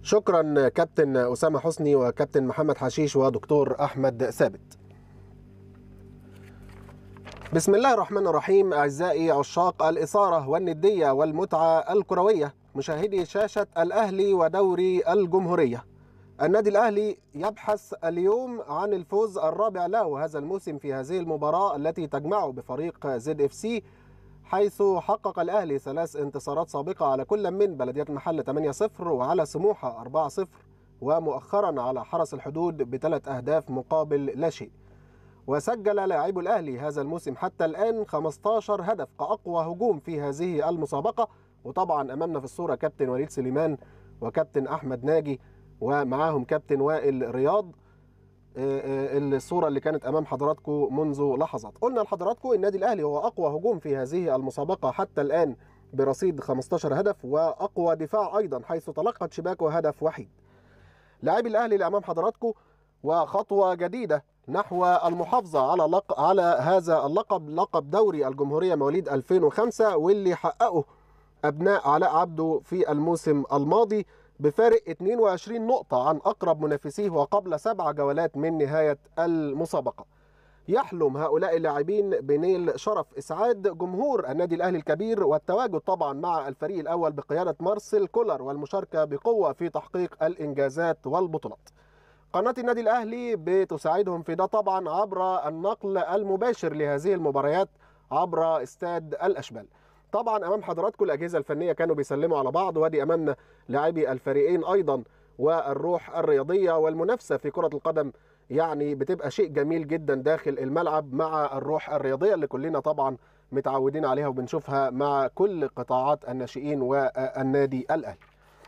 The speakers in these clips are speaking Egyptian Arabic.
شكرا كابتن أسامة حسني وكابتن محمد حشيش ودكتور أحمد ثابت بسم الله الرحمن الرحيم أعزائي عشاق الإثارة والندية والمتعة الكروية مشاهدي شاشة الأهلي ودوري الجمهورية النادي الأهلي يبحث اليوم عن الفوز الرابع له هذا الموسم في هذه المباراة التي تجمعه بفريق زد اف سي حيث حقق الأهلي ثلاث انتصارات سابقة على كل من بلدية المحلة 8-0 وعلى سموحة 4-0 ومؤخرا على حرس الحدود بثلاث أهداف مقابل لا شيء وسجل لاعبو الأهلي هذا الموسم حتى الآن 15 هدف كأقوى هجوم في هذه المسابقة وطبعا أمامنا في الصورة كابتن وليد سليمان وكابتن أحمد ناجي ومعاهم كابتن وائل رياض الصورة اللي كانت أمام حضراتكم منذ لحظات قلنا لحضراتكم النادي الأهلي هو أقوى هجوم في هذه المسابقة حتى الآن برصيد 15 هدف وأقوى دفاع أيضا حيث تلقت شباكه هدف وحيد لاعبي الأهلي اللي أمام حضراتكم وخطوة جديدة نحو المحافظة على لق... على هذا اللقب لقب دوري الجمهورية مواليد 2005 واللي حققه أبناء علاء عبده في الموسم الماضي بفارق 22 نقطة عن أقرب منافسيه وقبل سبع جولات من نهاية المسابقة يحلم هؤلاء اللاعبين بنيل شرف إسعاد جمهور النادي الأهلي الكبير والتواجد طبعا مع الفريق الأول بقيادة مارسيل كولر والمشاركة بقوة في تحقيق الإنجازات والبطولات قناة النادي الأهلي بتساعدهم في ده طبعا عبر النقل المباشر لهذه المباريات عبر استاد الأشبال طبعا امام حضراتكم الاجهزه الفنيه كانوا بيسلموا على بعض وادي امامنا لاعبي الفريقين ايضا والروح الرياضيه والمنافسه في كره القدم يعني بتبقى شيء جميل جدا داخل الملعب مع الروح الرياضيه اللي كلنا طبعا متعودين عليها وبنشوفها مع كل قطاعات الناشئين والنادي الاهلي.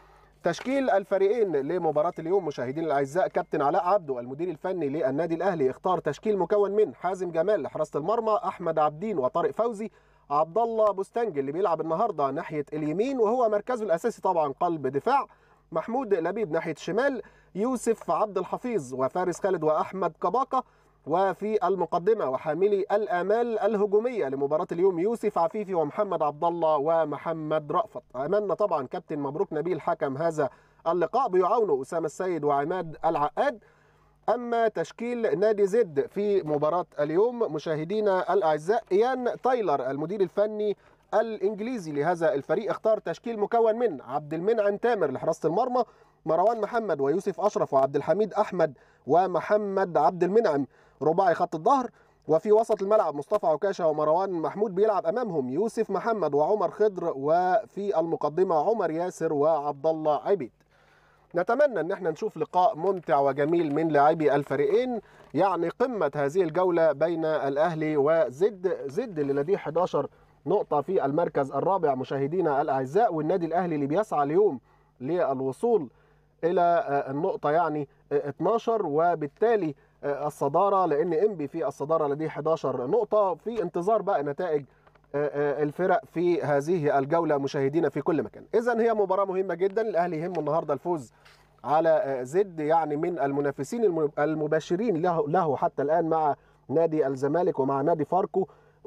تشكيل الفريقين لمباراة اليوم مشاهدين الأعزاء كابتن علاء عبده المدير الفني للنادي الأهلي اختار تشكيل مكون من حازم جمال لحراسة المرمى أحمد عبدين وطارق فوزي عبد الله بوستنج اللي بيلعب النهارده ناحيه اليمين وهو مركزه الاساسي طبعا قلب دفاع محمود لبيب ناحيه الشمال يوسف عبد الحفيظ وفارس خالد واحمد كباقه وفي المقدمه وحاملي الامال الهجوميه لمباراه اليوم يوسف عفيفي ومحمد عبد الله ومحمد رأفت امامنا طبعا كابتن مبروك نبيل حكم هذا اللقاء بيعاونه اسامه السيد وعماد العقاد اما تشكيل نادي زد في مباراه اليوم مشاهدينا الاعزاء ايان تايلر المدير الفني الانجليزي لهذا الفريق اختار تشكيل مكون من عبد المنعم تامر لحراسه المرمى مروان محمد ويوسف اشرف وعبد الحميد احمد ومحمد عبد المنعم رباعي خط الظهر وفي وسط الملعب مصطفى عكاشه ومروان محمود بيلعب امامهم يوسف محمد وعمر خضر وفي المقدمه عمر ياسر وعبد الله عبيد نتمنى ان احنا نشوف لقاء ممتع وجميل من لاعبي الفريقين يعني قمه هذه الجوله بين الاهلي وزد زد اللي لديه 11 نقطه في المركز الرابع مشاهدينا الاعزاء والنادي الاهلي اللي بيسعى اليوم للوصول الى النقطه يعني 12 وبالتالي الصداره لان انبي في الصداره لديه 11 نقطه في انتظار بقى نتائج الفرق في هذه الجوله مشاهدينا في كل مكان اذا هي مباراه مهمه جدا الاهلي يهمه النهارده الفوز على زد يعني من المنافسين المباشرين له, له حتى الان مع نادي الزمالك ومع نادي فاركو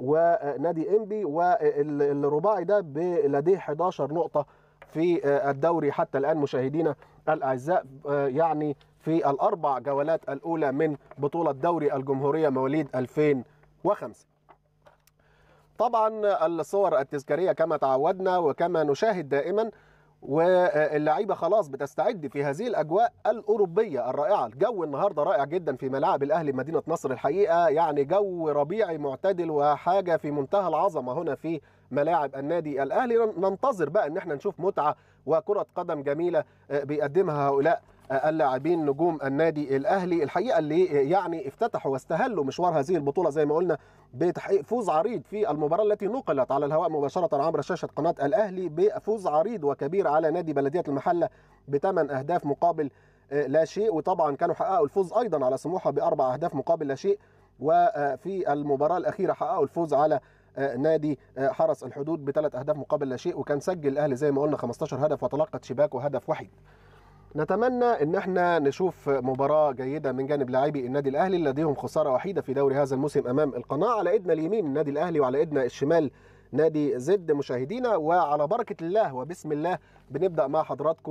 ونادي انبي والرباعي ده لديه 11 نقطه في الدوري حتى الان مشاهدينا الاعزاء يعني في الاربع جولات الاولى من بطوله دوري الجمهوريه مواليد 2005 طبعا الصور التذكاريه كما تعودنا وكما نشاهد دائما واللعيبه خلاص بتستعد في هذه الاجواء الاوروبيه الرائعه الجو النهارده رائع جدا في ملاعب الاهلي مدينه نصر الحقيقه يعني جو ربيعي معتدل وحاجه في منتهى العظمه هنا في ملاعب النادي الاهلي ننتظر بقى ان احنا نشوف متعه وكره قدم جميله بيقدمها هؤلاء اللاعبين نجوم النادي الاهلي الحقيقه اللي يعني افتتحوا واستهلوا مشوار هذه البطوله زي ما قلنا بتحقيق فوز عريض في المباراه التي نقلت على الهواء مباشره عبر شاشه قناه الاهلي بفوز عريض وكبير على نادي بلديه المحله بثمان اهداف مقابل لا شيء وطبعا كانوا حققوا الفوز ايضا على سموحه باربع اهداف مقابل لا شيء وفي المباراه الاخيره حققوا الفوز على نادي حرس الحدود بثلاث اهداف مقابل لا شيء وكان سجل الاهلي زي ما قلنا 15 هدف وتلقت شباكه هدف وحيد نتمنى ان احنا نشوف مباراه جيده من جانب لاعبي النادي الاهلي اللي لديهم خساره وحيده في دوري هذا الموسم امام القناه على ايدنا اليمين النادي الاهلي وعلى ايدنا الشمال نادي زد مشاهدينا وعلى بركه الله وبسم الله بنبدا مع حضراتكم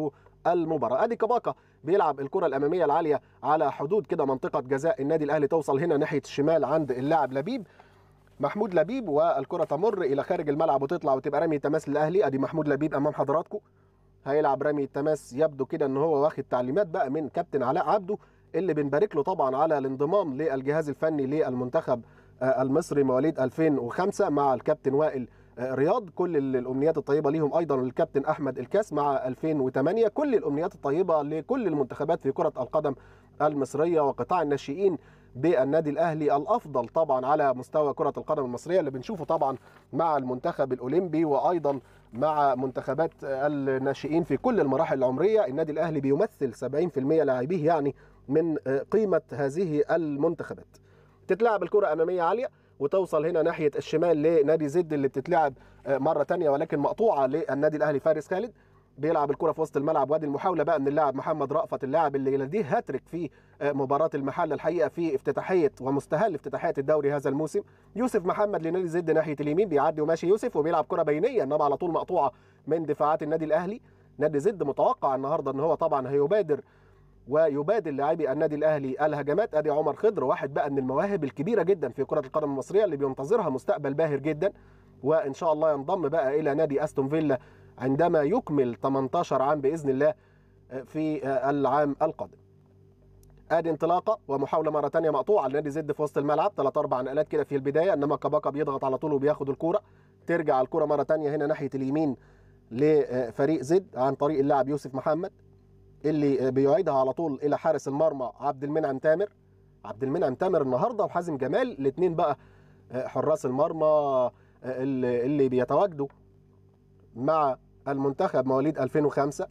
المباراه ادي كباكا بيلعب الكره الاماميه العاليه على حدود كده منطقه جزاء النادي الاهلي توصل هنا ناحيه الشمال عند اللاعب لبيب محمود لبيب والكره تمر الى خارج الملعب وتطلع وتبقى رمي تماس للاهلي ادي محمود لبيب امام حضراتكم هيلعب رمي التماس يبدو كده ان هو واخد تعليمات بقى من كابتن علاء عبده اللي بنبارك له طبعا على الانضمام للجهاز الفني للمنتخب المصري مواليد 2005 مع الكابتن وائل رياض كل الامنيات الطيبه ليهم ايضا الكابتن احمد الكاس مع 2008 كل الامنيات الطيبه لكل المنتخبات في كره القدم المصريه وقطاع الناشئين بالنادي الاهلي الافضل طبعا على مستوى كره القدم المصريه اللي بنشوفه طبعا مع المنتخب الاولمبي وايضا مع منتخبات الناشئين في كل المراحل العمريه النادي الاهلي بيمثل 70% لاعبيه يعني من قيمه هذه المنتخبات تتلعب الكره اماميه عاليه وتوصل هنا ناحيه الشمال لنادي زد اللي بتتلعب مره ثانيه ولكن مقطوعه للنادي الاهلي فارس خالد بيلعب الكره في وسط الملعب وادي المحاوله بقى من اللاعب محمد رأفت اللاعب اللي لديه هاتريك في مباراه المحله الحقيقه في افتتاحيه ومستهل افتتاحيه الدوري هذا الموسم يوسف محمد لنادي زد ناحيه اليمين بيعدي وماشي يوسف وبيلعب كره بينيه انما على طول مقطوعه من دفاعات النادي الاهلي نادي زد متوقع النهارده ان هو طبعا هيبادر ويبادل لاعبي النادي الاهلي الهجمات ادي عمر خضر واحد بقى من المواهب الكبيره جدا في كره القدم المصريه اللي بينتظرها مستقبل باهر جدا وان شاء الله ينضم بقى الى نادي استون فيلا عندما يكمل 18 عام باذن الله في العام القادم. ادي انطلاقه ومحاوله مره ثانيه مقطوعه لنادي زد في وسط الملعب ثلاث اربع نقلات كده في البدايه انما كباكا بيضغط على طول وبياخد الكوره ترجع الكوره مره ثانيه هنا ناحيه اليمين لفريق زد عن طريق اللاعب يوسف محمد اللي بيعيدها على طول الى حارس المرمى عبد المنعم تامر عبد المنعم تامر النهارده وحازم جمال الاثنين بقى حراس المرمى اللي, اللي بيتواجدوا مع المنتخب مواليد 2005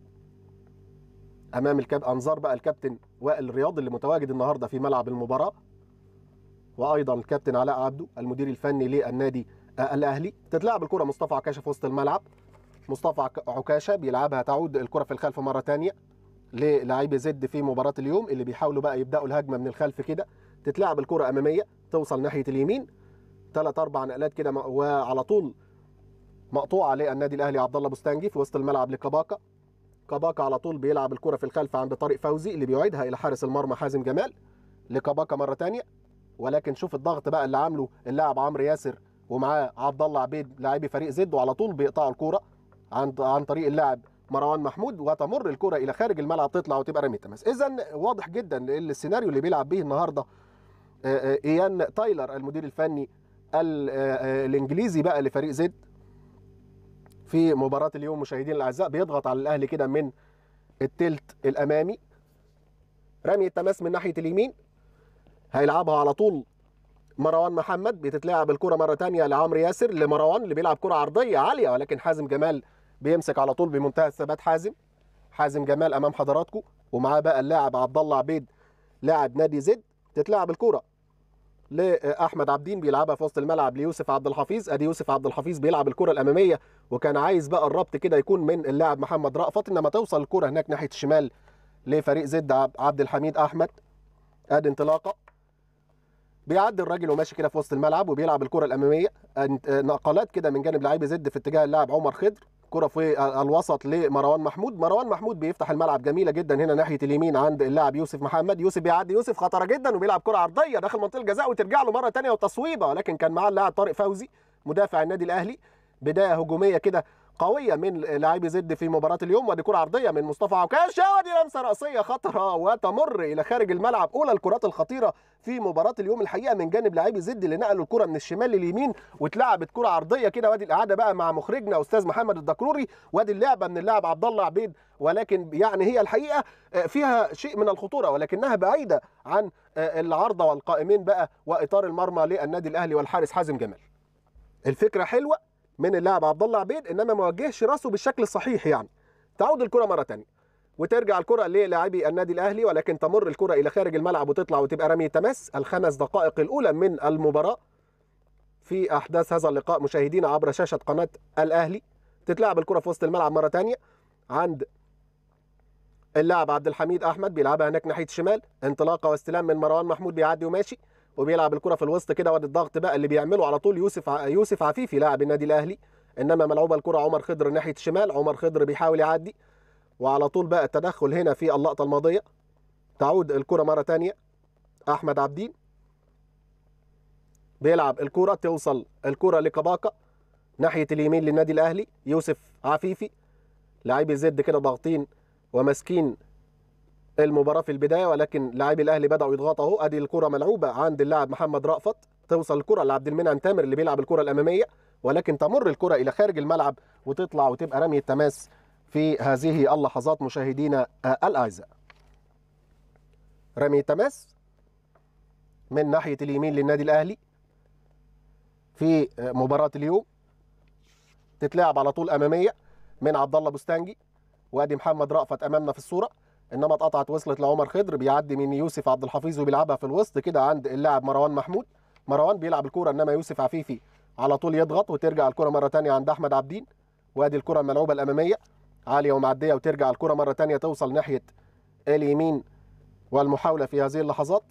امام الكاب انظار بقى الكابتن وائل رياض اللي متواجد النهارده في ملعب المباراه وايضا الكابتن علاء عبده المدير الفني للنادي الاهلي تتلعب الكره مصطفى عكاشه في وسط الملعب مصطفى عكاشه بيلعبها تعود الكره في الخلف مره ثانيه للاعبي زد في مباراه اليوم اللي بيحاولوا بقى يبداوا الهجمه من الخلف كده تتلعب الكره اماميه توصل ناحيه اليمين ثلاث اربع نقلات كده وعلى طول مقطوعه للنادي الاهلي عبد الله بوستانجي في وسط الملعب لكباكا كباكا على طول بيلعب الكره في الخلف عند طارق فوزي اللي بيعيدها الى حارس المرمى حازم جمال لكباكا مره ثانيه ولكن شوف الضغط بقى اللي عامله اللاعب عمرو ياسر ومعاه عبد الله عبيد لاعبي فريق زد وعلى طول بيقطعوا الكوره عن عن طريق اللاعب مروان محمود وتمر الكره الى خارج الملعب تطلع وتبقى رمي تماس اذا واضح جدا السيناريو اللي بيلعب به النهارده ايان تايلر المدير الفني الانجليزي بقى لفريق زد في مباراة اليوم مشاهدينا الأعزاء بيضغط على الأهلي كده من التلت الأمامي رمي التماس من ناحية اليمين هيلعبها على طول مروان محمد بتتلعب الكرة مرة تانية لعمرو ياسر لمروان اللي بيلعب كرة عرضية عالية ولكن حازم جمال بيمسك على طول بمنتهى الثبات حازم حازم جمال أمام حضراتكم ومعاه بقى اللاعب عبد الله عبيد لاعب نادي زد تتلعب الكرة لاحمد عبدين بيلعبها في وسط الملعب ليوسف عبد الحفيظ ادي يوسف عبد الحفيظ بيلعب الكره الاماميه وكان عايز بقى الربط كده يكون من اللاعب محمد رأفت انما توصل الكره هناك ناحيه الشمال لفريق زد عبد الحميد احمد ادي انطلاقه بيعدي الراجل وماشي كده في وسط الملعب وبيلعب الكره الاماميه نقلات كده من جانب لاعبي زد في اتجاه اللاعب عمر خضر كرة في الوسط لمروان محمود مروان محمود بيفتح الملعب جميلة جدا هنا ناحية اليمين عند اللاعب يوسف محمد يوسف بيعدي يوسف خطرة جدا وبيلعب كرة عرضية داخل منطقة الجزاء وترجع له مرة ثانية وتصويبة ولكن كان معاه اللاعب طارق فوزي مدافع النادي الأهلي بداية هجومية كده قوية من لاعبي زد في مباراة اليوم ودي كرة عرضية من مصطفى عكاشة ودي لمسة رأسية خطرة وتمر إلى خارج الملعب أولى الكرات الخطيرة في مباراة اليوم الحقيقة من جانب لاعبي زد اللي نقلوا الكرة من الشمال لليمين واتلعبت كرة عرضية كده وادي الإعادة بقى مع مخرجنا أستاذ محمد الدكروري وادي اللعبة من اللاعب عبد الله عبيد ولكن يعني هي الحقيقة فيها شيء من الخطورة ولكنها بعيدة عن العارضة والقائمين بقى وإطار المرمى للنادي الأهلي والحارس حازم جمال الفكرة حلوة من اللاعب عبد الله عبيد انما ما وجهش راسه بالشكل الصحيح يعني تعود الكره مره ثانيه وترجع الكره للاعبي النادي الاهلي ولكن تمر الكره الى خارج الملعب وتطلع وتبقى رمي تماس الخمس دقائق الاولى من المباراه في احداث هذا اللقاء مشاهدينا عبر شاشه قناه الاهلي تتلعب الكره في وسط الملعب مره ثانيه عند اللاعب عبد الحميد احمد بيلعبها هناك ناحيه الشمال انطلاقه واستلام من مروان محمود بيعدي وماشي وبيلعب الكره في الوسط كده وادي الضغط بقى اللي بيعمله على طول يوسف ع... يوسف عفيفي لاعب النادي الاهلي انما ملعوبه الكره عمر خضر ناحيه الشمال عمر خضر بيحاول يعدي وعلى طول بقى التدخل هنا في اللقطه الماضيه تعود الكره مره تانية احمد عبدين بيلعب الكره توصل الكره لكباكا ناحيه اليمين للنادي الاهلي يوسف عفيفي لاعبي زد كده ضاغطين وماسكين المباراه في البدايه ولكن لاعبي الاهلي بداوا يضغطوا اهو ادي الكره ملعوبه عند اللاعب محمد رأفت توصل الكره لعبد المنعم تامر اللي بيلعب الكره الاماميه ولكن تمر الكره الى خارج الملعب وتطلع وتبقى رميه تماس في هذه اللحظات مشاهدينا الاعزاء رميه تماس من ناحيه اليمين للنادي الاهلي في مباراه اليوم تتلعب على طول اماميه من عبد الله بوستانجي وادي محمد رأفت امامنا في الصوره انما اتقطعت وصلت لعمر خضر بيعدي من يوسف عبد الحفيظ وبيلعبها في الوسط كده عند اللاعب مروان محمود مروان بيلعب الكوره انما يوسف عفيفي على طول يضغط وترجع الكره مره ثانيه عند احمد عبدين وادي الكره الملعوبه الاماميه عاليه ومعديه وترجع الكره مره ثانيه توصل ناحيه اليمين والمحاوله في هذه اللحظات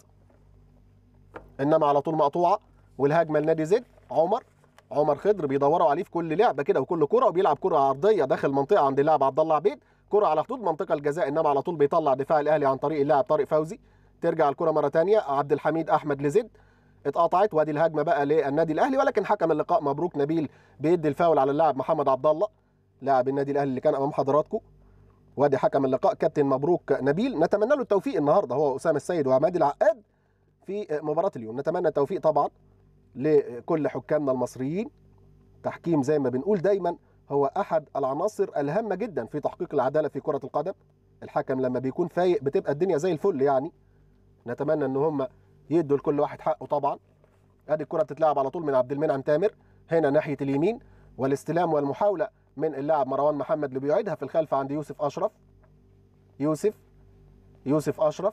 انما على طول مقطوعه والهجمه لنادي زد عمر عمر خضر بيدوروا عليه في كل لعبه كده وكل كره وبيلعب كره عرضيه داخل منطقه عند اللاعب عبد الله عبيد كره على حدود منطقه الجزاء انما على طول بيطلع دفاع الاهلي عن طريق اللاعب طارق فوزي ترجع الكره مره ثانيه عبد الحميد احمد لزد اتقطعت وادي الهجمه بقى للنادي الاهلي ولكن حكم اللقاء مبروك نبيل بيدي الفاول على اللاعب محمد عبد الله لاعب النادي الاهلي اللي كان امام حضراتكم وادي حكم اللقاء كابتن مبروك نبيل نتمنى له التوفيق النهارده هو اسامه السيد وعماد العقاد في مباراه اليوم نتمنى التوفيق طبعا لكل حكامنا المصريين تحكيم زي ما بنقول دايما هو احد العناصر الهامه جدا في تحقيق العداله في كره القدم الحكم لما بيكون فايق بتبقى الدنيا زي الفل يعني نتمنى ان هم يدوا لكل واحد حقه طبعا ادي الكره بتتلعب على طول من عبد المنعم تامر هنا ناحيه اليمين والاستلام والمحاوله من اللاعب مروان محمد اللي بيعيدها في الخلف عند يوسف اشرف يوسف يوسف اشرف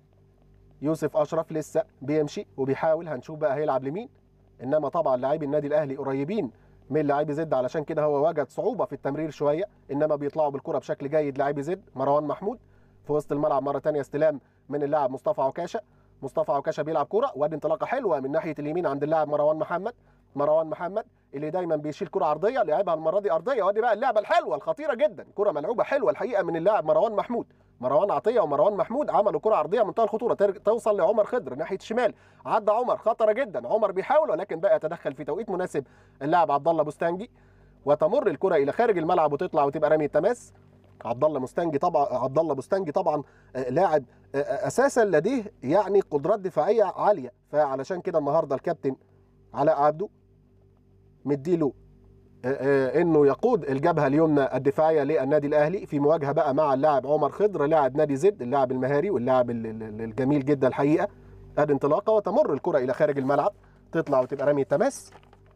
يوسف اشرف لسه بيمشي وبيحاول هنشوف بقى هيلعب لمين انما طبعا لاعبي النادي الاهلي قريبين من لاعبي زد علشان كده هو وجد صعوبه في التمرير شويه انما بيطلعوا بالكره بشكل جيد لاعبي زد مروان محمود في وسط الملعب مره ثانيه استلام من اللاعب مصطفى عكاشه مصطفى عكاشه بيلعب كره وادي انطلاقه حلوه من ناحيه اليمين عند اللاعب مروان محمد مروان محمد اللي دايما بيشيل كره عرضيه لعبها المره دي ارضيه وادي بقى اللعبه الحلوه الخطيره جدا كره ملعوبه حلوه الحقيقه من اللاعب مروان محمود مروان عطيه ومروان محمود عملوا كره عرضيه منتهى الخطوره توصل لعمر خضر ناحيه الشمال عدى عمر خطره جدا عمر بيحاول ولكن بقى يتدخل في توقيت مناسب اللاعب عبد الله بوستانجي وتمر الكره الى خارج الملعب وتطلع وتبقى رميه تماس عبد الله مستنجي طبعا عبد الله مستنجي طبعا لاعب اساسا لديه يعني قدرات دفاعيه عاليه فعلشان كده النهارده الكابتن علاء عبده مديله انه يقود الجبهه اليمنى الدفاعيه للنادي الاهلي في مواجهه بقى مع اللاعب عمر خضر لاعب نادي زد اللاعب المهاري واللاعب الجميل جدا الحقيقه ادي انطلاقه وتمر الكره الى خارج الملعب تطلع وتبقى رميه تماس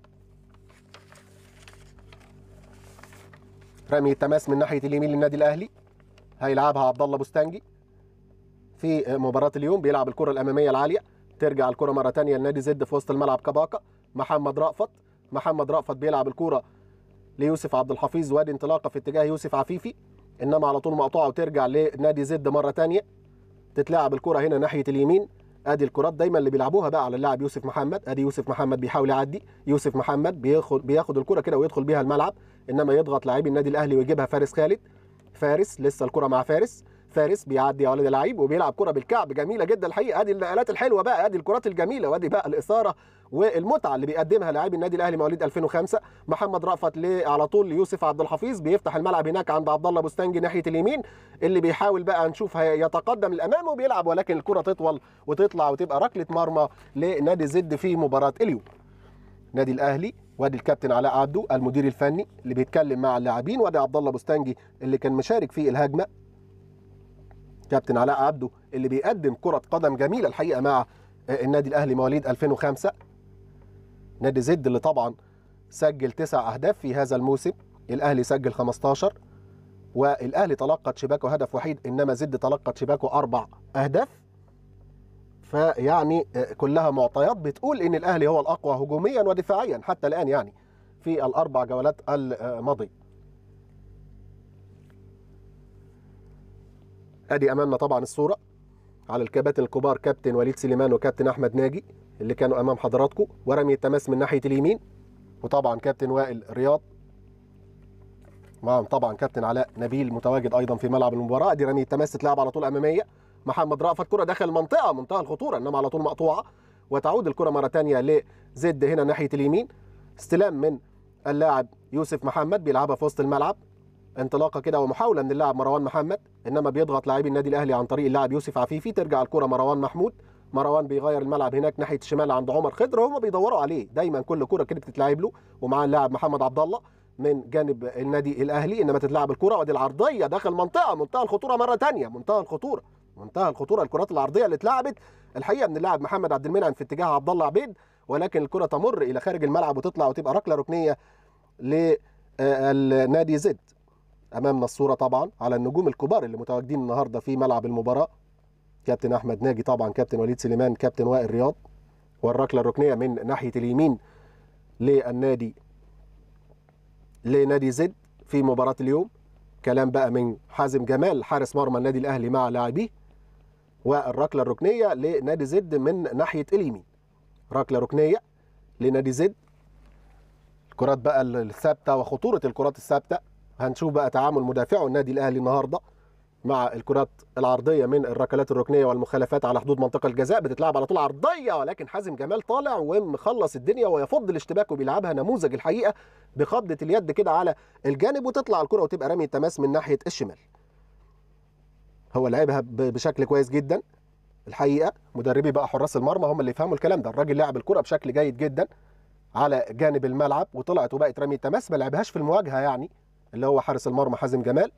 رمي تماس من ناحيه اليمين للنادي الاهلي هيلعبها عبد الله بوستانجي في مباراه اليوم بيلعب الكره الاماميه العاليه ترجع الكره مره ثانيه لنادي زد في وسط الملعب كباكا محمد رأفت محمد رأفت بيلعب الكره ليوسف عبد الحفيظ وادي انطلاقه في اتجاه يوسف عفيفي انما على طول مقطوعه وترجع لنادي زد مره ثانيه تتلعب الكره هنا ناحيه اليمين ادي الكرات دايما اللي بيلعبوها بقى على اللاعب يوسف محمد ادي يوسف محمد بيحاول يعدي يوسف محمد بياخد بياخد الكره كده ويدخل بيها الملعب انما يضغط لاعبي النادي الاهلي ويجيبها فارس خالد فارس لسه الكره مع فارس فارس بيعدي يا ولد اللعيب وبيلعب كره بالكعب جميله جدا الحقيقه ادي النقلات الحلوه بقى ادي الكرات الجميله وادي بقى الاثاره والمتعه اللي بيقدمها لاعبي النادي الاهلي مواليد 2005 محمد رأفت على طول يوسف عبد الحفيظ بيفتح الملعب هناك عند عبد الله بوستانجي ناحيه اليمين اللي بيحاول بقى نشوف يتقدم الامام وبيلعب ولكن الكره تطول وتطلع وتبقى ركله مرمى لنادي زد في مباراه اليوم نادي الاهلي وادي الكابتن علاء عبده المدير الفني اللي بيتكلم مع اللاعبين وادي عبد الله بوستانجي اللي كان مشارك في الهجمه كابتن علاء عبده اللي بيقدم كره قدم جميله الحقيقه مع النادي الاهلي مواليد 2005 نادي زد اللي طبعا سجل تسع اهداف في هذا الموسم الاهلي سجل 15 والاهلي تلقت شباكه هدف وحيد انما زد تلقت شباكه اربع اهداف فيعني كلها معطيات بتقول ان الاهلي هو الاقوى هجوميا ودفاعيا حتى الان يعني في الاربع جولات الماضيه ادي امامنا طبعا الصوره على الكباتن الكبار كابتن وليد سليمان وكابتن احمد ناجي اللي كانوا امام حضراتكم ورمي التماس من ناحيه اليمين وطبعا كابتن وائل رياض معاهم طبعا كابتن علاء نبيل متواجد ايضا في ملعب المباراه دي رميه تماس تتلعب على طول اماميه محمد رأفت كره داخل المنطقه منتهى الخطوره انما على طول مقطوعه وتعود الكره مره ثانيه لزد هنا ناحيه اليمين استلام من اللاعب يوسف محمد بيلعبها في وسط الملعب انطلاقه كده ومحاوله من اللاعب مروان محمد انما بيضغط لاعبي النادي الاهلي عن طريق اللاعب يوسف عفيفي ترجع الكره مروان محمود مروان بيغير الملعب هناك ناحيه الشمال عند عمر خضر هم بيدوروا عليه دايما كل كره كده بتتلعب له ومعاه اللاعب محمد عبد الله من جانب النادي الاهلي انما تتلعب الكره ودي العرضيه داخل منطقه منتهى الخطوره مره ثانيه منتهى الخطوره منتهى الخطوره الكرات العرضيه اللي اتلعبت الحقيقه من اللاعب محمد عبد المنعم في اتجاه عبد الله عبيد ولكن الكره تمر الى خارج الملعب وتطلع وتبقى ركله ركنيه للنادي زد امامنا الصوره طبعا على النجوم الكبار اللي متواجدين النهارده في ملعب المباراه كابتن احمد ناجي طبعا كابتن وليد سليمان كابتن وائل رياض والركله الركنيه من ناحيه اليمين للنادي لنادي زد في مباراه اليوم كلام بقى من حازم جمال حارس مرمى النادي الاهلي مع لاعبيه والركله الركنيه لنادي زد من ناحيه اليمين ركله ركنيه لنادي زد الكرات بقى الثابته وخطوره الكرات الثابته هنشوف بقى تعامل مدافعو النادي الاهلي النهارده مع الكرات العرضيه من الركلات الركنيه والمخالفات على حدود منطقه الجزاء بتتلعب على طول عرضيه ولكن حازم جمال طالع ومخلص الدنيا ويفض الاشتباك وبيلعبها نموذج الحقيقه بقبضه اليد كده على الجانب وتطلع الكره وتبقى رمي التماس من ناحيه الشمال هو لعبها بشكل كويس جدا الحقيقه مدربي بقى حراس المرمى هم اللي يفهموا الكلام ده الراجل لعب الكره بشكل جيد جدا على جانب الملعب وطلعت وبقت رمي التماس ما لعبهاش في المواجهه يعني اللي هو حارس المرمى حازم جمال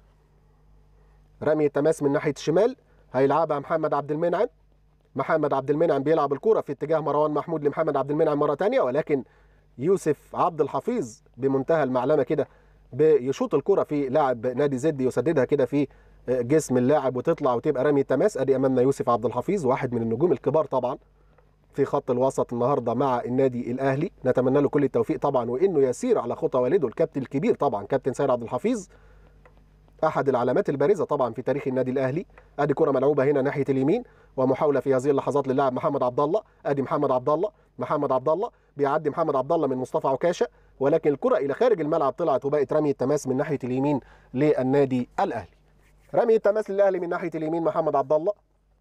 رمي التماس من ناحيه الشمال هيلعبها محمد عبد المنعم محمد عبد المنعم بيلعب الكره في اتجاه مروان محمود لمحمد عبد المنعم مره ثانيه ولكن يوسف عبد الحفيظ بمنتهى المعلمه كده بيشوط الكره في لاعب نادي زد يسددها كده في جسم اللاعب وتطلع وتبقى رمي التماس ادي امامنا يوسف عبد الحفيظ واحد من النجوم الكبار طبعا في خط الوسط النهارده مع النادي الاهلي نتمنى له كل التوفيق طبعا وانه يسير على خطى والده الكابتن الكبير طبعا كابتن سيد عبد الحفيظ احد العلامات البارزه طبعا في تاريخ النادي الاهلي ادي كره ملعوبه هنا ناحيه اليمين ومحاوله في هذه اللحظات للاعب محمد عبد الله ادي محمد عبد الله محمد عبد الله بيعدي محمد عبد الله من مصطفى عكاشه ولكن الكره الى خارج الملعب طلعت وبقت رمي التماس من ناحيه اليمين للنادي الاهلي رمي التماس للاهلي من ناحيه اليمين محمد عبد الله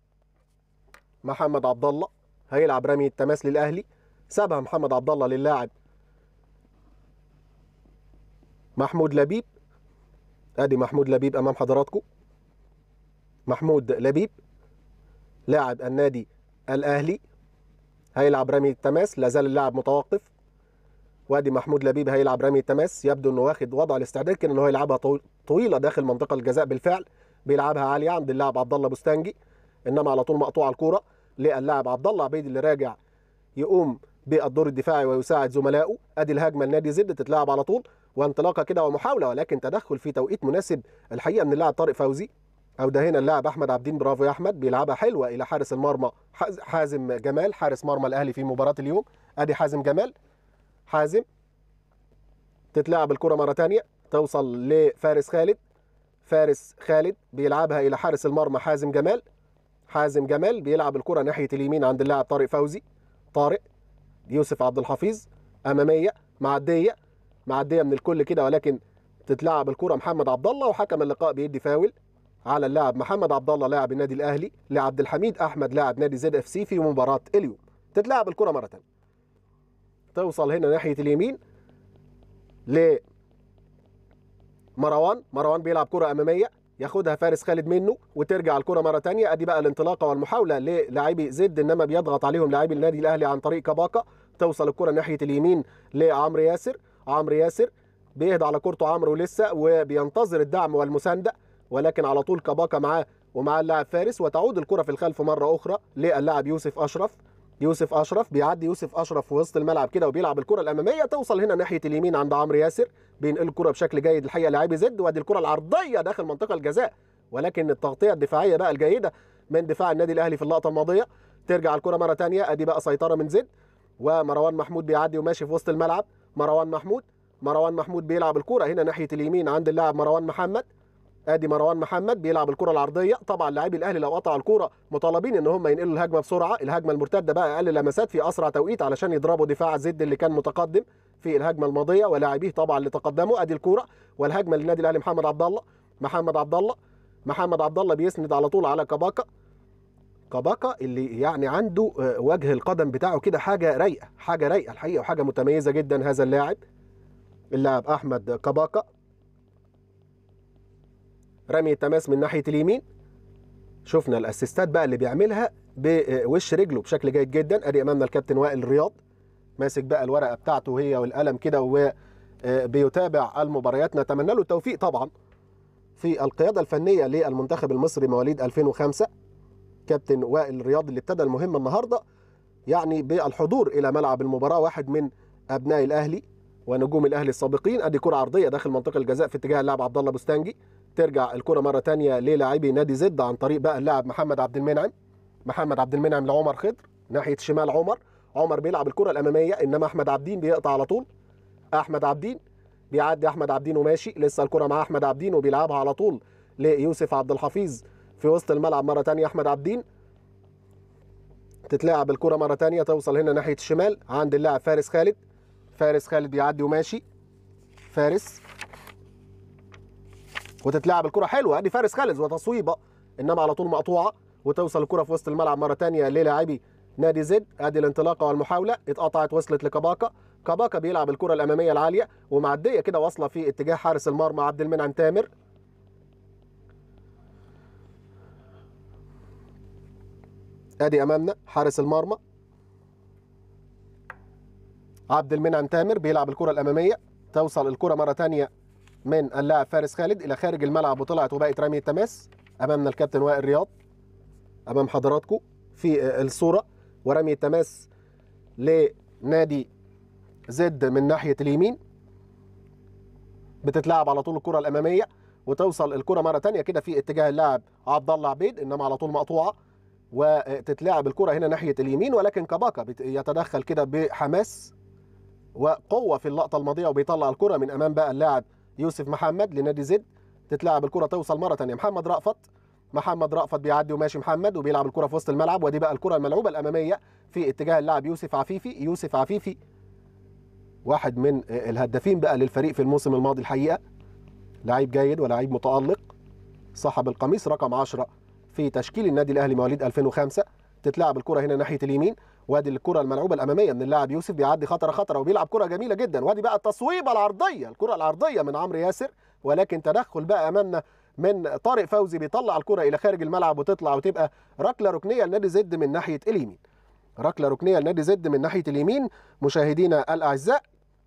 محمد عبد الله هيلعب رمي التماس للاهلي سابها محمد عبد الله للاعب محمود لبيب ادي محمود لبيب امام حضراتكم محمود لبيب لاعب النادي الاهلي هيلعب رمي التماس لا زال اللاعب متوقف وادي محمود لبيب هيلعب رمي التماس يبدو انه واخد وضع الاستعداد كان انه هيلعبها طويله داخل منطقه الجزاء بالفعل بيلعبها عاليه عند اللاعب عبد الله بوستانجي انما على طول مقطوعه الكوره للاعب عبد الله عبيد اللي راجع يقوم بالدور الدفاعي ويساعد زملائه ادي الهجمه لنادي زد تتلعب على طول وانطلاقه كده ومحاوله ولكن تدخل في توقيت مناسب الحقيقه من اللاعب طارق فوزي او ده هنا اللاعب احمد عبدين برافو يا احمد بيلعبها حلوه الى حارس المرمى حازم جمال حارس مرمى الاهلي في مباراه اليوم ادي حازم جمال حازم تتلعب الكره مره ثانيه توصل لفارس خالد فارس خالد بيلعبها الى حارس المرمى حازم جمال حازم جمال بيلعب الكره ناحيه اليمين عند اللاعب طارق فوزي طارق يوسف عبد الحفيظ اماميه معديه معديه من الكل كده ولكن تتلعب الكره محمد عبد الله وحكم اللقاء بيدي فاول على اللاعب محمد عبد الله لاعب النادي الاهلي لعبد الحميد احمد لاعب نادي زد اف سي في مباراه اليوم تتلعب الكره مره ثانيه توصل هنا ناحيه اليمين ل مروان مروان بيلعب كره اماميه ياخدها فارس خالد منه وترجع الكره مره ثانيه ادي بقى الانطلاقه والمحاوله للاعبي زد انما بيضغط عليهم لاعبي النادي الاهلي عن طريق كباكا توصل الكره ناحيه اليمين لعمرو ياسر عمرو ياسر بيهدى على كورته عمرو لسه وبينتظر الدعم والمسانده ولكن على طول كباكا معاه ومع اللاعب فارس وتعود الكره في الخلف مره اخرى للاعب يوسف اشرف يوسف اشرف بيعدي يوسف اشرف في وسط الملعب كده وبيلعب الكره الاماميه توصل هنا ناحيه اليمين عند عمرو ياسر بينقل الكره بشكل جيد الحقيقه لاعبي زد وادي الكره العرضيه داخل منطقه الجزاء ولكن التغطيه الدفاعيه بقى الجيده من دفاع النادي الاهلي في اللقطه الماضيه ترجع الكره مره ثانيه ادي بقى سيطره من زد ومروان محمود بيعدي وماشي في وسط الملعب مروان محمود مروان محمود بيلعب الكره هنا ناحيه اليمين عند اللاعب مروان محمد ادي مروان محمد بيلعب الكره العرضيه طبعا لاعبي الاهلي لو قطعوا الكره مطالبين ان هم ينقلوا الهجمه بسرعه الهجمه المرتده بقى اقل لمسات في اسرع توقيت علشان يضربوا دفاع زد اللي كان متقدم في الهجمه الماضيه ولاعبيه طبعا اللي تقدموا ادي الكره والهجمه للنادي الاهلي محمد عبد الله محمد عبد الله محمد عبد الله بيسند على طول على كباكا كباكا اللي يعني عنده وجه القدم بتاعه كده حاجه رايقه حاجه رايقه الحقيقه وحاجه متميزه جدا هذا اللاعب اللاعب احمد كباكا رمي التماس من ناحيه اليمين شفنا الاسيستات بقى اللي بيعملها بوش رجله بشكل جيد جدا ادي امامنا الكابتن وائل الرياض ماسك بقى الورقه بتاعته هي والقلم كده وبيتابع المباريات نتمنى له التوفيق طبعا في القياده الفنيه للمنتخب المصري مواليد 2005 كابتن وائل الرياض اللي ابتدى المهمه النهارده يعني بالحضور الى ملعب المباراه واحد من ابناء الاهلي ونجوم الاهلي السابقين ادي كره عرضيه داخل منطقه الجزاء في اتجاه اللاعب عبد الله بوستانجي ترجع الكره مره ثانيه للاعبي نادي زد عن طريق بقى اللاعب محمد عبد المنعم محمد عبد المنعم لعمر خضر ناحيه الشمال عمر عمر بيلعب الكره الاماميه انما احمد عبدين بيقطع على طول احمد عبدين بيعدي احمد عبدين وماشي لسه الكره مع احمد عبدين وبيلعبها على طول ليوسف عبد الحفيظ في وسط الملعب مره ثانيه احمد عبدين تتلعب الكره مره ثانيه توصل هنا ناحيه الشمال عند اللاعب فارس خالد فارس خالد بيعدي وماشي فارس وتتلعب الكره حلوه ادي فارس خالد وتصويبه انما على طول مقطوعه وتوصل الكره في وسط الملعب مره ثانيه للاعبي نادي زد ادي الانطلاقه والمحاوله اتقطعت وصلت لكباكا كباكا بيلعب الكره الاماميه العاليه ومعديه كده واصله في اتجاه حارس المرمى عبد المنعم تامر ادي امامنا حارس المرمى عبد المنعم تامر بيلعب الكره الاماميه توصل الكره مره ثانيه من اللاعب فارس خالد الى خارج الملعب وطلعت وبقت رمي التماس امامنا الكابتن وائل رياض امام حضراتكم في الصوره ورمي التماس لنادي زد من ناحيه اليمين بتتلعب على طول الكره الاماميه وتوصل الكره مره ثانيه كده في اتجاه اللاعب عبد الله عبيد انما على طول مقطوعه وتتلعب الكره هنا ناحيه اليمين ولكن كباكا يتدخل كده بحماس وقوه في اللقطه الماضيه وبيطلع الكره من امام بقى اللاعب يوسف محمد لنادي زد تتلعب الكره توصل مره ثانيه محمد رأفت محمد رأفت بيعدي وماشي محمد وبيلعب الكره في وسط الملعب ودي بقى الكره الملعوبه الاماميه في اتجاه اللاعب يوسف عفيفي يوسف عفيفي واحد من الهدافين بقى للفريق في الموسم الماضي الحقيقه لعيب جيد ولاعيب متالق صاحب القميص رقم 10 في تشكيل النادي الاهلي مواليد 2005 تتلعب الكره هنا ناحيه اليمين وادي الكره الملعوبه الاماميه من اللاعب يوسف بيعدي خطره خطره وبيلعب كره جميله جدا وادي بقى التصويبه العرضيه الكره العرضيه من عمرو ياسر ولكن تدخل بقى امامنا من طارق فوزي بيطلع الكره الى خارج الملعب وتطلع وتبقى ركله ركنيه لنادي زد من ناحيه اليمين ركله ركنيه لنادي زد من ناحيه اليمين مشاهدينا الاعزاء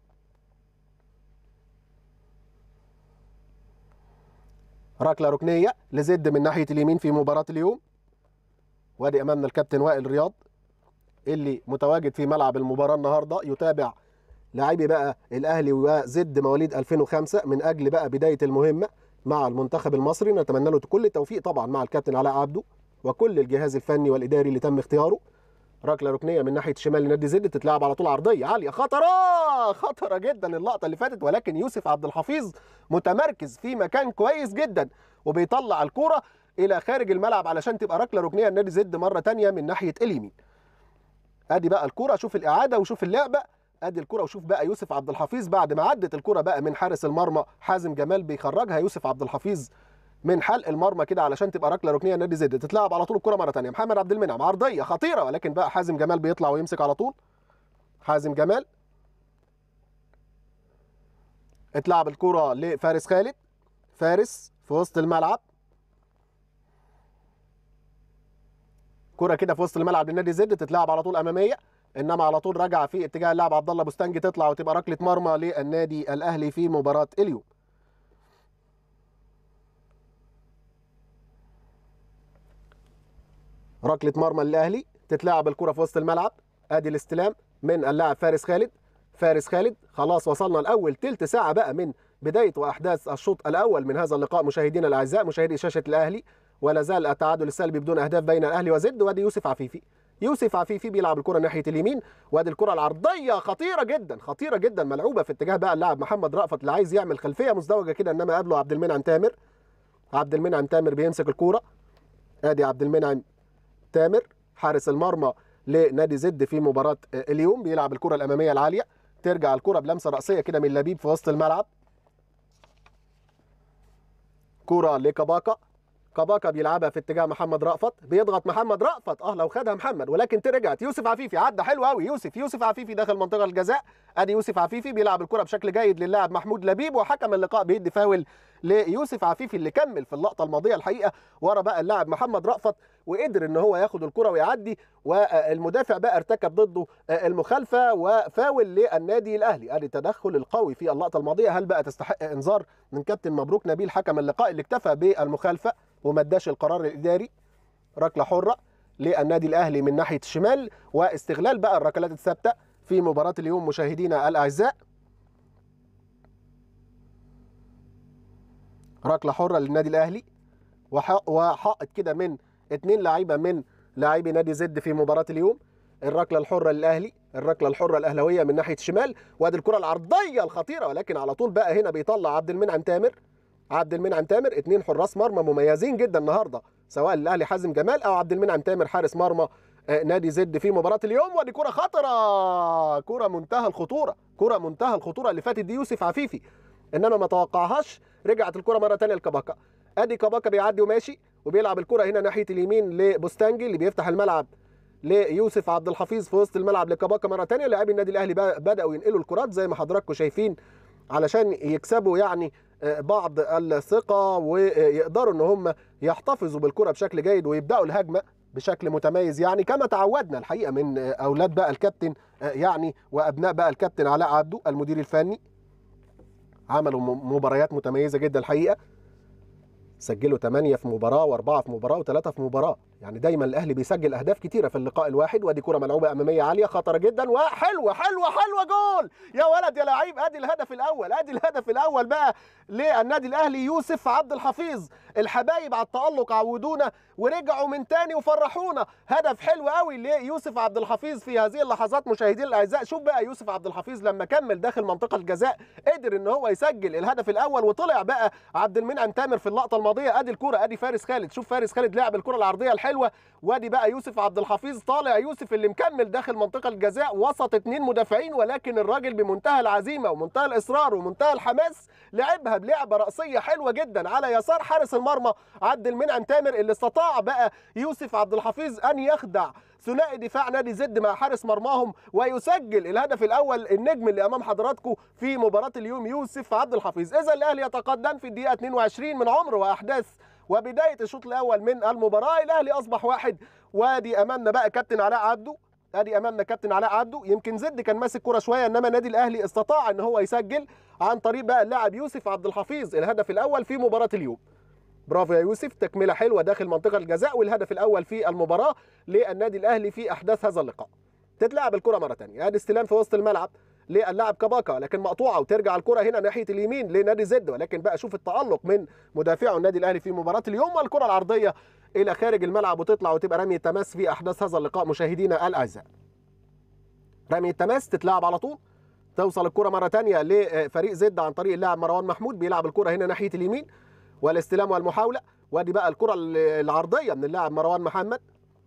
ركله ركنيه لزد من ناحيه اليمين في مباراه اليوم وادي امامنا الكابتن وائل رياض اللي متواجد في ملعب المباراه النهارده يتابع لاعبي بقى الاهلي وزد مواليد 2005 من اجل بقى بدايه المهمه مع المنتخب المصري نتمنى له كل التوفيق طبعا مع الكابتن علاء عبده وكل الجهاز الفني والاداري اللي تم اختياره ركله ركنيه من ناحيه شمال لنادي زد تتلعب على طول عرضيه عاليه خطره خطره جدا اللقطه اللي فاتت ولكن يوسف عبد الحفيظ متمركز في مكان كويس جدا وبيطلع الكوره الى خارج الملعب علشان تبقى ركله ركنيه لنادي زد مره ثانيه من ناحيه اليمين ادي بقى الكوره شوف الاعاده وشوف اللعبه ادي الكره وشوف بقى يوسف عبد الحفيظ بعد ما عدت الكره بقى من حارس المرمى حازم جمال بيخرجها يوسف عبد الحفيظ من حلق المرمى كده علشان تبقى ركله ركنيه نادي زد تتلعب على طول الكره مره ثانيه محمد عبد المنعم عرضيه خطيره ولكن بقى حازم جمال بيطلع ويمسك على طول حازم جمال اتلعب الكره لفارس خالد فارس في وسط الملعب كره كده في وسط الملعب لنادي زد تتلعب على طول اماميه انما على طول رجع في اتجاه اللاعب عبد الله بوستانجي تطلع وتبقى ركله مرمى للنادي الاهلي في مباراه اليوم ركله مرمى للاهلي تتلعب الكره في وسط الملعب ادي الاستلام من اللاعب فارس خالد فارس خالد خلاص وصلنا الاول تلت ساعه بقى من بدايه واحداث الشوط الاول من هذا اللقاء مشاهدينا الاعزاء مشاهدي شاشه الاهلي ولا زال التعادل السلبي بدون اهداف بين الاهلي وزد وادي يوسف عفيفي يوسف عفيفي بيلعب الكره ناحيه اليمين وادي الكره العرضيه خطيره جدا خطيره جدا ملعوبه في اتجاه بقى اللاعب محمد رأفت اللي عايز يعمل خلفيه مزدوجه كده انما قبله عبد المنعم تامر عبد المنعم تامر بيمسك الكوره ادي عبد المنعم تامر حارس المرمى لنادي زد في مباراه اليوم بيلعب الكره الاماميه العاليه ترجع الكره بلمسه راسيه كده من لبيب في وسط الملعب كرة لكباكا كباكا بيلعبها في اتجاه محمد رأفت بيضغط محمد رأفت اه لو خدها محمد ولكن رجعت يوسف عفيفي عدى حلو قوي يوسف يوسف عفيفي داخل منطقه الجزاء ادي يوسف عفيفي بيلعب الكره بشكل جيد للاعب محمود لبيب وحكم اللقاء بيدي فاول ليوسف عفيفي اللي كمل في اللقطه الماضيه الحقيقه ورا بقى اللاعب محمد رأفت وقدر ان هو ياخد الكره ويعدي والمدافع بقى ارتكب ضده المخالفه وفاول للنادي الاهلي ادي التدخل القوي في اللقطه الماضيه هل بقى تستحق انذار من كابتن مبروك نبيل حكم اللقاء اللي اكتفى بالمخالفه وما اداش القرار الاداري ركله حره للنادي الاهلي من ناحيه الشمال واستغلال بقى الركلات الثابته في مباراه اليوم مشاهدينا الاعزاء ركله حره للنادي الاهلي وحائط كده من اثنين لعيبه من لاعبي نادي زد في مباراه اليوم الركله الحره للاهلي الركله الحره الاهلاويه من ناحيه الشمال وادي الكره العرضيه الخطيره ولكن على طول بقى هنا بيطلع عبد المنعم تامر عبد المنعم تامر اثنين حراس مرمى مميزين جدا النهارده سواء الاهلي حازم جمال او عبد المنعم تامر حارس مرمى نادي زد في مباراه اليوم ودي كره خطره كره منتهى الخطوره كره منتهى الخطوره اللي فاتت دي يوسف عفيفي انما ما توقعهاش رجعت الكره مره ثانيه لكباكا ادي كباكا بيعدي وماشي وبيلعب الكره هنا ناحيه اليمين لبوستانجي اللي بيفتح الملعب ليوسف عبد الحفيظ في وسط الملعب لكباكا مره ثانيه لاعبي النادي الاهلي بداوا ينقلوا الكرات زي ما حضراتكم شايفين علشان يكسبوا يعني بعض الثقه ويقدروا ان هم يحتفظوا بالكره بشكل جيد ويبداوا الهجمه بشكل متميز يعني كما تعودنا الحقيقه من اولاد بقى الكابتن يعني وابناء بقى الكابتن علاء عبدو المدير الفني عملوا مباريات متميزه جدا الحقيقه سجلوا 8 في مباراه و4 في مباراه و3 في مباراه يعني دايما الاهلي بيسجل اهداف كتيره في اللقاء الواحد وادي كره ملعوبه اماميه عاليه خطره جدا وحلوه حلوه حلوه جول يا ولد يا لعيب ادي الهدف الاول ادي الهدف الاول بقى للنادي الاهلي يوسف عبد الحفيظ الحبايب على التالق عودونا ورجعوا من تاني وفرحونا هدف حلو قوي ليوسف عبد الحفيظ في هذه اللحظات مشاهدينا الاعزاء شوف بقى يوسف عبد الحفيظ لما كمل داخل منطقه الجزاء قدر ان هو يسجل الهدف الاول وطلع بقى عبد المنعم تامر في اللقطه الماضيه ادي الكره ادي فارس خالد شوف فارس خالد لعب الكره العرضيه الحلوه وادي بقى يوسف عبد الحفيظ طالع يوسف اللي مكمل داخل منطقه الجزاء وسط اثنين مدافعين ولكن الراجل بمنتهى العزيمه ومنتهى الاصرار ومنتهى الحماس لعبها بلعبه راسيه حلوه جدا على يسار حارس المرمى عبد المنعم تامر اللي استطاع بقى يوسف عبد الحفيظ ان يخدع ثنائي دفاع نادي زد مع حارس مرماهم ويسجل الهدف الاول النجم اللي امام حضراتكم في مباراه اليوم يوسف عبد الحفيظ اذا الاهلي يتقدم في الدقيقه 22 من عمر واحداث وبدايه الشوط الاول من المباراه الاهلي اصبح واحد وادي امامنا بقى كابتن علاء عبده ادي امامنا كابتن علاء عبده يمكن زد كان ماسك كره شويه انما النادي الاهلي استطاع ان هو يسجل عن طريق بقى اللاعب يوسف عبد الحفيظ الهدف الاول في مباراه اليوم برافو يا يوسف تكمله حلوه داخل منطقه الجزاء والهدف الاول في المباراه للنادي الاهلي في احداث هذا اللقاء تتلعب الكره مره ثانيه ادي استلام في وسط الملعب للاعب كباكا لكن مقطوعه وترجع الكره هنا ناحيه اليمين لنادي زد ولكن بقى شوف التالق من مدافعو النادي الاهلي في مباراه اليوم والكره العرضيه الى خارج الملعب وتطلع وتبقى رميه تماس في احداث هذا اللقاء مشاهدينا الاعزاء رميه تماس تتلعب على طول توصل الكره مره ثانيه لفريق زد عن طريق اللاعب مروان محمود بيلعب الكره هنا ناحيه اليمين والاستلام والمحاوله وادي بقى الكره العرضيه من اللاعب مروان محمد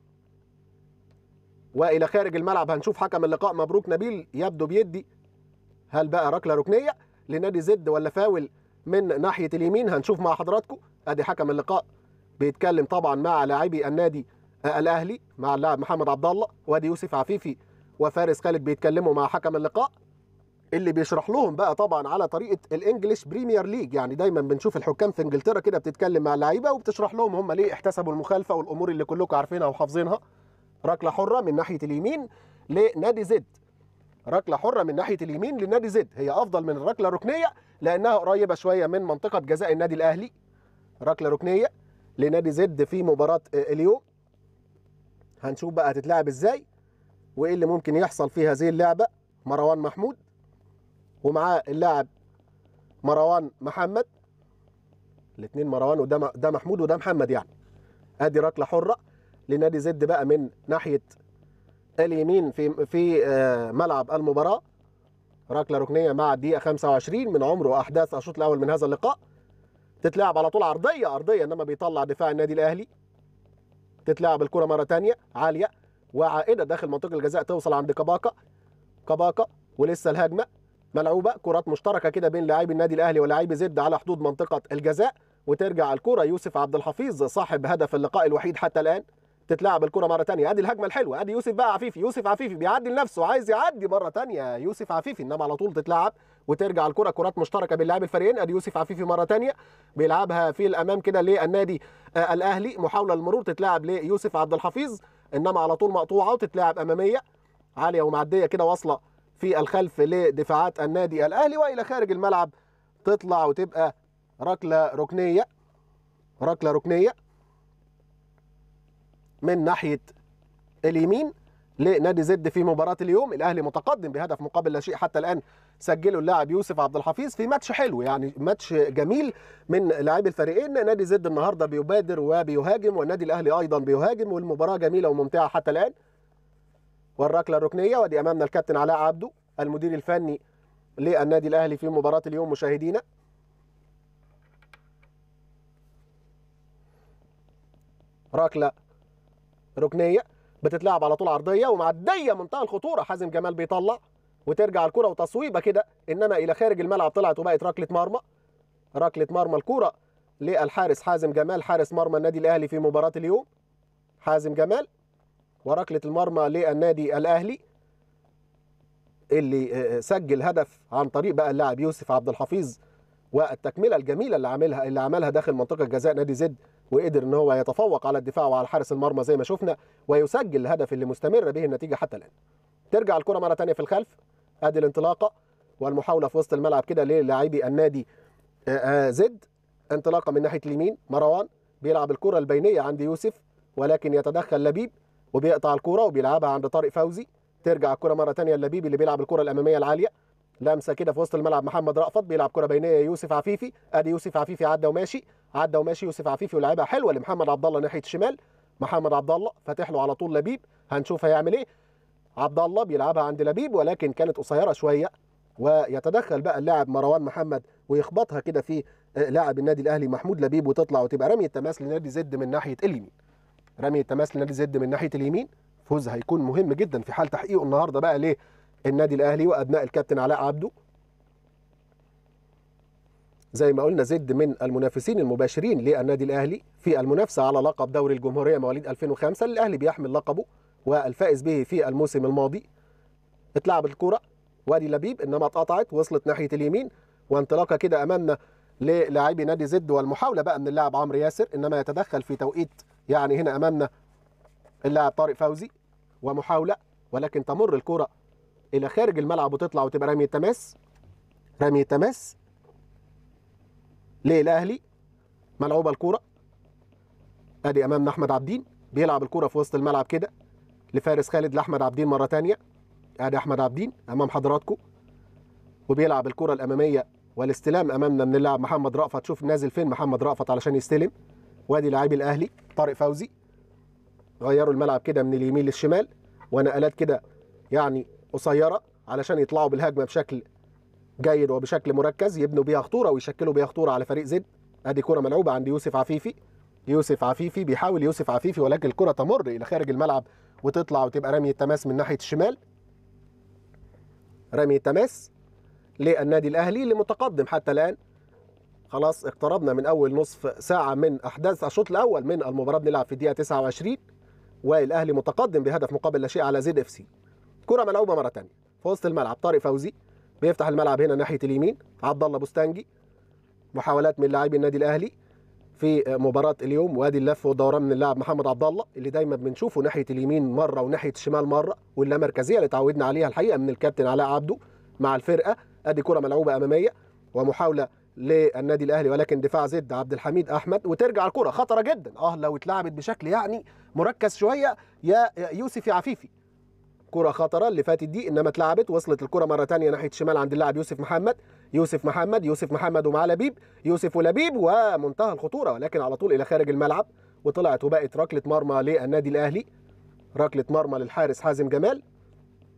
والى خارج الملعب هنشوف حكم اللقاء مبروك نبيل يبدو بيدي هل بقى ركله ركنيه لنادي زد ولا فاول من ناحيه اليمين هنشوف مع حضراتكم ادي حكم اللقاء بيتكلم طبعا مع لاعبي النادي الاهلي مع اللاعب محمد عبد الله وادي يوسف عفيفي وفارس خالد بيتكلموا مع حكم اللقاء اللي بيشرح لهم بقى طبعا على طريقه الانجليش بريمير ليج يعني دايما بنشوف الحكام في انجلترا كده بتتكلم مع اللعيبه وبتشرح لهم هم ليه احتسبوا المخالفه والامور اللي كلكم عارفينها وحافظينها ركله حره من ناحيه اليمين لنادي زد ركله حره من ناحيه اليمين لنادي زد هي افضل من الركله الركنيه لانها قريبه شويه من منطقه جزاء النادي الاهلي ركله ركنيه لنادي زد في مباراه اليوم هنشوف بقى هتتلعب ازاي وايه اللي ممكن يحصل في هذه اللعبه مروان محمود ومعاه اللاعب مروان محمد الاثنين مروان وده ده محمود وده محمد يعني ادي ركله حره لنادي زد بقى من ناحيه اليمين في في ملعب المباراه ركله ركنيه مع الدقيقه 25 من عمر واحداث الشوط الاول من هذا اللقاء تتلعب على طول عرضيه ارضيه انما بيطلع دفاع النادي الاهلي تتلعب الكره مره تانية عاليه وعائده داخل منطقه الجزاء توصل عند كباكا كباكا ولسه الهجمه ملعوبه كرات مشتركه كده بين لاعبي النادي الاهلي ولاعبي زد على حدود منطقه الجزاء وترجع الكره يوسف عبد الحفيظ صاحب هدف اللقاء الوحيد حتى الان تتلعب الكره مره تانية ادي الهجمه الحلوه ادي يوسف بقى عفيفي يوسف عفيفي بيعدي لنفسه عايز يعدي مره تانية يوسف عفيفي انما على طول تتلعب وترجع الكره كرات مشتركه بين لاعبي الفريقين ادي يوسف عفيفي مره تانية بيلعبها في الامام كده للنادي آه الاهلي محاوله للمرور تتلعب ليوسف عبد الحفيظ انما على طول مقطوعه وتتلعب اماميه عاليه ومعديه كده واصله في الخلف لدفاعات النادي الاهلي والى خارج الملعب تطلع وتبقى ركله ركنيه ركله ركنيه من ناحيه اليمين لنادي زد في مباراه اليوم الاهلي متقدم بهدف مقابل لا شيء حتى الان سجله اللاعب يوسف عبد الحفيظ في ماتش حلو يعني ماتش جميل من لاعبي الفريقين نادي زد النهارده بيبادر وبيهاجم والنادي الاهلي ايضا بيهاجم والمباراه جميله وممتعه حتى الان والركله الركنيه ودي امامنا الكابتن علاء عبده المدير الفني للنادي الاهلي في مباراه اليوم مشاهدينا ركله ركنيه بتتلعب على طول عرضيه ومعديه منتهى الخطوره حازم جمال بيطلع وترجع الكره وتصويبه كده انما الى خارج الملعب طلعت وبقت ركله مرمى ركله مرمى الكره للحارس حازم جمال حارس مرمى النادي الاهلي في مباراه اليوم حازم جمال وركله المرمى للنادي الاهلي اللي سجل هدف عن طريق بقى اللاعب يوسف عبد الحفيظ والتكمله الجميله اللي عاملها اللي عملها داخل منطقه جزاء نادي زد وقدر ان هو يتفوق على الدفاع وعلى حارس المرمى زي ما شفنا ويسجل الهدف اللي مستمر به النتيجه حتى الان. ترجع الكره مره ثانيه في الخلف ادي الانطلاقه والمحاوله في وسط الملعب كده للاعبي النادي زد انطلاقه من ناحيه اليمين مروان بيلعب الكره البينيه عند يوسف ولكن يتدخل لبيب وبيقطع الكره وبيلعبها عند طارق فوزي ترجع الكره مره ثانيه لبيب اللي بيلعب الكره الاماميه العاليه لمسه كده في وسط الملعب محمد رأفت بيلعب كره بينيه يوسف عفيفي ادي يوسف عفيفي عدى وماشي عدى وماشي يوسف عفيفي ولعبها حلوه لمحمد عبد الله ناحيه الشمال محمد عبد الله فاتح له على طول لبيب هنشوف هيعمل ايه عبد الله بيلعبها عند لبيب ولكن كانت قصيره شويه ويتدخل بقى اللاعب مروان محمد ويخبطها كده في لاعب النادي الاهلي محمود لبيب وتطلع وتبقى رميه تماس لنادي زد من ناحيه اليمين رميه تماس لنادي زد من ناحيه اليمين فوز هيكون مهم جدا في حال تحقيقه النهارده بقى ليه النادي الاهلي وابناء الكابتن علاء عبده زي ما قلنا زد من المنافسين المباشرين للنادي الاهلي في المنافسه على لقب دوري الجمهوريه مواليد 2005 اللي الاهلي بيحمل لقبه والفائز به في الموسم الماضي اتلعب الكره وادي لبيب انما اتقطعت وصلت ناحيه اليمين وانطلاقه كده امامنا للاعبي نادي زد والمحاوله بقى من اللاعب عمرو ياسر انما يتدخل في توقيت يعني هنا امامنا اللاعب طارق فوزي ومحاوله ولكن تمر الكره الى خارج الملعب وتطلع وتبقى رميه تماس رميه تماس للاهلي ملعوبه الكوره ادي امامنا احمد عبدين بيلعب الكوره في وسط الملعب كده لفارس خالد لاحمد عبدين مره ثانيه ادي احمد عبدين امام حضراتكم وبيلعب الكره الاماميه والاستلام امامنا من اللاعب محمد رأفت شوف نازل فين محمد رأفت علشان يستلم وادي لاعبي الاهلي طارق فوزي غيروا الملعب كده من اليمين للشمال ونقلات كده يعني قصيره علشان يطلعوا بالهجمه بشكل جيد وبشكل مركز يبنوا بيها خطوره ويشكلوا بيها خطوره على فريق زد ادي كره ملعوبه عند يوسف عفيفي يوسف عفيفي بيحاول يوسف عفيفي ولكن الكره تمر الى خارج الملعب وتطلع وتبقى رميه تماس من ناحيه الشمال رميه تماس للنادي الاهلي اللي متقدم حتى الان خلاص اقتربنا من اول نصف ساعه من احداث الشوط الاول من المباراه بنلعب في الدقيقه 29 والاهلي متقدم بهدف مقابل لا شيء على زد اف سي كره ملعوبه مره ثانيه في وسط الملعب طارق فوزي بيفتح الملعب هنا ناحيه اليمين عبد الله بوستانجي محاولات من لاعبي النادي الاهلي في مباراه اليوم وادي اللف والدوران من اللاعب محمد عبد الله اللي دايما بنشوفه ناحيه اليمين مره وناحيه الشمال مره واللامركزيه اللي اتعودنا عليها الحقيقه من الكابتن علاء عبده مع الفرقه ادي كره ملعوبه اماميه ومحاوله للنادي الاهلي ولكن دفاع زد عبد الحميد احمد وترجع الكره خطره جدا اه لو اتلعبت بشكل يعني مركز شويه يا يوسف يا عفيفي كرة خطرة اللي فاتت دي انما اتلعبت وصلت الكرة مرة تانية ناحية الشمال عند اللاعب يوسف محمد يوسف محمد يوسف محمد ومعاه لبيب يوسف ولبيب ومنتهى الخطورة ولكن على طول الى خارج الملعب وطلعت وبقت ركلة مرمى للنادي الاهلي ركلة مرمى للحارس حازم جمال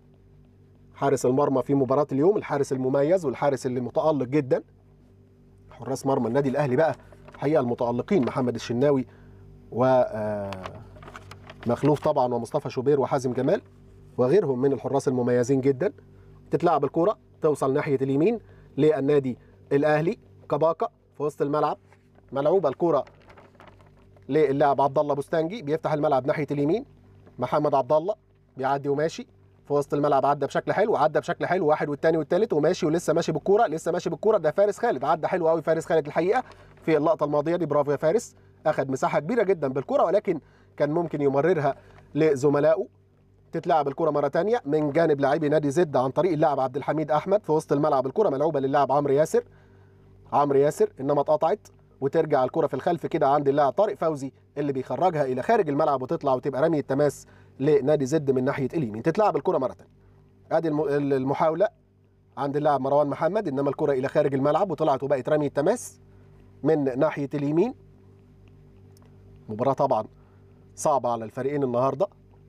حارس المرمى في مباراة اليوم الحارس المميز والحارس اللي متألق جدا حراس مرمى النادي الاهلي بقى حقيقه المتالقين محمد الشناوي و مخلوف طبعا ومصطفى شوبير وحازم جمال وغيرهم من الحراس المميزين جدا تتلعب الكرة توصل ناحية اليمين للنادي الأهلي كباكا في وسط الملعب ملعوبة الكرة للاعب عبد الله بوستانجي بيفتح الملعب ناحية اليمين محمد عبد الله بيعدي وماشي في وسط الملعب عدى بشكل حلو عدى بشكل حلو واحد والتاني والتالت وماشي ولسه ماشي بالكوره لسه ماشي بالكوره ده فارس خالد عدى حلو قوي فارس خالد الحقيقه في اللقطه الماضيه دي برافو يا فارس اخذ مساحه كبيره جدا بالكوره ولكن كان ممكن يمررها لزملائه تتلعب الكرة مرة تانية من جانب لاعبي نادي زد عن طريق اللاعب عبد الحميد أحمد في وسط الملعب الكرة ملعوبة للاعب عمرو ياسر عمرو ياسر إنما اتقطعت وترجع الكرة في الخلف كده عند اللاعب طارق فوزي اللي بيخرجها إلى خارج الملعب وتطلع وتبقى رمية تماس لنادي زد من ناحية اليمين تتلعب الكرة مرة تانية ادي المحاولة عند اللاعب مروان محمد إنما الكرة إلى خارج الملعب وطلعت وبقت رمية تماس من ناحية اليمين مباراة طبعا صعبة على الفريقين النهارده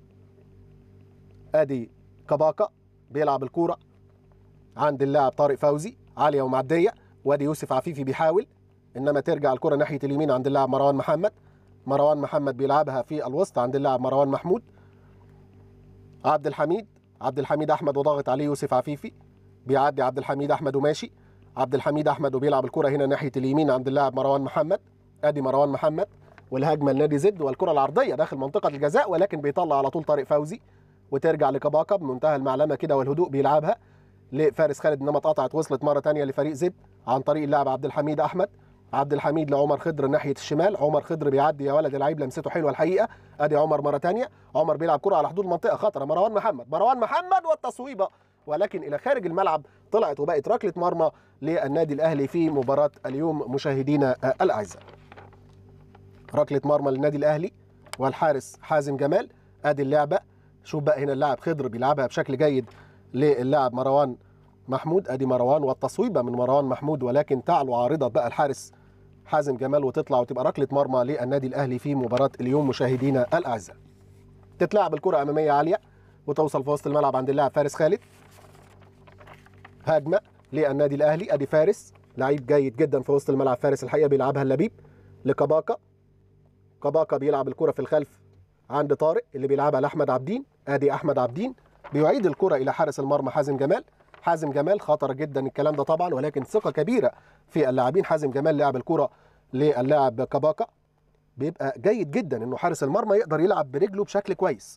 ادي كباكا بيلعب الكوره عند اللاعب طارق فوزي عاليه ومعديه وادي يوسف عفيفي بيحاول انما ترجع الكره ناحيه اليمين عند اللاعب مروان محمد مروان محمد بيلعبها في الوسط عند اللاعب مروان محمود عبد الحميد عبد الحميد احمد وضاغط عليه يوسف عفيفي بيعدي عبد الحميد احمد وماشي عبد الحميد احمد وبيلعب الكره هنا ناحيه اليمين عند اللاعب مروان محمد ادي مروان محمد والهجمه لنادي زد والكره العرضيه داخل منطقه الجزاء ولكن بيطلع على طول طارق فوزي وترجع لكباكا بمنتهى المعلمه كده والهدوء بيلعبها لفارس خالد انما اتقطعت وصلت مره ثانيه لفريق زد عن طريق اللاعب عبد الحميد احمد عبد الحميد لعمر خضر ناحيه الشمال عمر خضر بيعدي يا ولد اللعيب لمسته حلوه الحقيقه ادي عمر مره ثانيه عمر بيلعب كره على حدود منطقه خطره مروان محمد مروان محمد والتصويبه ولكن الى خارج الملعب طلعت وبقت ركله مرمى للنادي الاهلي في مباراه اليوم مشاهدينا الاعزاء ركله مرمى للنادي الاهلي والحارس حازم جمال ادي اللعبه شوف بقى هنا اللاعب خضر بيلعبها بشكل جيد للاعب مروان محمود ادي مروان والتصويبه من مروان محمود ولكن تعلو عارضه بقى الحارس حازم جمال وتطلع وتبقى ركله مرمى للنادي الاهلي في مباراه اليوم مشاهدينا الاعزاء. تتلعب الكره اماميه عاليه وتوصل في وسط الملعب عند اللاعب فارس خالد. هجمه للنادي الاهلي ادي فارس لعيب جيد جدا في وسط الملعب فارس الحقيقه بيلعبها اللبيب لكباكا كباكا بيلعب الكره في الخلف عند طارق اللي بيلعبها لاحمد عبدين ادي احمد عبدين بيعيد الكره الى حارس المرمى حازم جمال حازم جمال خطر جدا الكلام ده طبعا ولكن ثقه كبيره في اللاعبين حازم جمال لعب الكره للاعب كباكا بيبقى جيد جدا انه حارس المرمى يقدر يلعب برجله بشكل كويس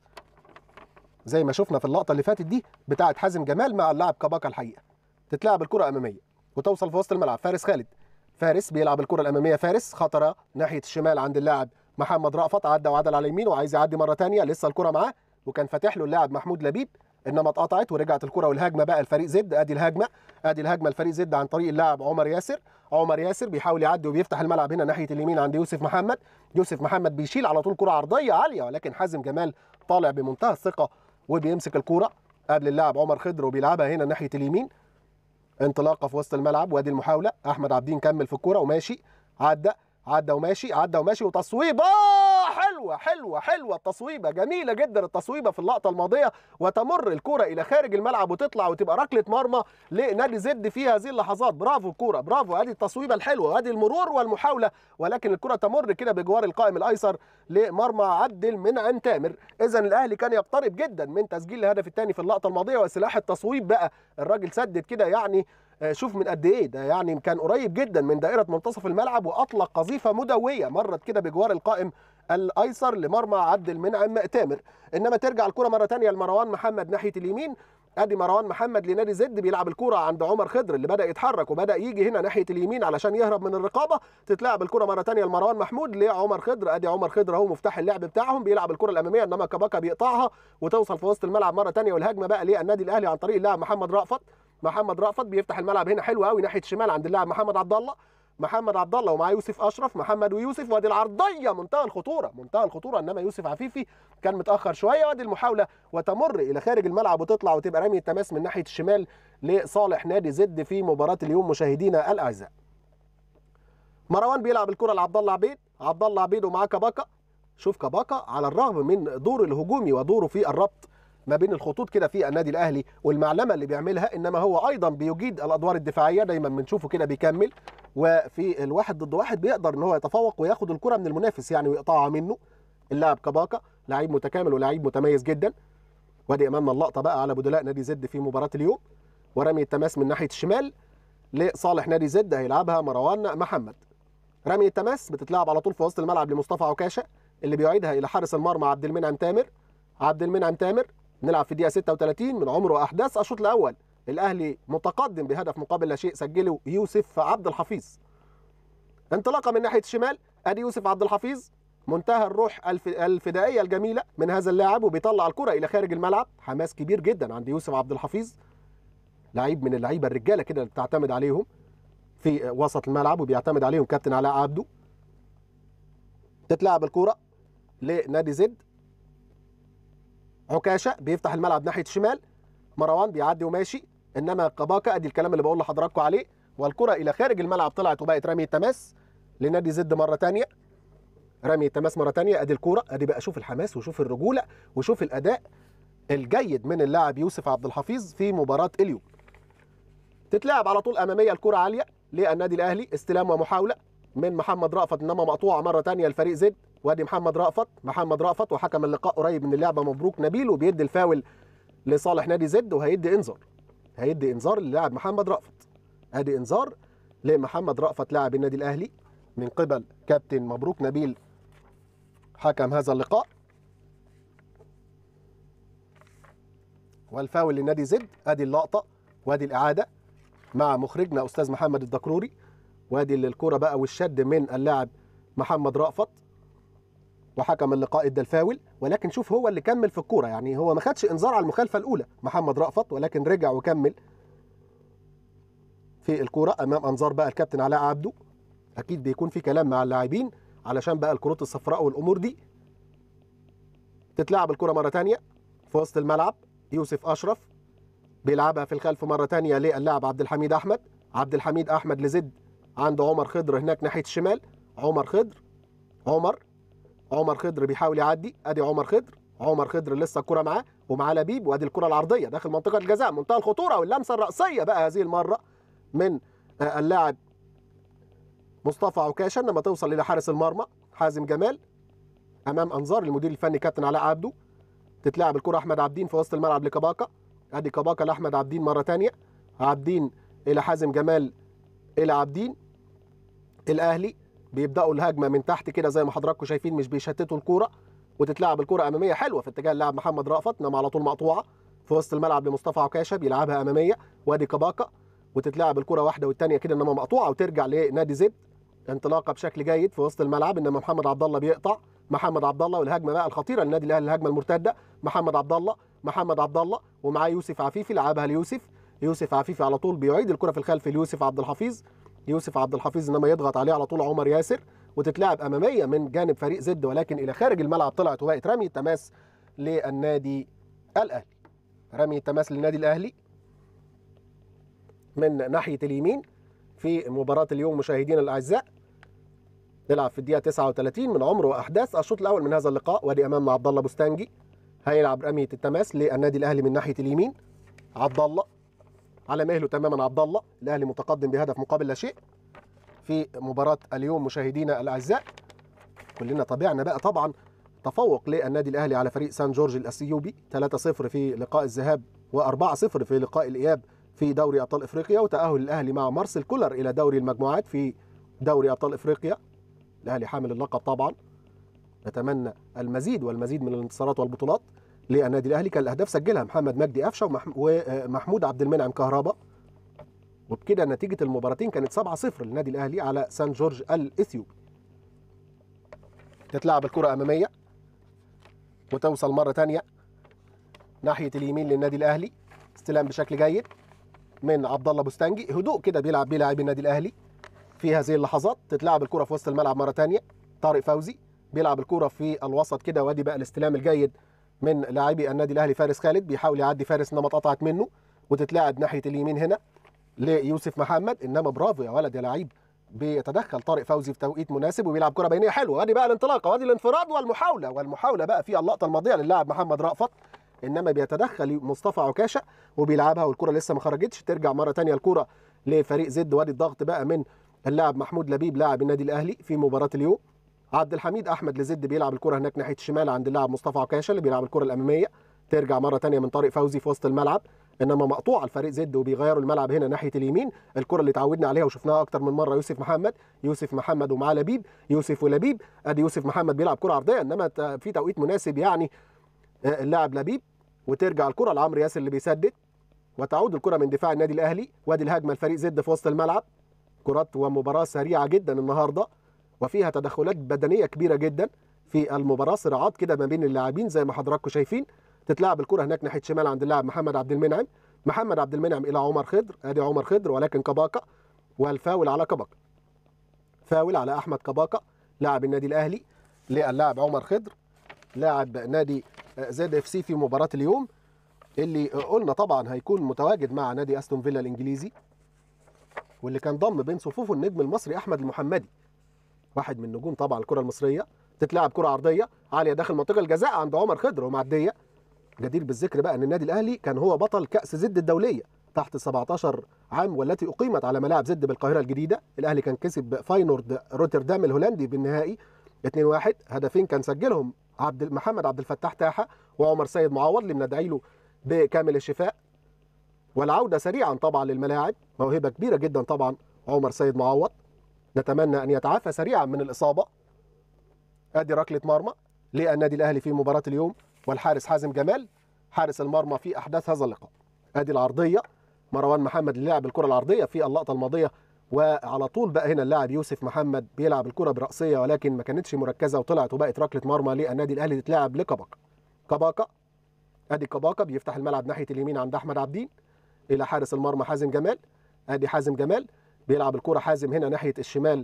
زي ما شفنا في اللقطه اللي فاتت دي بتاعه حازم جمال مع اللاعب كباكا الحقيقه تتلعب الكره اماميه وتوصل في وسط الملعب فارس خالد فارس بيلعب الكره الاماميه فارس خطره ناحيه الشمال عند اللاعب محمد رأفت عدى وعدل على اليمين وعايز يعدي مره ثانيه لسه الكره معاه وكان فاتح له اللاعب محمود لبيب انما اتقطعت ورجعت الكره والهجمه بقى الفريق زد ادي الهجمه ادي الهجمه الفريق زد عن طريق اللاعب عمر ياسر عمر ياسر بيحاول يعدي وبيفتح الملعب هنا ناحيه اليمين عند يوسف محمد يوسف محمد بيشيل على طول كره عرضيه عاليه ولكن حازم جمال طالع بمنتهى الثقه وبيمسك الكوره قبل اللاعب عمر خضر وبيلعبها هنا ناحيه اليمين انطلاقه في وسط الملعب وادي المحاوله احمد عبدين كمل في الكوره وماشي عدى عدى وماشي عدى وماشي وتصويبه حلوه حلوه حلوه التصويبه جميله جدا التصويبه في اللقطه الماضيه وتمر الكره الى خارج الملعب وتطلع وتبقى ركله مرمى لنادي زد في هذه اللحظات برافو الكوره برافو ادي التصويبه الحلوه وادي المرور والمحاوله ولكن الكره تمر كده بجوار القائم الايسر لمرمى عبد المنعم تامر اذا الاهلي كان يقترب جدا من تسجيل الهدف الثاني في اللقطه الماضيه وسلاح التصويب بقى الراجل سدد كده يعني شوف من قد ايه ده يعني كان قريب جدا من دائره منتصف الملعب واطلق قذيفه مدويه مرت كده بجوار القائم الايسر لمرمى عبد المنعم تامر انما ترجع الكره مره ثانيه لمروان محمد ناحيه اليمين ادي مروان محمد لنادي زد بيلعب الكره عند عمر خضر اللي بدا يتحرك وبدا يجي هنا ناحيه اليمين علشان يهرب من الرقابه تتلعب الكره مره ثانيه لمروان محمود لعمر خضر ادي عمر خضر اهو مفتاح اللعب بتاعهم بيلعب الكره الاماميه انما كباكا بيقطعها وتوصل في وسط الملعب مره ثانيه والهجمه بقى للنادي الاهلي عن طريق اللاعب محمد رأفت محمد رأفت بيفتح الملعب هنا حلو قوي ناحيه الشمال عند اللاعب محمد عبد الله محمد عبد الله ومعاه يوسف اشرف محمد ويوسف وادي العرضيه منتهى الخطوره منتهى الخطوره انما يوسف عفيفي كان متاخر شويه وادي المحاوله وتمر الى خارج الملعب وتطلع وتبقى رميه تماس من ناحيه الشمال لصالح نادي زد في مباراه اليوم مشاهدينا الاعزاء مروان بيلعب الكره لعبد الله عبيد عبد الله عبيد ومعاه كباكا شوف كباكا على الرغم من دوره الهجومي ودوره في الربط ما بين الخطوط كده في النادي الاهلي والمعلمه اللي بيعملها انما هو ايضا بيجيد الادوار الدفاعيه دايما بنشوفه كده بيكمل وفي الواحد ضد واحد بيقدر ان هو يتفوق وياخد الكره من المنافس يعني ويقطعها منه اللاعب كباكا لعيب متكامل ولاعيب متميز جدا وادي امامنا اللقطه بقى على بدلاء نادي زد في مباراه اليوم ورمي التماس من ناحيه الشمال لصالح نادي زد هيلعبها مروان محمد رمي التماس بتتلعب على طول في وسط الملعب لمصطفى عكاشه اللي بيعيدها الى حارس المرمى عبد المنعم تامر عبد المنعم تامر نلعب في الدقيقه 36 من عمر واحداث الشوط الاول الاهلي متقدم بهدف مقابل لا شيء سجله يوسف عبد الحفيظ انطلاقه من ناحيه الشمال ادي يوسف عبد الحفيظ منتهى الروح الف... الفدائيه الجميله من هذا اللاعب وبيطلع الكره الى خارج الملعب حماس كبير جدا عند يوسف عبد الحفيظ لعيب من اللعيبه الرجاله كده اللي بتعتمد عليهم في وسط الملعب وبيعتمد عليهم كابتن علاء عبده تتلعب الكره لنادي زد عكاشه بيفتح الملعب ناحيه الشمال مروان بيعدي وماشي انما قباكا ادي الكلام اللي بقول لحضراتكم عليه والكره الى خارج الملعب طلعت وبقت رمي التماس لنادي زد مره ثانيه رمي التماس مره ثانيه ادي الكوره ادي بقى شوف الحماس وشوف الرجوله وشوف الاداء الجيد من اللاعب يوسف عبد الحفيظ في مباراه اليوم تتلعب على طول اماميه الكره عاليه للنادي الاهلي استلام ومحاوله من محمد رأفت انما مقطوعه مره ثانيه لفريق زد وادي محمد رأفت محمد رأفت وحكم اللقاء قريب من اللعبه مبروك نبيل وبيدي الفاول لصالح نادي زد وهيدي انذار هيدي انذار للاعب محمد رأفت ادي انذار لمحمد رأفت لاعب النادي الاهلي من قبل كابتن مبروك نبيل حكم هذا اللقاء والفاول لنادي زد ادي اللقطه وادي الاعاده مع مخرجنا استاذ محمد الدكروري وادي الكرة بقى والشد من اللاعب محمد رأفت وحكم اللقاء ادى الفاول ولكن شوف هو اللي كمل في الكوره يعني هو ما خدش انذار على المخالفه الاولى محمد رأفت ولكن رجع وكمل في الكوره امام انظار بقى الكابتن علاء عبده اكيد بيكون في كلام مع اللاعبين علشان بقى الكروت الصفراء والامور دي تتلعب الكره مره ثانيه في وسط الملعب يوسف اشرف بيلعبها في الخلف مره ثانيه للاعب عبد الحميد احمد عبد الحميد احمد لزد عند عمر خضر هناك ناحيه الشمال عمر خضر عمر عمر خضر بيحاول يعدي ادي عمر خضر عمر خضر لسه الكره معاه ومعاه لبيب وادي الكره العرضيه داخل منطقه الجزاء منتهى الخطوره واللمسه الراسيه بقى هذه المره من اللاعب مصطفى عكاشه لما توصل الى حارس المرمى حازم جمال امام انظار المدير الفني كابتن علاء عبده تتلعب الكره احمد عابدين في وسط الملعب لكباكا ادي كباكا لاحمد عابدين مره ثانيه عابدين الى حازم جمال الى عابدين الاهلي بيبداوا الهجمه من تحت كده زي ما حضراتكم شايفين مش بيشتتوا الكوره وتتلعب الكره اماميه حلوه في اتجاه اللاعب محمد رأفت انما على طول مقطوعه في وسط الملعب لمصطفى عكاشه بيلعبها اماميه وادي كباكا وتتلعب الكره واحده والثانيه كده انما مقطوعه وترجع لنادي زد انطلاقه بشكل جيد في وسط الملعب انما محمد عبد الله بيقطع محمد عبد الله والهجمه بقى الخطيره للنادي الاهلي الهجمه المرتده محمد عبد الله محمد عبد الله ومعاه يوسف عفيفي لعبها ليوسف يوسف عفيفي على طول بيعيد الكره في الخلف ليوسف عبد الحفيظ يوسف عبد الحفيظ انما يضغط عليه على طول عمر ياسر وتتلعب اماميه من جانب فريق زد ولكن الى خارج الملعب طلعت وبقت رمي تماس للنادي الاهلي رمي تماس للنادي الاهلي من ناحيه اليمين في مباراه اليوم مشاهدينا الاعزاء نلعب في الدقيقه 39 من عمر واحداث الشوط الاول من هذا اللقاء وادي امامنا عبد الله بوستانجي هيلعب رميه التماس للنادي الاهلي من ناحيه اليمين عبد الله على مهله تماما عبد الله الاهلي متقدم بهدف مقابل لا شيء في مباراه اليوم مشاهدينا الاعزاء كلنا تابعنا بقى طبعا تفوق للنادي الاهلي على فريق سان جورج الاثيوبي 3-0 في لقاء الذهاب و4-0 في لقاء الاياب في دوري ابطال افريقيا وتاهل الاهلي مع مارسيل كولر الى دوري المجموعات في دوري ابطال افريقيا الاهلي حامل اللقب طبعا نتمنى المزيد والمزيد من الانتصارات والبطولات للنادي الاهلي كان الاهداف سجلها محمد مجدي قفشه ومحمود عبد المنعم كهربا وبكده نتيجه المباراتين كانت 7-0 للنادي الاهلي على سان جورج الاثيوبي تتلعب الكره اماميه وتوصل مره ثانيه ناحيه اليمين للنادي الاهلي استلام بشكل جيد من عبد الله بوستانجي هدوء كده بيلعب بيه لاعبي النادي الاهلي في هذه اللحظات تتلعب الكره في وسط الملعب مره ثانيه طارق فوزي بيلعب الكره في الوسط كده وادي بقى الاستلام الجيد من لاعبي النادي الاهلي فارس خالد بيحاول يعدي فارس انما اتقطعت منه وتتلعب ناحيه اليمين هنا ليوسف محمد انما برافو يا ولد يا لعيب بيتدخل طارق فوزي في توقيت مناسب وبيلعب كره بينيه حلوه وادي بقى الانطلاقه وادي الانفراد والمحاوله والمحاوله بقى في اللقطه الماضيه للاعب محمد رأفت انما بيتدخل مصطفى عكاشه وبيلعبها والكره لسه ما خرجتش ترجع مره تانية الكره لفريق زد وادي الضغط بقى من اللاعب محمود لبيب لاعب النادي الاهلي في مباراه اليوم عبد الحميد احمد لزد بيلعب الكره هناك ناحيه الشمال عند اللاعب مصطفى عكاشه اللي بيلعب الكره الاماميه ترجع مره تانية من طارق فوزي في وسط الملعب انما مقطوعه الفريق زد وبيغيروا الملعب هنا ناحيه اليمين الكره اللي اتعودنا عليها وشفناها اكتر من مره يوسف محمد يوسف محمد ومعاه لبيب يوسف ولبيب ادي يوسف محمد بيلعب كره عرضيه انما في توقيت مناسب يعني اللاعب لبيب وترجع الكره لعمرو ياسر اللي بيسدد وتعود الكره من دفاع النادي الاهلي وادي الهجمه الفريق زد في وسط الملعب كرات ومباراه سريعه جدا النهارده وفيها تدخلات بدنيه كبيره جدا في المباراه صراعات كده ما بين اللاعبين زي ما حضراتكم شايفين تتلعب الكره هناك ناحيه شمال عند اللاعب محمد عبد المنعم محمد عبد المنعم الى عمر خضر ادي عمر خضر ولكن كباكا والفاول على كباكا فاول على احمد كباكا لاعب النادي الاهلي للاعب عمر خضر لاعب نادي زد اف سي في مباراه اليوم اللي قلنا طبعا هيكون متواجد مع نادي استون فيلا الانجليزي واللي كان ضم بين صفوفه النجم المصري احمد المحمدي واحد من نجوم طبعا الكره المصريه تتلعب كره عرضيه عاليه داخل منطقه الجزاء عند عمر خضر ومعديه جدير بالذكر بقى ان النادي الاهلي كان هو بطل كاس زد الدوليه تحت 17 عام والتي اقيمت على ملاعب زد بالقاهره الجديده الاهلي كان كسب فاينورد روتردام الهولندي بالنهائي 2-1 هدفين كان سجلهم عبد محمد عبد الفتاح تاحه وعمر سيد معوض اللي بندعي له بكامل الشفاء والعوده سريعا طبعا للملاعب موهبه كبيره جدا طبعا عمر سيد معوض نتمنى ان يتعافى سريعا من الاصابه ادي ركله مرمى للنادي الاهلي في مباراه اليوم والحارس حازم جمال حارس المرمى في احداث هذا اللقاء ادي العرضيه مروان محمد اللي لعب الكره العرضيه في اللقطه الماضيه وعلى طول بقى هنا اللاعب يوسف محمد بيلعب الكره براسيه ولكن ما كانتش مركزه وطلعت وبقت ركله مرمى للنادي الاهلي تتلعب لكباكا كباكا ادي كباكا بيفتح الملعب ناحيه اليمين عند احمد عبدين الى حارس المرمى حازم جمال ادي حازم جمال بيلعب الكره حازم هنا ناحيه الشمال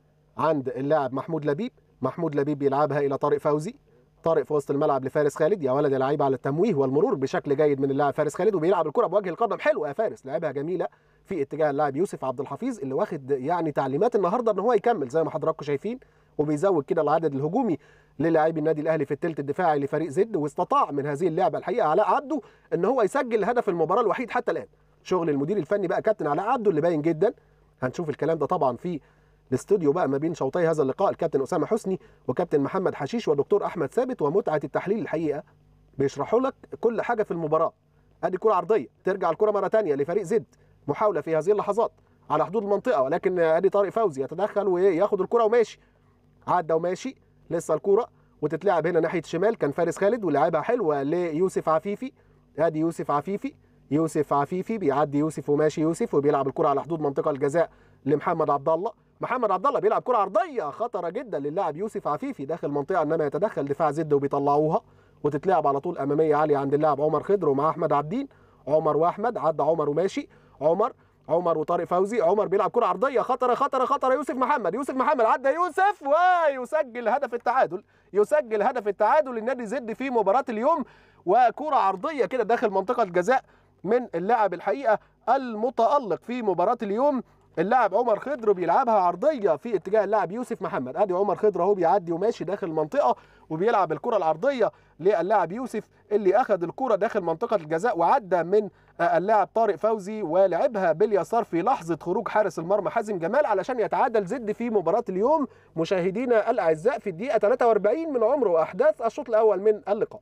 عند اللاعب محمود لبيب محمود لبيب بيلعبها الى طارق فوزي طارق في وسط الملعب لفارس خالد يا ولد يا لعيب على التمويه والمرور بشكل جيد من اللاعب فارس خالد وبيلعب الكره بوجه القدم حلوه يا فارس لعبها جميله في اتجاه اللاعب يوسف عبد الحفيظ اللي واخد يعني تعليمات النهارده ان هو يكمل زي ما حضراتكم شايفين وبيزود كده العدد الهجومي للاعبي النادي الاهلي في الثلث الدفاعي لفريق زد واستطاع من هذه اللعبه الحقيقه علاء عبده ان هو يسجل هدف المباراه الوحيد حتى الان شغل المدير الفني بقى كابتن علاء عبده اللي باين جدا هنشوف الكلام ده طبعا في الاستوديو بقى ما بين شوطي هذا اللقاء الكابتن اسامه حسني وكابتن محمد حشيش ودكتور احمد ثابت ومتعه التحليل الحقيقه بيشرحوا لك كل حاجه في المباراه ادي كره عرضيه ترجع الكره مره ثانيه لفريق زد محاوله في هذه اللحظات على حدود المنطقه ولكن ادي طارق فوزي يتدخل وياخد الكره وماشي عدى وماشي لسه الكره وتتلعب هنا ناحيه الشمال كان فارس خالد ولعبها حلوه ليوسف عفيفي ادي يوسف عفيفي يوسف عفيفي بيعدي يوسف وماشي يوسف وبيلعب الكره على حدود منطقه الجزاء لمحمد عبد الله محمد عبد الله بيلعب كره عرضيه خطره جدا للاعب يوسف عفيفي داخل المنطقه انما يتدخل دفاع زد وبيطلعوها وتتلعب على طول اماميه عاليه عند اللاعب عمر خضر ومع احمد عبدين عمر واحمد عدى عمر وماشي عمر عمر وطارق فوزي عمر بيلعب كره عرضيه خطره خطره خطره يوسف محمد يوسف محمد عدى يوسف ويسجل هدف التعادل يسجل هدف التعادل للنادي زد في مباراه اليوم وكره عرضيه كده داخل منطقه الجزاء من اللاعب الحقيقه المتالق في مباراه اليوم اللاعب عمر خضر بيلعبها عرضيه في اتجاه اللاعب يوسف محمد ادي عمر خضر اهو بيعدي وماشي داخل المنطقه وبيلعب الكره العرضيه للاعب يوسف اللي اخذ الكره داخل منطقه الجزاء وعدى من اللاعب طارق فوزي ولعبها باليسار في لحظه خروج حارس المرمى حازم جمال علشان يتعادل زد في مباراه اليوم مشاهدينا الاعزاء في الدقيقه 43 من عمر واحداث الشوط الاول من اللقاء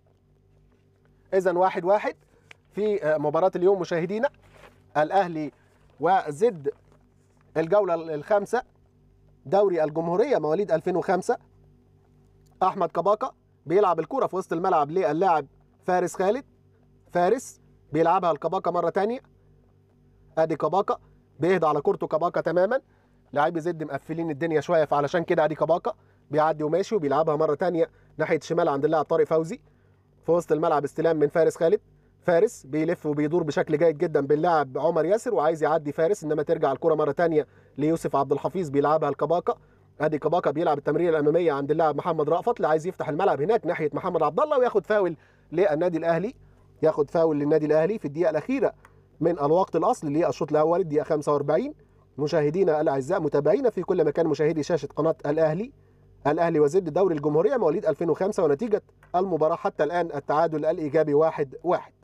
اذا واحد واحد في مباراه اليوم مشاهدينا الاهلي وزد الجولة الخامسة دوري الجمهورية مواليد 2005 أحمد كباكا بيلعب الكرة في وسط الملعب للاعب فارس خالد فارس بيلعبها الكباكا مرة تانية أدي كباكا بيهدى على كورته كباكا تماما لاعبي زد مقفلين الدنيا شوية فعلشان كده أدي كباكا بيعدي وماشي وبيلعبها مرة تانية ناحية الشمال عند اللاعب طارق فوزي في وسط الملعب استلام من فارس خالد فارس بيلف وبيدور بشكل جيد جدا باللاعب عمر ياسر وعايز يعدي فارس انما ترجع الكره مره ثانيه ليوسف عبد الحفيظ بيلعبها الكباكا ادي كباكا بيلعب التمريره الاماميه عند اللاعب محمد رأفت اللي عايز يفتح الملعب هناك ناحيه محمد عبد الله وياخد فاول للنادي الاهلي ياخد فاول للنادي الاهلي في الدقيقه الاخيره من الوقت الاصلي للشوط الاول الدقيقه 45 مشاهدينا الاعزاء متابعينا في كل مكان مشاهدي شاشه قناه الاهلي الاهلي وزد دوري الجمهوريه مواليد 2005 ونتيجه المباراه حتى الان التعادل الايجابي واحد واحد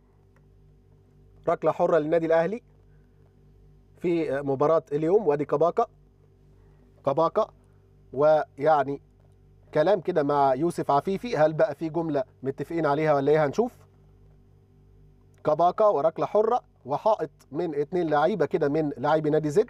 ركله حره للنادي الاهلي في مباراه اليوم وادي كباكا كباكا ويعني كلام كده مع يوسف عفيفي هل بقى في جمله متفقين عليها ولا ايه هنشوف كباكا وركله حره وحائط من اتنين لعيبه كده من لاعبي نادي زد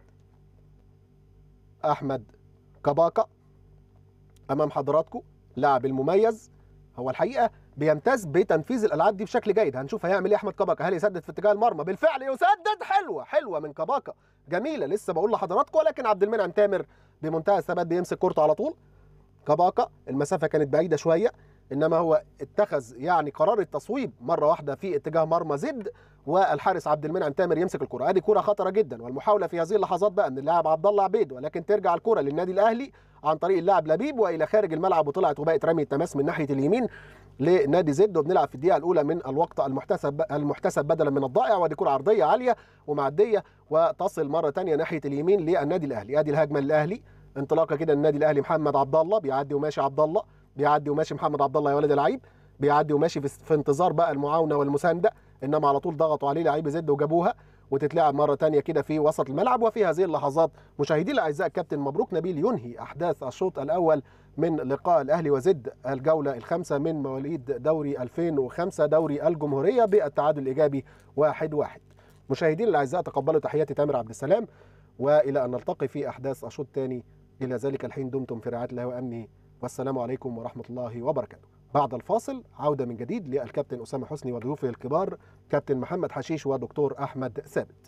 احمد كباكا امام حضراتكم لاعب المميز هو الحقيقه بيمتاز بتنفيذ الالعاب دي بشكل جيد هنشوف هيعمل ايه احمد كباكا هل يسدد في اتجاه المرمى بالفعل يسدد حلوه حلوه من كباكا جميله لسه بقول لحضراتكم ولكن عبد المنعم تامر بمنتهى الثبات بيمسك كورته على طول كباكا المسافه كانت بعيده شويه انما هو اتخذ يعني قرار التصويب مره واحده في اتجاه مرمى زد والحارس عبد المنعم تامر يمسك الكره ادي كره خطره جدا والمحاوله في هذه اللحظات بقى ان اللاعب عبد الله عبيد ولكن ترجع الكره للنادي الاهلي عن طريق اللاعب لبيب والى خارج الملعب وطلعت وبقت رمي التماس من ناحيه اليمين لنادي زد وبنلعب في الدقيقه الاولى من الوقت المحتسب المحتسب بدلا من الضائع ودي كره عرضيه عاليه ومعديه وتصل مره ثانيه ناحيه اليمين للنادي الاهلي ادي الهجمه للاهلي انطلاقه كده النادي الاهلي محمد عبد الله بيعدي وماشي عبد الله بيعدي وماشي محمد عبد الله يا ولد اللعيب بيعدي وماشي في, في انتظار بقى المعاونه والمسانده انما على طول ضغطوا عليه لعيبه زد وجابوها وتتلعب مره ثانيه كده في وسط الملعب وفي هذه اللحظات مشاهدي الاعزاء كابتن مبروك نبيل ينهي احداث الشوط الاول من لقاء الاهلي وزد الجوله الخامسه من مواليد دوري 2005 دوري الجمهوريه بالتعادل الايجابي 1 1 مشاهدينا الاعزاء تقبلوا تحياتي تامر عبد السلام والى ان نلتقي في احداث الشوط الثاني الى ذلك الحين دمتم في رعايه الله وامنه والسلام عليكم ورحمه الله وبركاته بعد الفاصل عوده من جديد للكابتن اسامه حسني وضيوفه الكبار كابتن محمد حشيش ودكتور احمد ثابت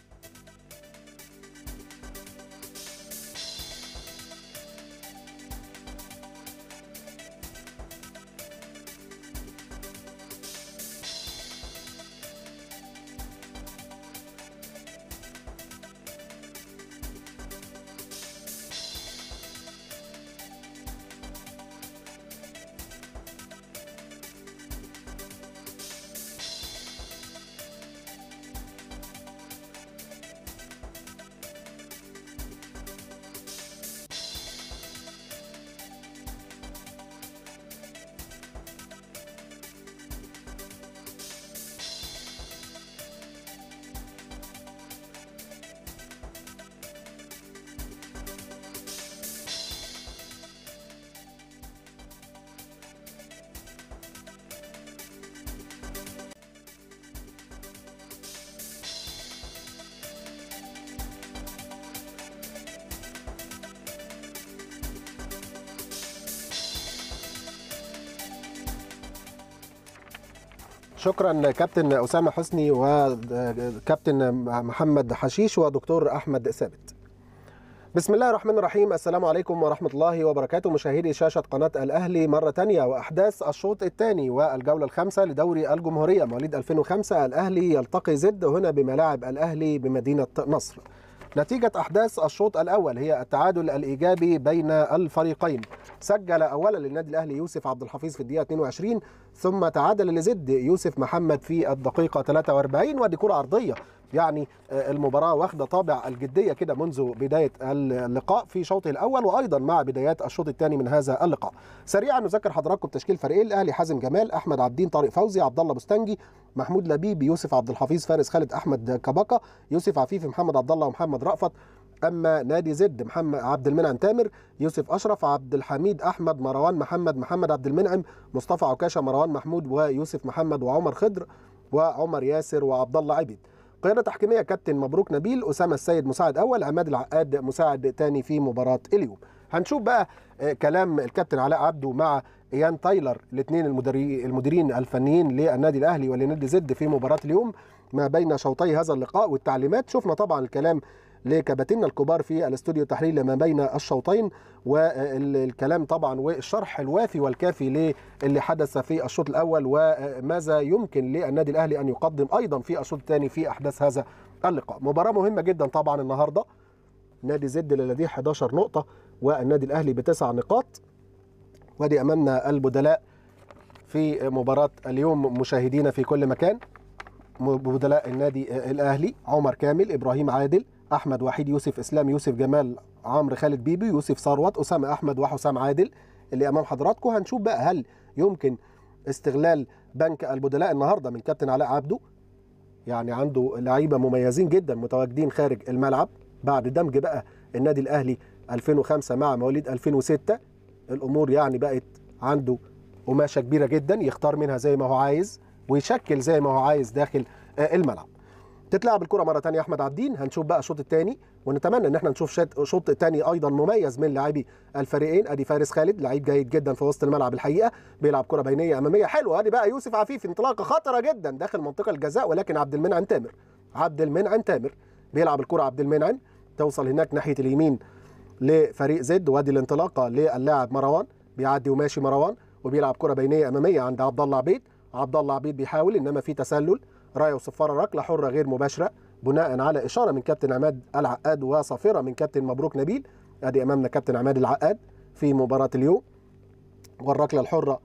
شكرا كابتن اسامه حسني وكابتن محمد حشيش ودكتور احمد ثابت بسم الله الرحمن الرحيم السلام عليكم ورحمة الله وبركاته مشاهدي شاشة قناة الأهلي مرة تانية وأحداث الشوط الثاني والجولة الخامسة لدوري الجمهورية مواليد 2005 الأهلي يلتقي زد هنا بملاعب الأهلي بمدينة نصر نتيجة أحداث الشوط الأول هي التعادل الإيجابي بين الفريقين سجل أولا للنادي الأهلي يوسف عبد الحفيظ في الدقيقة 22 ثم تعادل لزد يوسف محمد في الدقيقة 43 ودي كرة عرضية يعني المباراة واخدة طابع الجدية كده منذ بداية اللقاء في شوطه الأول وأيضا مع بدايات الشوط الثاني من هذا اللقاء. سريعا نذكر حضراتكم تشكيل فريقين الأهلي حازم جمال، أحمد عبدين، طارق فوزي، عبد الله بستنجي، محمود لبيب، يوسف عبد الحفيظ، فارس خالد أحمد كباكا، يوسف عفيفي، محمد عبد الله ومحمد رأفت. اما نادي زد محمد عبد المنعم تامر يوسف اشرف عبد الحميد احمد مروان محمد محمد عبد المنعم مصطفى عكاشه مروان محمود ويوسف محمد وعمر خضر وعمر ياسر وعبد الله عبيد قيادة تحكيمية كابتن مبروك نبيل أسامة السيد مساعد أول عماد العقاد مساعد تاني في مباراة اليوم هنشوف بقى كلام الكابتن علاء عبده مع ايان تايلر الاثنين المديرين الفنيين للنادي الاهلي ولنادي زد في مباراه اليوم ما بين شوطي هذا اللقاء والتعليمات شفنا طبعا الكلام لكباتننا الكبار في الاستوديو التحليلي ما بين الشوطين والكلام طبعا والشرح الوافي والكافي للي حدث في الشوط الاول وماذا يمكن للنادي الاهلي ان يقدم ايضا في الشوط الثاني في احداث هذا اللقاء مباراه مهمه جدا طبعا النهارده نادي زد اللي لديه 11 نقطه والنادي الاهلي بتسع نقاط وادي امامنا البدلاء في مباراه اليوم مشاهدينا في كل مكان بدلاء النادي الاهلي عمر كامل ابراهيم عادل احمد وحيد يوسف اسلام يوسف جمال عمرو خالد بيبي يوسف ثروت اسامه احمد وحسام عادل اللي امام حضراتكم هنشوف بقى هل يمكن استغلال بنك البدلاء النهارده من كابتن علاء عبده يعني عنده لعيبه مميزين جدا متواجدين خارج الملعب بعد دمج بقى النادي الاهلي 2005 مع مواليد 2006 الامور يعني بقت عنده قماشه كبيره جدا يختار منها زي ما هو عايز ويشكل زي ما هو عايز داخل الملعب تتلعب الكره مره ثانيه احمد عبدين هنشوف بقى الشوط الثاني ونتمنى ان احنا نشوف شوط ثاني ايضا مميز من لاعبي الفريقين ادي فارس خالد لعيب جيد جدا في وسط الملعب الحقيقه بيلعب كره بينيه اماميه حلوه ادي بقى يوسف عفيف انطلاقه خطره جدا داخل منطقه الجزاء ولكن عبد المنعم تامر عبد المنعم تامر بيلعب الكره عبد المنعم توصل هناك ناحيه اليمين لفريق زد وادي الانطلاقه للاعب مروان بيعدي وماشي مروان وبيلعب كره بينيه اماميه عند عبد الله عبيد عبد الله عبيد بيحاول انما في تسلل رايه وصفاره ركله حره غير مباشره بناء على اشاره من كابتن عماد العقاد وصافره من كابتن مبروك نبيل ادي امامنا كابتن عماد العقاد في مباراه اليوم والركله الحره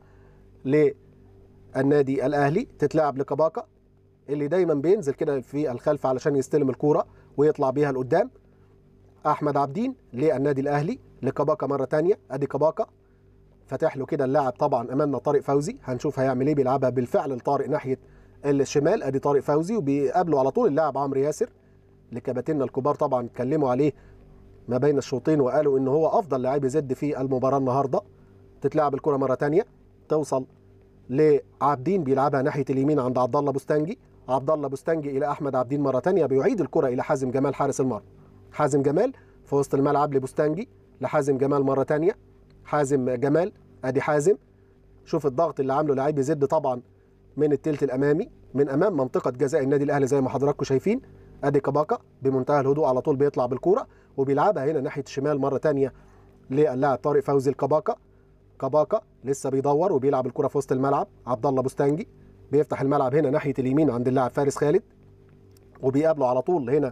للنادي الاهلي تتلعب لكباكا اللي دايما بينزل كده في الخلف علشان يستلم الكوره ويطلع بيها لقدام احمد عبدين للنادي الاهلي لكباكا مره ثانيه ادي كباكا فتح له كده اللاعب طبعا امامنا طارق فوزي هنشوف هيعمل ايه بيلعبها بالفعل لطارق ناحيه الشمال ادي طارق فوزي وبيقابله على طول اللاعب عمرو ياسر اللي كباتننا الكبار طبعا اتكلموا عليه ما بين الشوطين وقالوا ان هو افضل لاعب زد في المباراه النهارده تتلعب الكره مره ثانيه توصل لعابدين بيلعبها ناحيه اليمين عند عبد الله بوستانجي عبد الله بوستانجي الى احمد عابدين مره ثانيه بيعيد الكره الى حازم جمال حارس المرمى حازم جمال في وسط الملعب لبوستانجي لحازم جمال مره ثانيه حازم جمال ادي حازم شوف الضغط اللي عامله لاعبي زد طبعا من التلت الامامي من امام منطقه جزاء النادي الاهلي زي ما حضراتكم شايفين ادي كباكا بمنتهى الهدوء على طول بيطلع بالكوره وبيلعبها هنا ناحيه الشمال مره ثانيه للاعب طارق فوزي الكباكا كباكا لسه بيدور وبيلعب الكره في وسط الملعب عبد الله بوستانجي بيفتح الملعب هنا ناحيه اليمين عند اللاعب فارس خالد وبيقابله على طول هنا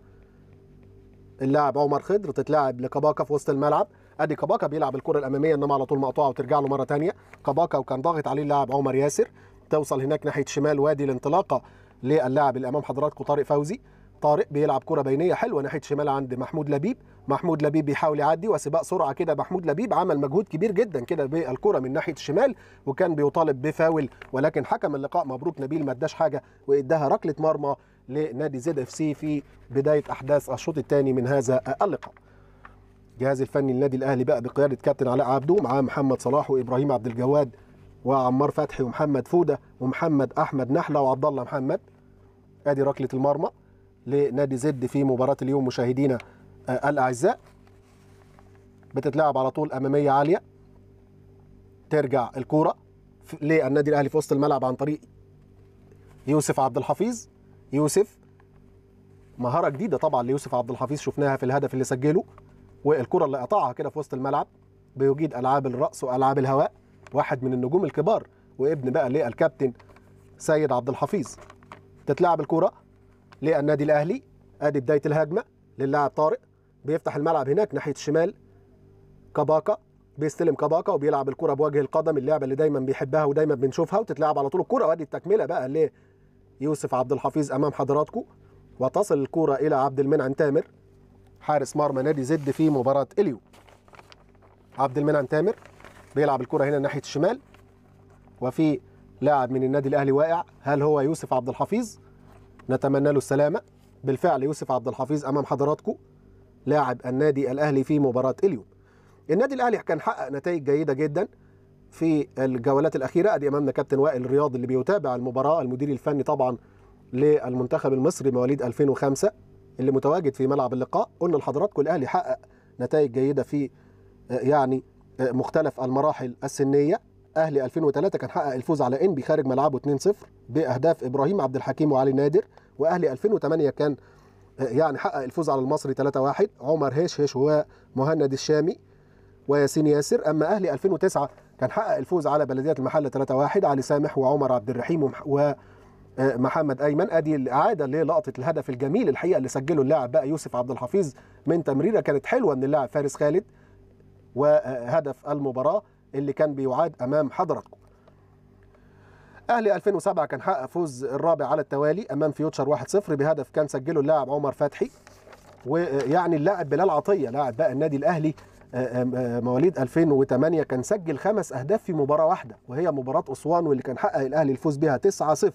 اللاعب عمر خضر تتلعب لكباكا في وسط الملعب ادي كباكا بيلعب الكره الاماميه انما على طول مقطوعه وترجع له مره ثانيه كباكا وكان ضاغط عليه اللاعب عمر ياسر توصل هناك ناحيه شمال وادي الانطلاقه للاعب اللي امام حضراتكم طارق فوزي طارق بيلعب كره بينيه حلوه ناحيه شمال عند محمود لبيب محمود لبيب بيحاول يعدي وسباق سرعه كده محمود لبيب عمل مجهود كبير جدا كده بالكره من ناحيه الشمال وكان بيطالب بفاول ولكن حكم اللقاء مبروك نبيل ما اداش حاجه واداها ركله مرمى لنادي زد اف سي في بدايه احداث الشوط الثاني من هذا اللقاء الجهاز الفني للنادي الاهلي بقى بقياده كابتن علاء عبدو معاه محمد صلاح وابراهيم عبد الجواد وعمار فتحي ومحمد فوده ومحمد احمد نحله وعبد الله محمد ادي ركله المرمى لنادي زد في مباراه اليوم مشاهدينا الاعزاء بتتلعب على طول اماميه عاليه ترجع الكوره للنادي الاهلي في وسط الملعب عن طريق يوسف عبد الحفيظ يوسف مهاره جديده طبعا ليوسف عبد الحفيظ شفناها في الهدف اللي سجله والكره اللي قطعها كده في وسط الملعب بيجيد العاب الراس والعاب الهواء واحد من النجوم الكبار وابن بقى للكابتن سيد عبد الحفيظ تتلعب الكره للنادي الاهلي ادي بدايه الهجمه للاعب طارق بيفتح الملعب هناك ناحيه الشمال كباكا بيستلم كباكا وبيلعب الكره بوجه القدم اللعبه اللي دايما بيحبها ودايما بنشوفها وتتلعب على طول الكره وادي التكمله بقى ليوسف عبد الحفيظ امام حضراتكم وتصل الكره الى عبد المنعم تامر حارس مرمى نادي زد في مباراه اليوم عبد المنعم تامر بيلعب الكره هنا ناحيه الشمال وفي لاعب من النادي الاهلي واقع هل هو يوسف عبد الحفيظ نتمنى له السلامه بالفعل يوسف عبد الحفيظ امام حضراتكم لاعب النادي الاهلي في مباراه اليوم النادي الاهلي كان حقق نتائج جيده جدا في الجولات الاخيره ادي امامنا كابتن وائل الرياض اللي بيتابع المباراه المدير الفني طبعا للمنتخب المصري مواليد 2005 اللي متواجد في ملعب اللقاء قلنا لحضراتكم الاهلي حقق نتائج جيده في يعني مختلف المراحل السنيه اهلي 2003 كان حقق الفوز على انبي خارج ملعبه 2-0 باهداف ابراهيم عبد الحكيم وعلي نادر واهلي 2008 كان يعني حقق الفوز على المصري 3-1 عمر هيش هيش ومهند الشامي وياسين ياسر اما اهلي 2009 كان حقق الفوز على بلديه المحله 3-1 علي سامح وعمر عبد الرحيم ومحمد ايمن ادي الاعاده للقطه الهدف الجميل الحقيقه اللي سجله اللاعب بقى يوسف عبد الحفيظ من تمريره كانت حلوه من اللاعب فارس خالد وهدف المباراه اللي كان بيعاد امام حضراتكم اهلي 2007 كان حقق فوز الرابع على التوالي امام فيوتشر 1-0 بهدف كان سجله اللاعب عمر فتحي ويعني اللاعب بلال عطيه لاعب بقى النادي الاهلي آه، آه، آه، مواليد 2008 كان سجل خمس اهداف في مباراه واحده وهي مباراه اسوان واللي كان حقق الاهلي الفوز بها 9-0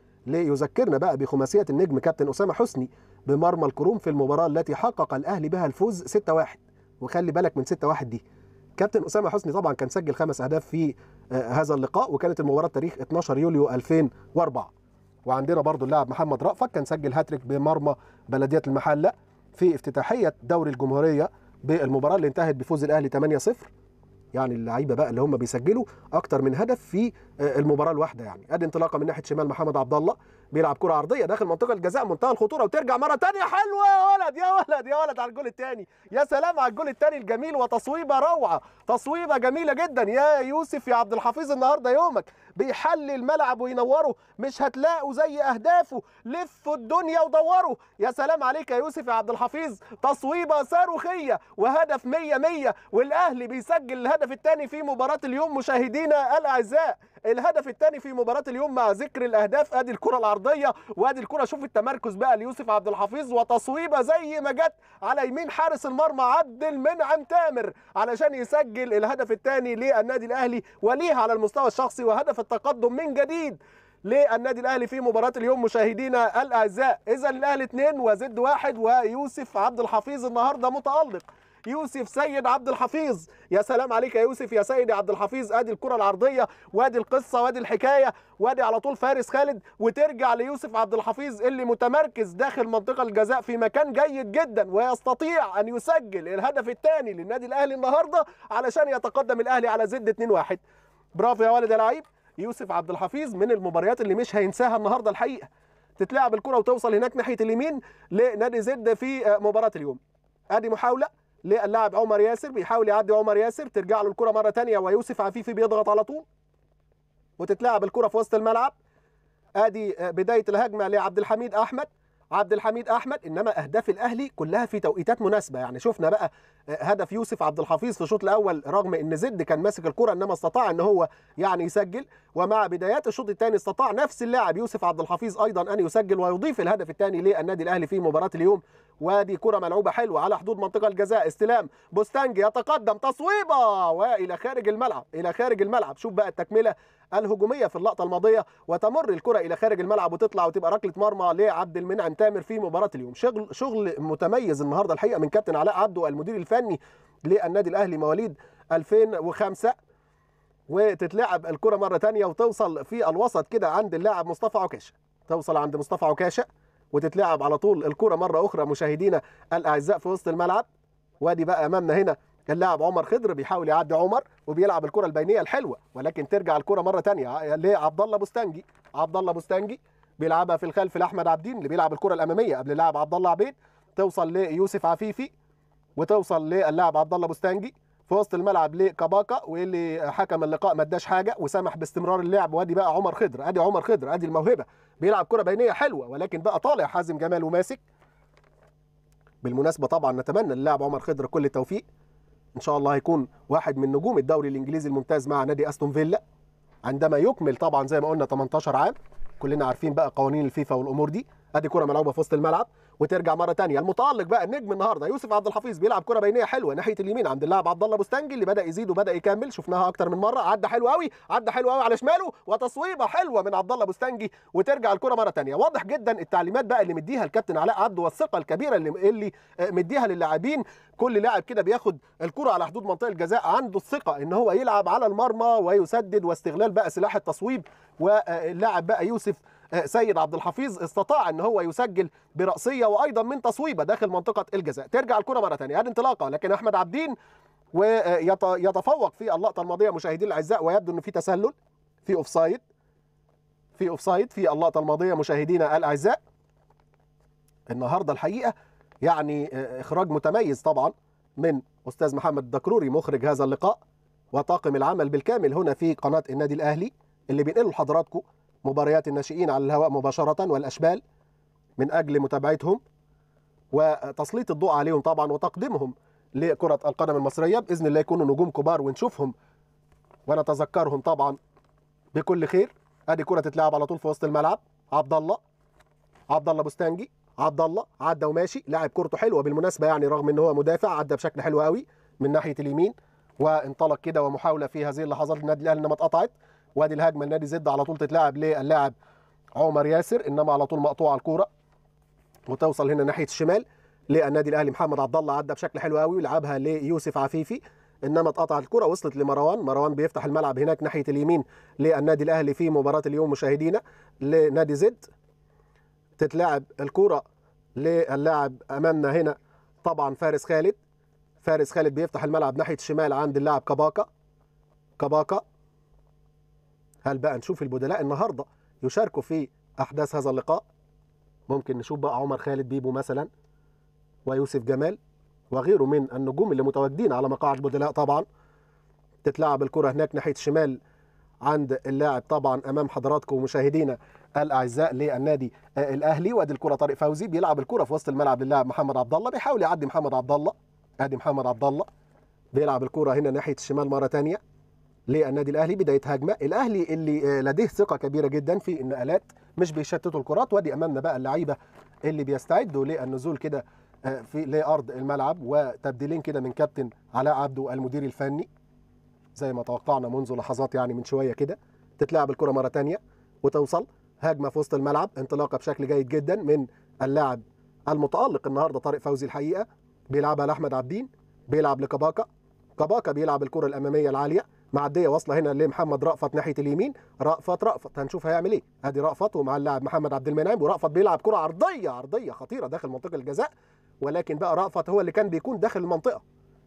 ليذكرنا بقى بخماسيه النجم كابتن اسامه حسني بمرمى الكروم في المباراه التي حقق الاهلي بها الفوز 6-1 وخلي بالك من 6-1 دي كابتن اسامه حسني طبعا كان سجل خمس اهداف في آه، هذا اللقاء وكانت المباراه تاريخ 12 يوليو 2004 وعندنا برضو اللاعب محمد رأفت كان سجل هاتريك بمرمى بلديه المحله في افتتاحيه دوري الجمهوريه بالمباراه اللي انتهت بفوز الاهلي 8-0 يعني اللعيبه بقى اللي هم بيسجلوا اكتر من هدف في آه، المباراه الواحده يعني ادي انطلاقه من ناحيه شمال محمد عبد الله بيلعب كره عرضيه داخل منطقه الجزاء منتهى الخطوره وترجع مره ثانيه حلوه يا ولد يا ولد يا ولد على الجول الثاني يا سلام على الجول الثاني الجميل وتصويبه روعه تصويبه جميله جدا يا يوسف يا عبد الحفيظ النهارده يومك بيحلي الملعب وينوره مش هتلاقوا زي اهدافه لفوا الدنيا ودوروا يا سلام عليك يا يوسف يا عبد الحفيظ تصويبه صاروخيه وهدف 100 100 والاهلي بيسجل الهدف الثاني في مباراه اليوم مشاهدينا الاعزاء الهدف الثاني في مباراه اليوم مع ذكر الاهداف ادي الكره العرضيه وادي الكره شوف التمركز بقى ليوسف عبد الحفيظ وتصويبه زي ما جت على يمين حارس المرمى عبد المنعم تامر علشان يسجل الهدف الثاني للنادي الاهلي وليه على المستوى الشخصي وهدف التقدم من جديد للنادي الاهلي في مباراه اليوم مشاهدينا الاعزاء اذا الاهلي اثنين وزد واحد ويوسف عبد الحفيظ النهارده متالق يوسف سيد عبد الحفيظ يا سلام عليك يا يوسف يا سيد عبد الحفيظ ادي الكره العرضيه وادي القصه وادي الحكايه وادي على طول فارس خالد وترجع ليوسف عبد الحفيظ اللي متمركز داخل منطقه الجزاء في مكان جيد جدا ويستطيع ان يسجل الهدف الثاني للنادي الاهلي النهارده علشان يتقدم الاهلي على زد 2-1 برافو يا ولد يا لعيب يوسف عبد الحفيظ من المباريات اللي مش هينساها النهارده الحقيقه تتلعب الكره وتوصل هناك ناحيه اليمين لنادي زد في مباراه اليوم ادي محاوله للاعب عمر ياسر بيحاول يعدي عمر ياسر ترجع له الكره مره ثانيه ويوسف عفيفي بيضغط على طول وتتلعب الكره في وسط الملعب ادي بدايه الهجمه لعبد الحميد احمد عبد الحميد احمد انما اهداف الاهلي كلها في توقيتات مناسبه يعني شفنا بقى هدف يوسف عبد الحفيظ في الشوط الاول رغم ان زد كان ماسك الكره انما استطاع ان هو يعني يسجل ومع بدايات الشوط الثاني استطاع نفس اللاعب يوسف عبد الحفيظ ايضا ان يسجل ويضيف الهدف الثاني للنادي الاهلي في مباراه اليوم وادي كره ملعوبه حلوه على حدود منطقه الجزاء استلام بوستانجي يتقدم تصويبه والى خارج الملعب الى خارج الملعب شوف بقى التكمله الهجوميه في اللقطه الماضيه وتمر الكره الى خارج الملعب وتطلع وتبقى ركله مرمى لعبد المنعم تامر في مباراه اليوم شغل شغل متميز النهارده الحقيقه من كابتن علاء عبده المدير الفني للنادي الاهلي مواليد 2005 وتتلعب الكره مره ثانيه وتوصل في الوسط كده عند اللاعب مصطفى عكاشه توصل عند مصطفى عكاشه وتتلعب على طول الكره مره اخرى مشاهدينا الاعزاء في وسط الملعب وادي بقى امامنا هنا اللاعب عمر خضر بيحاول يعدي عمر وبيلعب الكره البينيه الحلوه ولكن ترجع الكره مره ثانيه لعبد الله بوستانجي عبد الله بوستانجي بيلعبها في الخلف لاحمد عبدين اللي بيلعب الكره الاماميه قبل اللاعب عبد الله عبيد توصل ليوسف عفيفي وتوصل للاعب عبد الله بوستانجي في وسط الملعب لكاباكا واللي حكم اللقاء ما اداش حاجه وسمح باستمرار اللعب وادي بقى عمر خضر ادي عمر خضر ادي الموهبه بيلعب كره بينيه حلوه ولكن بقى طالع حازم جمال وماسك بالمناسبه طبعا نتمنى للاعب عمر خضر كل التوفيق ان شاء الله هيكون واحد من نجوم الدوري الانجليزي الممتاز مع نادي استون فيلا عندما يكمل طبعا زي ما قلنا 18 عام كلنا عارفين بقى قوانين الفيفا والامور دي ادي كره ملعوبه في وسط الملعب وترجع مره ثانيه المتالق بقى النجم النهارده يوسف عبد الحفيظ بيلعب كره بينيه حلوه ناحيه اليمين عند اللاعب عبد الله بوستانجي اللي بدا يزيد وبدا يكمل شفناها اكتر من مره عدى حلو قوي عدى حلو قوي على شماله وتصويبه حلوه من عبد الله بوستانجي وترجع الكره مره ثانيه واضح جدا التعليمات بقى اللي مديها الكابتن علاء عبده والثقه الكبيره اللي اللي مديها للاعبين كل لاعب كده بياخد الكره على حدود منطقه الجزاء عنده الثقه ان هو يلعب على المرمى ويسدد واستغلال بقى سلاح التصويب واللاعب بقى يوسف سيد عبد الحفيظ استطاع ان هو يسجل براسيه وايضا من تصويبه داخل منطقه الجزاء ترجع الكره مره ثانيه هذه انطلاقه لكن احمد عبدين ويتفوق في اللقطه الماضيه مشاهدينا الاعزاء ويبدو ان في تسلل في اوفسايد في اوفسايد في اللقطه الماضيه مشاهدينا الاعزاء النهارده الحقيقه يعني اخراج متميز طبعا من استاذ محمد الدكروري مخرج هذا اللقاء وطاقم العمل بالكامل هنا في قناه النادي الاهلي اللي بينقلوا لحضراتكم مباريات الناشئين على الهواء مباشرة والأشبال من أجل متابعتهم وتسليط الضوء عليهم طبعا وتقديمهم لكرة القدم المصرية بإذن الله يكونوا نجوم كبار ونشوفهم ونتذكرهم طبعا بكل خير ادي كرة تتلعب على طول في وسط الملعب عبد الله عبد الله بوستانجي عبد الله عدى وماشي لاعب كورته حلوه بالمناسبه يعني رغم ان هو مدافع عدى بشكل حلو قوي من ناحيه اليمين وانطلق كده ومحاوله في هذه اللحظات للنادي الاهلي انما اتقطعت وادي الهجمه النادي زد على طول تتلعب للاعب عمر ياسر انما على طول مقطوعه الكوره وتوصل هنا ناحيه الشمال للنادي الاهلي محمد عبد الله عدى بشكل حلو قوي ولعبها ليوسف عفيفي انما اتقطع الكره وصلت لمروان مروان بيفتح الملعب هناك ناحيه اليمين للنادي الاهلي في مباراه اليوم مشاهدينا لنادي زد تتلعب الكره للاعب امامنا هنا طبعا فارس خالد فارس خالد بيفتح الملعب ناحيه الشمال عند اللاعب كباكا كباكا هل بقى نشوف البدلاء النهارده يشاركوا في احداث هذا اللقاء ممكن نشوف بقى عمر خالد بيبو مثلا ويوسف جمال وغيره من النجوم اللي متواجدين على مقاعد بدلاء طبعا تتلعب الكره هناك ناحيه الشمال عند اللاعب طبعا امام حضراتكم مشاهدينا الاعزاء للنادي الاهلي وادي الكره طارق فوزي بيلعب الكره في وسط الملعب للاعب محمد عبد الله بيحاول يعدي محمد عبد الله ادي محمد عبد الله بيلعب الكره هنا ناحيه الشمال مره ثانيه للنادي الاهلي بدايه هجمه الاهلي اللي لديه ثقه كبيره جدا في النقلات مش بيشتتوا الكرات وادي امامنا بقى اللعيبه اللي بيستعدوا للنزول كده في لارض الملعب وتبديلين كده من كابتن علاء عبده المدير الفني زي ما توقعنا منذ لحظات يعني من شويه كده تتلعب الكره مره ثانيه وتوصل هجمه في وسط الملعب انطلاقه بشكل جيد جدا من اللاعب المتالق النهارده طارق فوزي الحقيقه بيلعبها لاحمد عبدين بيلعب لكباكا كباكا بيلعب الكره الاماميه العاليه معديه واصله هنا لمحمد رأفت ناحيه اليمين رأفت رأفت هنشوف هيعمل ايه ادي رأفت ومع اللاعب محمد عبد المنعم ورأفت بيلعب كره عرضيه عرضيه خطيره داخل منطقه الجزاء ولكن بقى رأفت هو اللي كان بيكون داخل المنطقه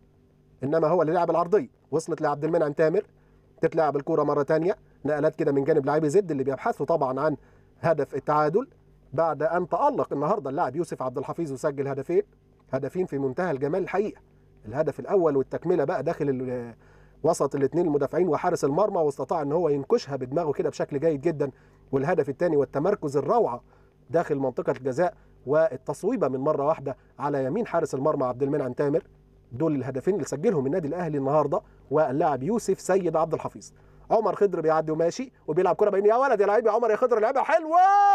انما هو اللي لعب العرضيه وصلت لعبد المنعم تامر تتلعب الكره مره ثانيه نقلات كده من جانب لاعبي زد اللي بيبحثوا طبعا عن هدف التعادل بعد ان تالق النهارده اللاعب يوسف عبد الحفيظ وسجل هدفين هدفين في منتهى الجمال الحقيقه الهدف الاول والتكمله بقى داخل وسط الاثنين المدافعين وحارس المرمى واستطاع ان هو ينكشها بدماغه كده بشكل جيد جدا والهدف الثاني والتمركز الروعه داخل منطقه الجزاء والتصويبه من مره واحده على يمين حارس المرمى عبد المنعم تامر دول الهدفين اللي سجلهم النادي الاهلي النهارده واللاعب يوسف سيد عبد الحفيظ عمر خضر بيعدي وماشي وبيلعب كره بين يا ولد يا لعيب يا عمر يا خضر لعبها حلوه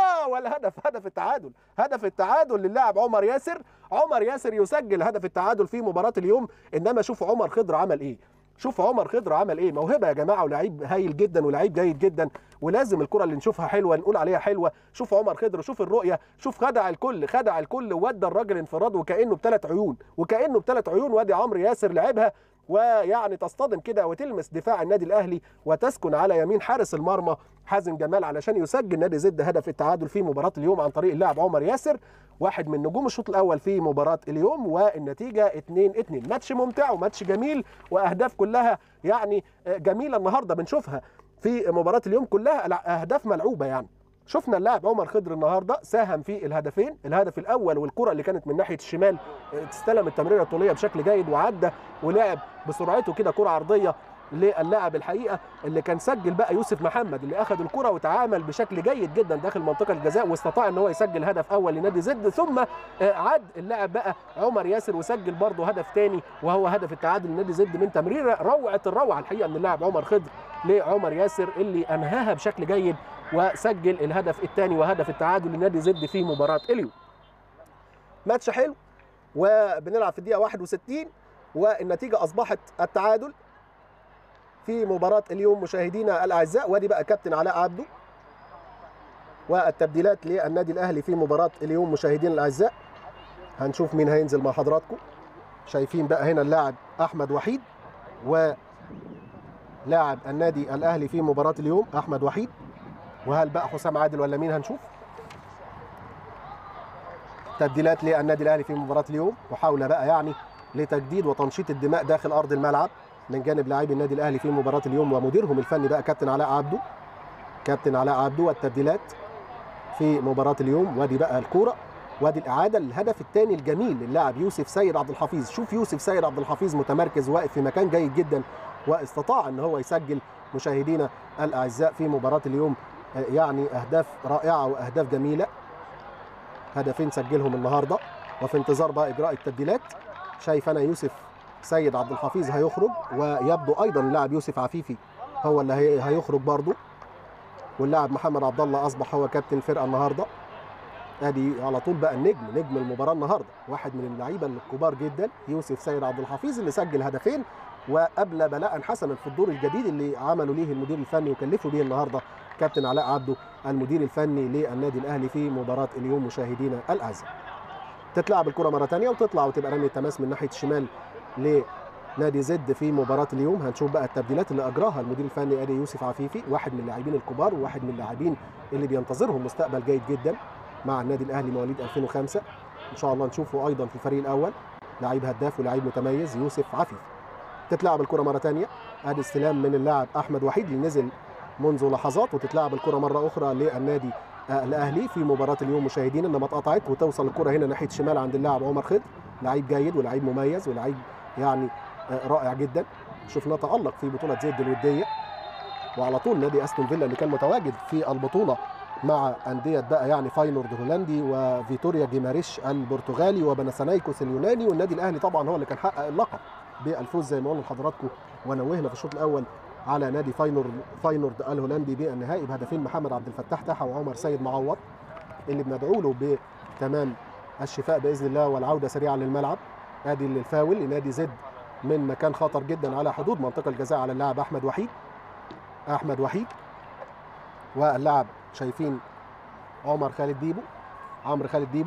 والهدف هدف التعادل هدف التعادل للاعب عمر ياسر عمر ياسر يسجل هدف التعادل في مباراه اليوم انما شوف عمر خضر عمل ايه شوف عمر خضر عمل ايه موهبه يا جماعه ولعيب هايل جدا ولعيب جيد جدا ولازم الكره اللي نشوفها حلوه نقول عليها حلوه شوف عمر خضر شوف الرؤيه شوف خدع الكل خدع الكل وودى الراجل انفراد وكانه بثلاث عيون وكانه بثلاث عيون وادي عمرو ياسر لعبها ويعني تصطدم كده وتلمس دفاع النادي الاهلي وتسكن على يمين حارس المرمى حازم جمال علشان يسجل نادي زد هدف التعادل في مباراه اليوم عن طريق اللاعب عمر ياسر واحد من نجوم الشوط الاول في مباراه اليوم والنتيجه 2 2 ماتش ممتع وماتش جميل واهداف كلها يعني جميله النهارده بنشوفها في مباراه اليوم كلها اهداف ملعوبه يعني شفنا اللاعب عمر خضر النهارده ساهم في الهدفين الهدف الاول والكره اللي كانت من ناحيه الشمال استلم التمريره الطوليه بشكل جيد وعدى ولعب بسرعته كده كره عرضيه للاعب الحقيقه اللي كان سجل بقى يوسف محمد اللي اخذ الكره وتعامل بشكل جيد جدا داخل منطقه الجزاء واستطاع ان هو يسجل هدف اول لنادي زد ثم عاد اللاعب بقى عمر ياسر وسجل برضه هدف ثاني وهو هدف التعادل لنادي زد من تمريره روعه الروعه الحقيقه من اللاعب عمر خضر لعمر ياسر اللي انهاها بشكل جيد وسجل الهدف الثاني وهدف التعادل لنادي زد في مباراه اليوم ماتش حلو وبنلعب في الدقيقه 61 والنتيجه اصبحت التعادل في مباراة اليوم مشاهدينا الأعزاء وادي بقى كابتن علاء عبده والتبديلات للنادي الأهلي في مباراة اليوم مشاهدينا الأعزاء هنشوف مين هينزل مع حضراتكم شايفين بقى هنا اللاعب أحمد وحيد ولاعب النادي الأهلي في مباراة اليوم أحمد وحيد وهل بقى حسام عادل ولا مين هنشوف تبديلات للنادي الأهلي في مباراة اليوم محاولة بقى يعني لتجديد وتنشيط الدماء داخل أرض الملعب من جانب لاعبي النادي الاهلي في مباراه اليوم ومديرهم الفني بقى كابتن علاء عبده كابتن علاء عبده والتبديلات في مباراه اليوم وادي بقى الكوره وادي الاعاده للهدف الثاني الجميل للاعب يوسف سيد عبد الحفيظ شوف يوسف سيد عبد الحفيظ متمركز واقف في مكان جيد جدا واستطاع ان هو يسجل مشاهدينا الاعزاء في مباراه اليوم يعني اهداف رائعه واهداف جميله هدفين سجلهم النهارده وفي انتظار بقى اجراء التبديلات شايف انا يوسف سيد عبد الحفيظ هيخرج ويبدو ايضا اللاعب يوسف عفيفي هو اللي هيخرج برضه واللاعب محمد عبد الله اصبح هو كابتن الفرقه النهارده ادي على طول بقى النجم نجم المباراه النهارده واحد من اللعيبه الكبار جدا يوسف سيد عبد الحفيظ اللي سجل هدفين وابلى بلاء حسنا في الدور الجديد اللي عملوا ليه المدير الفني وكلفوا بيه النهارده كابتن علاء عبده المدير الفني للنادي الاهلي في مباراه اليوم مشاهدينا الاعزاء. تتلعب الكره مره ثانيه وتطلع وتبقى رمي التماس من ناحيه الشمال لنادي زد في مباراه اليوم هنشوف بقى التبديلات اللي اجراها المدير الفني ادي يوسف عفيفي واحد من اللاعبين الكبار وواحد من اللاعبين اللي بينتظرهم مستقبل جيد جدا مع النادي الاهلي مواليد 2005 ان شاء الله نشوفه ايضا في الفريق الاول لعيب هداف ولاعيب متميز يوسف عفيفي تتلعب الكره مره ثانيه ادي استلام من اللاعب احمد وحيد اللي نزل منذ لحظات وتتلعب الكره مره اخرى للنادي الاهلي في مباراه اليوم مشاهدينا انما اتقطعت وتوصل الكره هنا ناحيه الشمال عند اللاعب عمر خضر لعيب جيد ولعيب مميز ولعيب يعني رائع جدا شفناه تالق في بطوله زد الوديه وعلى طول نادي استون فيلا اللي كان متواجد في البطوله مع انديه بقى يعني فاينورد الهولندي وفيتوريا جيماريش البرتغالي وبنسانايكوس اليوناني والنادي الاهلي طبعا هو اللي كان حقق اللقب بالفوز زي ما قلنا لحضراتكم ونوهنا في الشوط الاول على نادي فاينورد فاينورد الهولندي بالنهائي بهدفين محمد عبد الفتاح تحا وعمر سيد معوض اللي بندعو له بتمام الشفاء باذن الله والعوده سريعا للملعب ادي الفاول لنادي زد من مكان خطر جدا على حدود منطقه الجزاء على اللاعب احمد وحيد احمد وحيد واللاعب شايفين عمر خالد ديبو عمرو خالد ديبو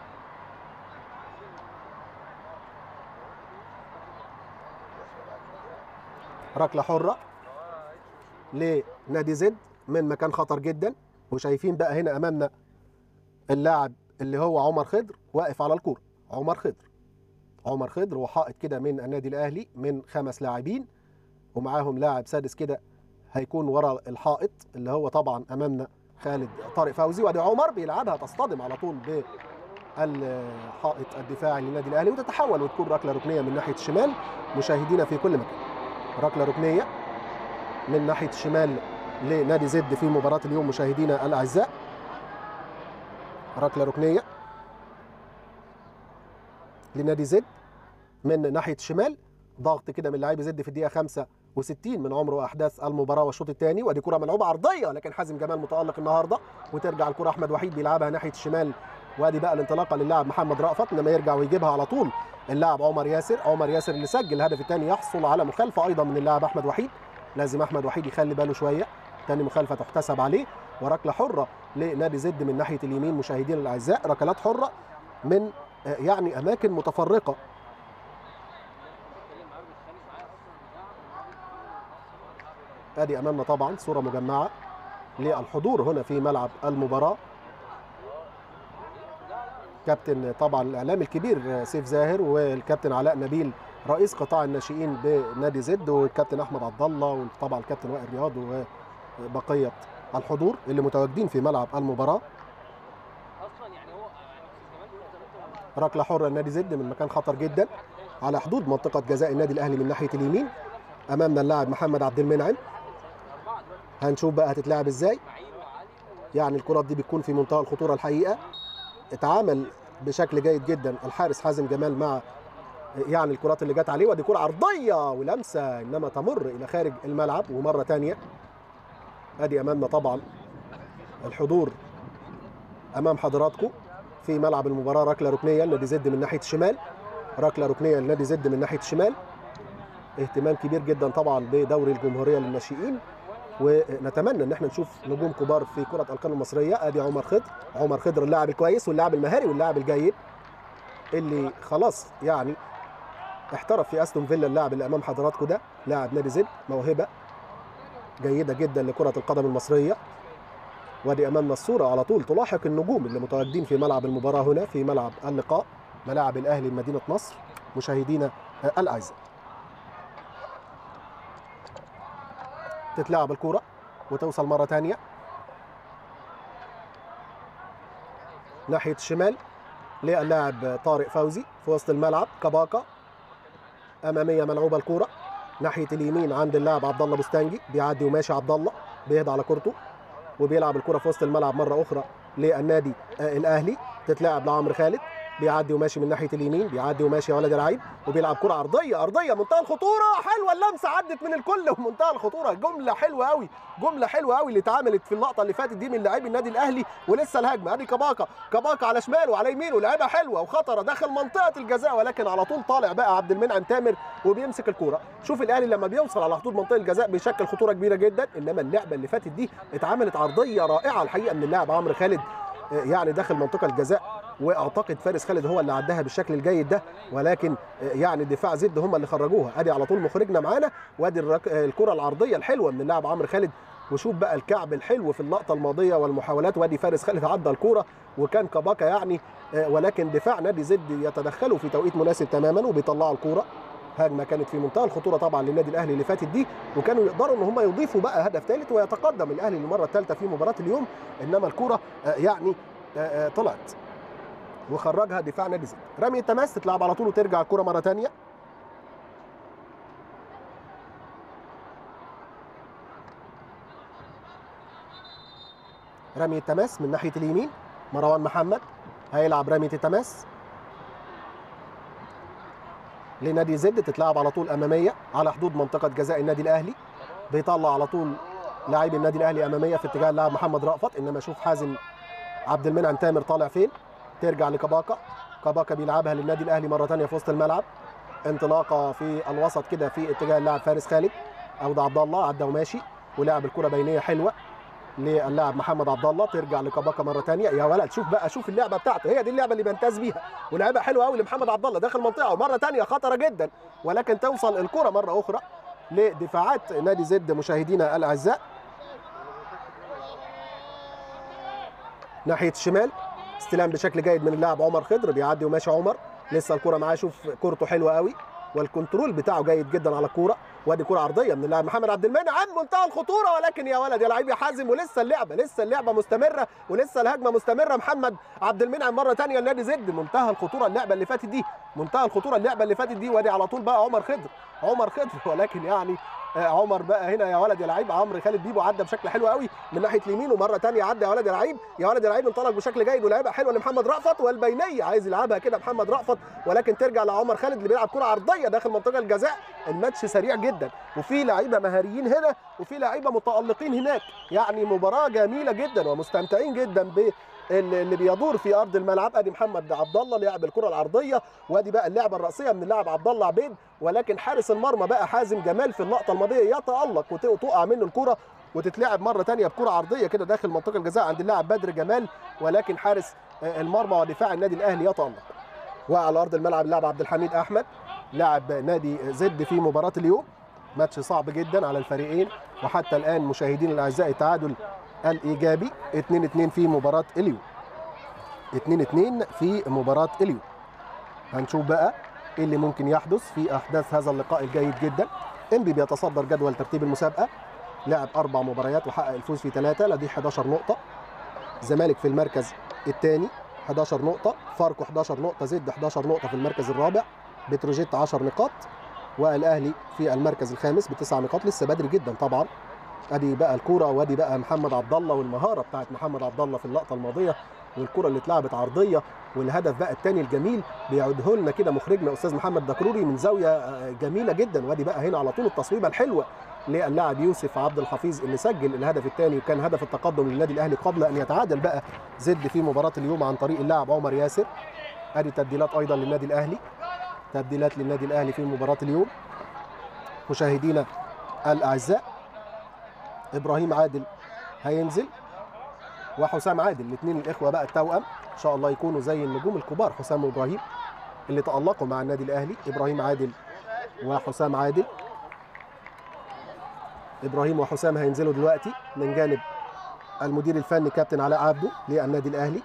ركله حره لنادي زد من مكان خطر جدا وشايفين بقى هنا امامنا اللاعب اللي هو عمر خضر واقف على الكوره عمر خضر عمر خضر وحائط كده من النادي الاهلي من خمس لاعبين ومعاهم لاعب سادس كده هيكون ورا الحائط اللي هو طبعا امامنا خالد طارق فوزي وادي عمر بيلعبها تصطدم على طول بالحائط الدفاعي للنادي الاهلي وتتحول وتكون ركله ركنيه من ناحيه الشمال مشاهدينا في كل مكان ركله ركنيه من ناحيه الشمال لنادي زد في مباراه اليوم مشاهدينا الاعزاء ركله ركنيه لنادي زد من ناحيه الشمال ضغط كده من لاعبي زد في الدقيقه 65 من عمر واحداث المباراه والشوط الثاني ودي كره ملعوبه عرضيه لكن حازم جمال متالق النهارده وترجع الكره احمد وحيد بيلعبها ناحيه الشمال وادي بقى الانطلاقه للاعب محمد رأفت انما يرجع ويجيبها على طول اللاعب عمر ياسر عمر ياسر اللي سجل الهدف الثاني يحصل على مخالفه ايضا من اللاعب احمد وحيد لازم احمد وحيد يخلي باله شويه ثاني مخالفه تحتسب عليه وركله حره لنادي زد من ناحيه اليمين مشاهدينا الاعزاء ركلات حره من يعني اماكن متفرقه ادي امامنا طبعا صوره مجمعه للحضور هنا في ملعب المباراه كابتن طبعا الاعلامي الكبير سيف زاهر والكابتن علاء نبيل رئيس قطاع الناشئين بنادي زد والكابتن احمد عبد الله وطبعا الكابتن وائل رياض وبقيه الحضور اللي متواجدين في ملعب المباراه ركله حره لنادي زد من مكان خطر جدا على حدود منطقه جزاء النادي الاهلي من ناحيه اليمين امامنا اللاعب محمد عبد المنعم هنشوف بقى هتتلعب ازاي يعني الكرات دي بتكون في منتهى الخطوره الحقيقه اتعامل بشكل جيد جدا الحارس حازم جمال مع يعني الكرات اللي جت عليه ودي كره عرضيه ولمسه انما تمر الى خارج الملعب ومره ثانيه ادي امامنا طبعا الحضور امام حضراتكم في ملعب المباراه ركله ركنيه لنادي زد من ناحيه الشمال ركله ركنيه لنادي زد من ناحيه الشمال اهتمام كبير جدا طبعا بدوري الجمهوريه للناشئين ونتمنى ان احنا نشوف نجوم كبار في كره القدم المصريه ادي عمر خضر عمر خضر اللاعب الكويس واللاعب المهاري واللاعب الجيد اللي خلاص يعني احترف في استون فيلا اللاعب اللي امام حضراتكم ده لاعب نادي زد موهبه جيده جدا لكره القدم المصريه وادي امامنا الصوره على طول تلاحق النجوم اللي متواجدين في ملعب المباراه هنا في ملعب اللقاء ملاعب الاهلي مدينه نصر مشاهدينا الاعزاء تتلعب الكرة وتوصل مرة ثانية ناحية الشمال للاعب طارق فوزي في وسط الملعب كباكا أمامية ملعوبة الكرة ناحية اليمين عند اللاعب عبد الله بستانجي بيعدي وماشي عبد الله بيهدى على كورته وبيلعب الكرة في وسط الملعب مرة أخرى للنادي الأهلي تتلعب لعمرو خالد بيعدي وماشي من ناحيه اليمين بيعدي وماشي يا ولد العيب وبيلعب كره ارضيه ارضيه منتهى الخطوره حلوه اللمسه عدت من الكل ومنتهى الخطوره جمله حلوه قوي جمله حلوه قوي اللي اتعملت في اللقطه اللي فاتت دي من لاعبي النادي الاهلي ولسه الهجمه ادي كباكا كباكا على شماله وعلى يمينه لعبه حلوه وخطره داخل منطقه الجزاء ولكن على طول طالع بقى عبد المنعم تامر وبيمسك الكوره شوف الاهلي لما بيوصل على حدود منطقه الجزاء بيشكل خطوره كبيره جدا انما اللعبه اللي فاتت دي اتعملت عرضيه رائعه الحقيقه من اللاعب عمرو خالد يعني داخل منطقه الجزاء واعتقد فارس خالد هو اللي عدها بالشكل الجيد ده ولكن يعني دفاع زد هم اللي خرجوها ادي على طول مخرجنا معانا وادي الكره العرضيه الحلوه من اللاعب عمرو خالد وشوف بقى الكعب الحلو في اللقطه الماضيه والمحاولات وادي فارس خالد عدى الكوره وكان كباكا يعني ولكن دفاع نادي زد يتدخلوا في توقيت مناسب تماما وبيطلعوا الكوره هجمه كانت في منتهى الخطوره طبعا للنادي الاهلي اللي فاتت دي وكانوا يقدروا ان هم يضيفوا بقى هدف ثالث ويتقدم الاهلي للمره الثالثه في مباراه اليوم انما الكوره يعني طلعت وخرجها دفاع نادي زد رمي التماس تتلعب على طول وترجع الكره مره ثانيه رمي التماس من ناحيه اليمين مروان محمد هيلعب رميه التماس لنادي زد تتلعب على طول اماميه على حدود منطقه جزاء النادي الاهلي بيطلع على طول لاعبي النادي الاهلي اماميه في اتجاه اللاعب محمد رأفت انما شوف حازم عبد المنعم تامر طالع فين ترجع لكباكا كباكا بيلعبها للنادي الاهلي مره ثانيه في وسط الملعب انطلاقه في الوسط كده في اتجاه اللاعب فارس خالد او ده عبد الله عدى وماشي ولعب الكره بينيه حلوه للاعب محمد عبد الله ترجع لكباكا مره ثانيه يا ولد شوف بقى شوف اللعبه بتاعته هي دي اللعبه اللي بيمتاز بيها ولعبها حلوه قوي لمحمد عبد الله داخل المنطقه ومره ثانيه خطره جدا ولكن توصل الكره مره اخرى لدفاعات نادي زد مشاهدينا الاعزاء ناحيه الشمال استلام بشكل جيد من اللاعب عمر خضر بيعدي وماشي عمر لسه الكره معاه شوف كورته حلوه قوي والكنترول بتاعه جيد جدا على الكوره وادي كره عرضيه من اللاعب محمد عبد المنعم منتهى الخطوره ولكن يا ولد يا لعيب يا حازم ولسه اللعبه لسه اللعبه مستمره ولسه الهجمه مستمره محمد عبد المنعم مره ثانيه لنادي زد منتهى الخطوره اللعبه اللي فاتت دي منتهى الخطوره اللعبه اللي فاتت دي وادي على طول بقى عمر خضر عمر خضر ولكن يعني عمر بقى هنا يا ولد يا لعيب عمرو خالد بيبو عدى بشكل حلو قوي من ناحيه اليمين ومره ثانيه عدى يا ولد يا لعيب يا ولد يا لعيب انطلق بشكل جيد ولعبها حلوه لمحمد رأفت والبينيه عايز يلعبها كده محمد رأفت ولكن ترجع لعمر خالد اللي بيلعب كره عرضيه داخل منطقه الجزاء الماتش سريع جدا وفي لعيبه مهاريين هنا وفي لعيبه متالقين هناك يعني مباراه جميله جدا ومستمتعين جدا ب اللي بيدور في ارض الملعب ادي محمد عبد الله لعب الكره العرضيه وادي بقى اللعبه الراسيه من اللاعب عبد الله عبيد ولكن حارس المرمى بقى حازم جمال في اللقطه الماضيه يتالق وتقع منه الكره وتتلعب مره ثانيه بكره عرضيه كده داخل منطقه الجزاء عند اللاعب بدر جمال ولكن حارس المرمى ودفاع النادي الاهلي يتالق وعلى ارض الملعب اللاعب عبد الحميد احمد لاعب نادي زد في مباراه اليوم ماتش صعب جدا على الفريقين وحتى الان مشاهدين الاعزاء التعادل الايجابي 2 2 في مباراه اليوم 2 2 في مباراه اليوم هنشوف بقى ايه اللي ممكن يحدث في احداث هذا اللقاء الجيد جدا انبي بيتصدر جدول ترتيب المسابقه لعب اربع مباريات وحقق الفوز في ثلاثه لديه 11 نقطه زمالك في المركز الثاني 11 نقطه فاركو 11 نقطه زد 11 نقطه في المركز الرابع بتروجيت 10 نقاط والاهلي في المركز الخامس بتسع نقاط لسه بدري جدا طبعا ادي بقى الكوره وادي بقى محمد عبد الله والمهاره بتاعت محمد عبد الله في اللقطه الماضيه والكره اللي اتلعبت عرضيه والهدف بقى الثاني الجميل بيعوده لنا كده مخرجنا استاذ محمد دكروري من زاويه جميله جدا وادي بقى هنا على طول التصويبه الحلوه للاعب يوسف عبد الحفيظ اللي سجل الهدف الثاني وكان هدف التقدم للنادي الاهلي قبل ان يتعادل بقى زد في مباراه اليوم عن طريق اللاعب عمر ياسر ادي تبديلات ايضا للنادي الاهلي تبديلات للنادي الاهلي في مباراه اليوم مشاهدينا الاعزاء ابراهيم عادل هينزل وحسام عادل الاثنين الاخوه بقى التوأم ان شاء الله يكونوا زي النجوم الكبار حسام وابراهيم اللي تألقوا مع النادي الاهلي ابراهيم عادل وحسام عادل ابراهيم وحسام هينزلوا دلوقتي من جانب المدير الفني كابتن علاء عبده للنادي الاهلي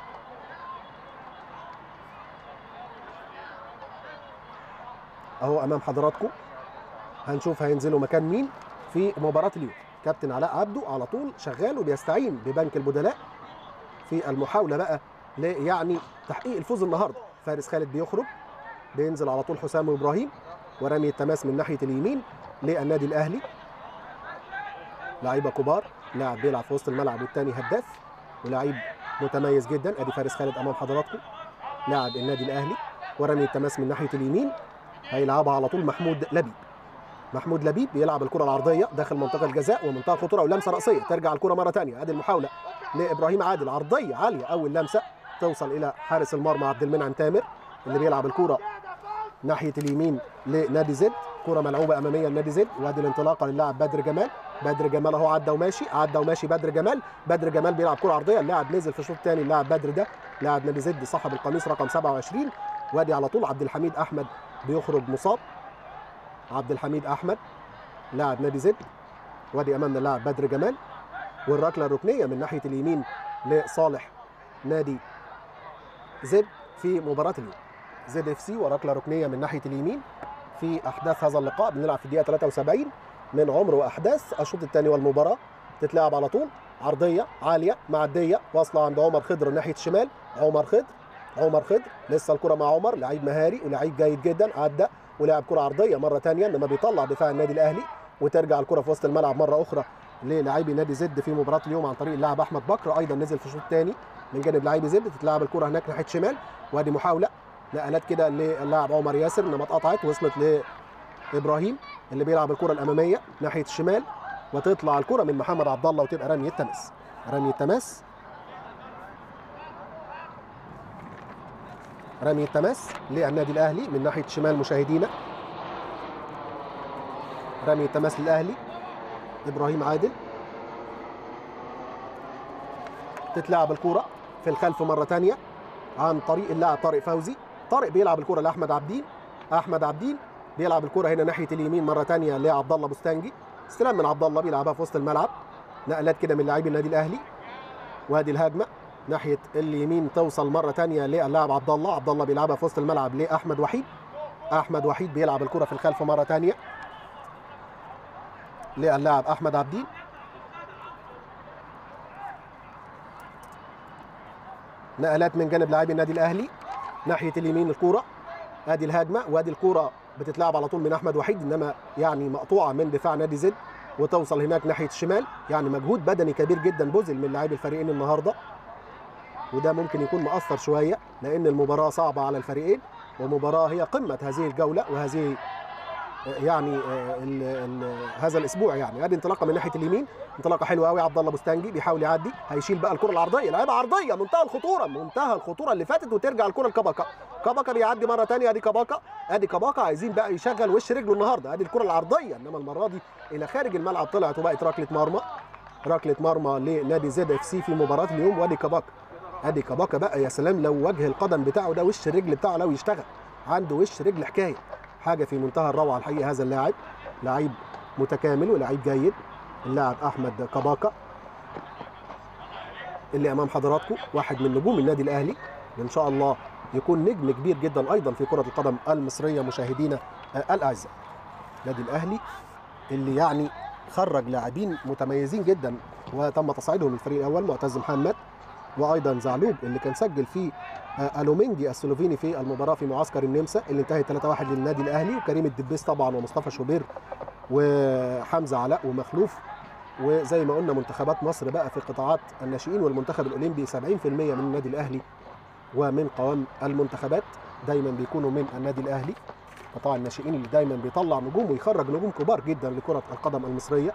اهو امام حضراتكم هنشوف هينزلوا مكان مين في مباراه اليوم كابتن علاء عبده على طول شغال وبيستعين ببنك البدلاء في المحاوله بقى يعني تحقيق الفوز النهارده فارس خالد بيخرج بينزل على طول حسام وابراهيم ورمي التماس من ناحيه اليمين للنادي الاهلي لعيبه كبار لاعب بيلعب في وسط الملعب والثاني هداف ولاعيب متميز جدا ادي فارس خالد امام حضراتكم لاعب النادي الاهلي ورمي التماس من ناحيه اليمين هيلعبها على طول محمود لبيب محمود لبيب بيلعب الكره العرضيه داخل منطقه الجزاء ومنطقه خطوره ولمسه راسيه ترجع الكره مره ثانيه ادي المحاوله لابراهيم عادل عرضيه عاليه اول لمسه توصل الى حارس المرمى عبد المنعم تامر اللي بيلعب الكره ناحيه اليمين لنادي زد كره ملعوبه اماميه لنادي زد وادي الانطلاقه للاعب بدر جمال بدر جمال اهو عدى وماشي عدى وماشي بدر جمال بدر جمال بيلعب كره عرضيه اللاعب نزل في الشوط الثاني اللاعب بدر ده لاعب نادي زد صاحب القميص رقم 27 وادي على طول عبد الحميد احمد بيخرج مصاب عبد الحميد احمد لاعب نادي زد وادي امامنا اللاعب بدر جمال والركله الركنيه من ناحيه اليمين لصالح نادي زد في مباراه اليوم زد اف سي وركله ركنيه من ناحيه اليمين في احداث هذا اللقاء بنلعب في الدقيقه 73 من عمر واحداث الشوط الثاني والمباراه تتلعب على طول عرضيه عاليه معديه واصله عند عمر خضر ناحيه الشمال عمر خضر عمر خضر لسه الكره مع عمر لعيب مهاري ولعيب جيد جدا عدى ولعب كره عرضيه مره ثانيه انما بيطلع دفاع النادي الاهلي وترجع الكره في وسط الملعب مره اخرى للاعبي نادي زد في مباراه اليوم عن طريق اللاعب احمد بكر ايضا نزل في الشوط الثاني من جانب لاعبي زد تتلعب الكره هناك ناحيه شمال وادي محاوله نقلات كده للاعب عمر ياسر انما اتقطعت وصلت لابراهيم اللي بيلعب الكره الاماميه ناحيه الشمال وتطلع الكره من محمد عبد الله وتبقى رمي التماس رمي التماس رمي التماس للنادي الاهلي من ناحيه الشمال مشاهدينا رمي التماس للاهلي ابراهيم عادل تتلعب الكره في الخلف مره ثانيه عن طريق اللاعب طارق فوزي طارق بيلعب الكره لاحمد عبدين احمد عبدين بيلعب الكره هنا ناحيه اليمين مره ثانيه لعبد الله بوستانجي استلام من عبد الله بيلعبها في وسط الملعب نقلات كده من لاعبي النادي الاهلي وادي الهجمه ناحيه اليمين توصل مره ثانيه للاعب عبد الله عبد الله بيلعبها في وسط الملعب لاحمد وحيد احمد وحيد بيلعب الكره في الخلف مره ثانيه للاعب احمد عبدين نقلات من جانب لاعبي النادي الاهلي ناحيه اليمين الكوره ادي الهجمه وادي الكوره بتتلعب على طول من احمد وحيد انما يعني مقطوعه من دفاع نادي زد وتوصل هناك ناحيه الشمال يعني مجهود بدني كبير جدا بذل من لاعبي الفريقين النهارده وده ممكن يكون مأثر شويه لان المباراه صعبه على الفريقين ومباراه هي قمه هذه الجوله وهذه يعني ال ال هذا الاسبوع يعني ادي انطلاقه من ناحيه اليمين انطلاقه حلوه قوي عبد الله بوستانجي بيحاول يعدي هيشيل بقى الكره العرضيه لعيبه عرضيه منتهى الخطوره منتهى الخطوره اللي فاتت وترجع الكره لكباكا كباكا بيعدي مره ثانيه ادي كباكا ادي كباكا عايزين بقى يشغل وش رجله النهارده ادي الكره العرضيه انما المره دي الى خارج الملعب طلعت وبقت ركله مرمى ركله مرمى لنادي زد اف سي في مباراه اليوم وادي كباكا ادي كباكا بقى يا سلام لو وجه القدم بتاعه ده وش الرجل بتاعه لو يشتغل عنده وش رجل حكايه حاجه في منتهى الروعه الحقيقه هذا اللاعب لعيب متكامل ولعيب جيد اللاعب احمد كباكا اللي امام حضراتكم واحد من نجوم النادي الاهلي ان شاء الله يكون نجم كبير جدا ايضا في كره القدم المصريه مشاهدينا الاعزاء النادي الاهلي اللي يعني خرج لاعبين متميزين جدا وتم تصعيدهم الفريق الاول معتز محمد وايضا زعلوب اللي كان سجل في الومينجي السلوفيني في المباراه في معسكر النمسا اللي انتهت 3-1 للنادي الاهلي وكريم الدبيس طبعا ومصطفى شوبير وحمزه علاء ومخلوف وزي ما قلنا منتخبات مصر بقى في قطاعات الناشئين والمنتخب الاولمبي 70% من النادي الاهلي ومن قوام المنتخبات دايما بيكونوا من النادي الاهلي قطاع الناشئين اللي دايما بيطلع نجوم ويخرج نجوم كبار جدا لكره القدم المصريه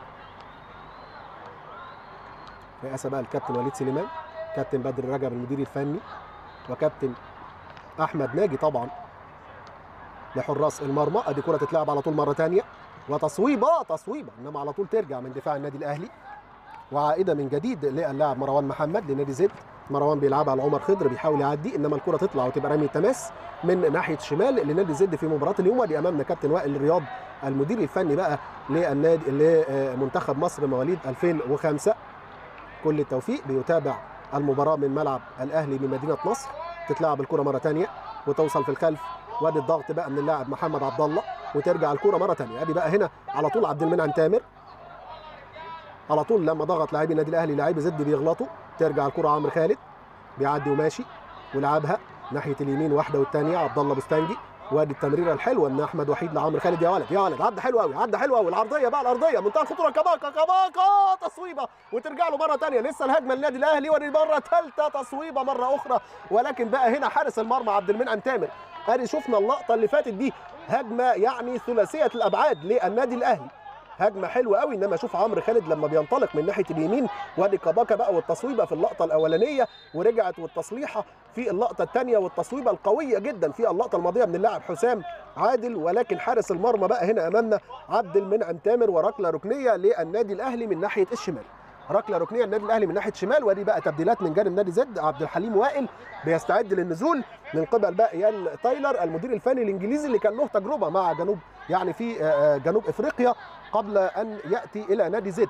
رئاسه بقى الكابتن وليد سليمان كابتن بدر رجب المدير الفني وكابتن احمد ناجي طبعا لحراس المرمى ادي كره تتلعب على طول مره ثانيه وتصويبه تصويبه انما على طول ترجع من دفاع النادي الاهلي وعائده من جديد للاعب مروان محمد لنادي زد مروان بيلعبها لعمر خضر بيحاول يعدي انما الكره تطلع وتبقى رمي تماس من ناحيه شمال لنادي زد في مباراه اليوم ودي امامنا كابتن وائل الرياض المدير الفني بقى للنادي لمنتخب مصر مواليد 2005 كل التوفيق بيتابع المباراه من ملعب الاهلي بمدينه نصر تتلعب الكره مره ثانيه وتوصل في الخلف وادي الضغط بقى من اللاعب محمد عبد الله وترجع الكره مره ثانيه ادي بقى هنا على طول عبد المنعم تامر على طول لما ضغط لاعبي النادي الاهلي لاعبي زد بيغلطوا ترجع الكره عمرو خالد بيعدي وماشي ولعبها ناحيه اليمين واحده والثانيه عبد الله بستانجي وادي التمريره الحلوه من احمد وحيد لعمرو خالد يا ولد يا ولد عدى حلو قوي عدى حلو قوي العرضيه بقى الارضيه منتهى الخطوره كباكا كباكا تصويبه وترجع له مره ثانيه لسه الهجمه للنادي الاهلي ودي مره ثالثه تصويبه مره اخرى ولكن بقى هنا حارس المرمى عبد المنعم تامر ادي شفنا اللقطه اللي فاتت دي هجمه يعني ثلاثيه الابعاد للنادي الاهلي هجمه حلوه قوي انما اشوف عمرو خالد لما بينطلق من ناحيه اليمين وادي كباكا بقى والتصويبه في اللقطه الاولانيه ورجعت والتصليحه في اللقطه الثانيه والتصويبه القويه جدا في اللقطه الماضيه من اللاعب حسام عادل ولكن حارس المرمى بقى هنا امامنا عبد المنعم تامر وركله ركنيه للنادي الاهلي من ناحيه الشمال ركله ركنيه النادي الاهلي من ناحيه شمال ودي بقى تبديلات من جانب نادي زد عبد الحليم وائل بيستعد للنزول من قبل بقى ايان تايلر المدير الفني الانجليزي اللي كان له تجربه مع جنوب يعني في جنوب افريقيا قبل ان ياتي الى نادي زد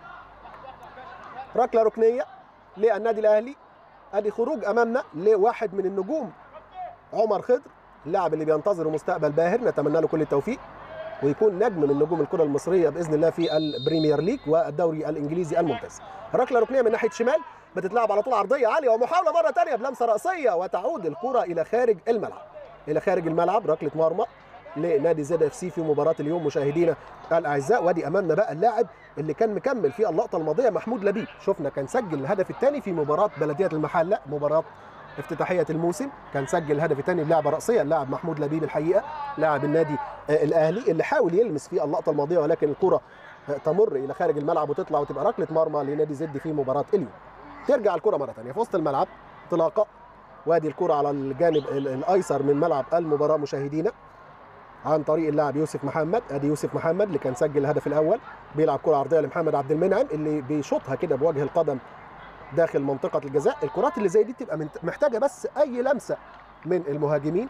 ركله ركنيه للنادي الاهلي ادي خروج امامنا لواحد من النجوم عمر خضر اللاعب اللي بينتظر مستقبل باهر نتمنى له كل التوفيق ويكون نجم من نجوم الكره المصريه باذن الله في البريمير ليج والدوري الانجليزي الممتاز ركله ركنيه من ناحيه شمال بتتلعب على طول عرضيه عاليه ومحاوله مره ثانيه بلمسه راسيه وتعود الكره الى خارج الملعب الى خارج الملعب ركله مرمى لنادي زد اف سي في مباراه اليوم مشاهدينا الاعزاء وادي امامنا بقى اللاعب اللي كان مكمل في اللقطه الماضيه محمود لبيب شفنا كان سجل الهدف الثاني في مباراه بلديه المحله مباراه افتتاحيه الموسم كان سجل الهدف الثاني بلعبه راسيه اللاعب محمود لبيب الحقيقه لاعب النادي الاهلي اللي حاول يلمس في اللقطه الماضيه ولكن الكره تمر الى خارج الملعب وتطلع وتبقى ركله مرمى لنادي زد في مباراه اليوم ترجع الكره مره ثانيه في وسط الملعب انطلاقه وادي الكره على الجانب الايسر من ملعب المباراه مشاهدينا عن طريق اللاعب يوسف محمد ادي يوسف محمد اللي كان سجل الهدف الاول بيلعب كره عرضيه لمحمد عبد المنعم اللي بيشوطها كده بوجه القدم داخل منطقه الجزاء الكرات اللي زي دي بتبقى محتاجه بس اي لمسه من المهاجمين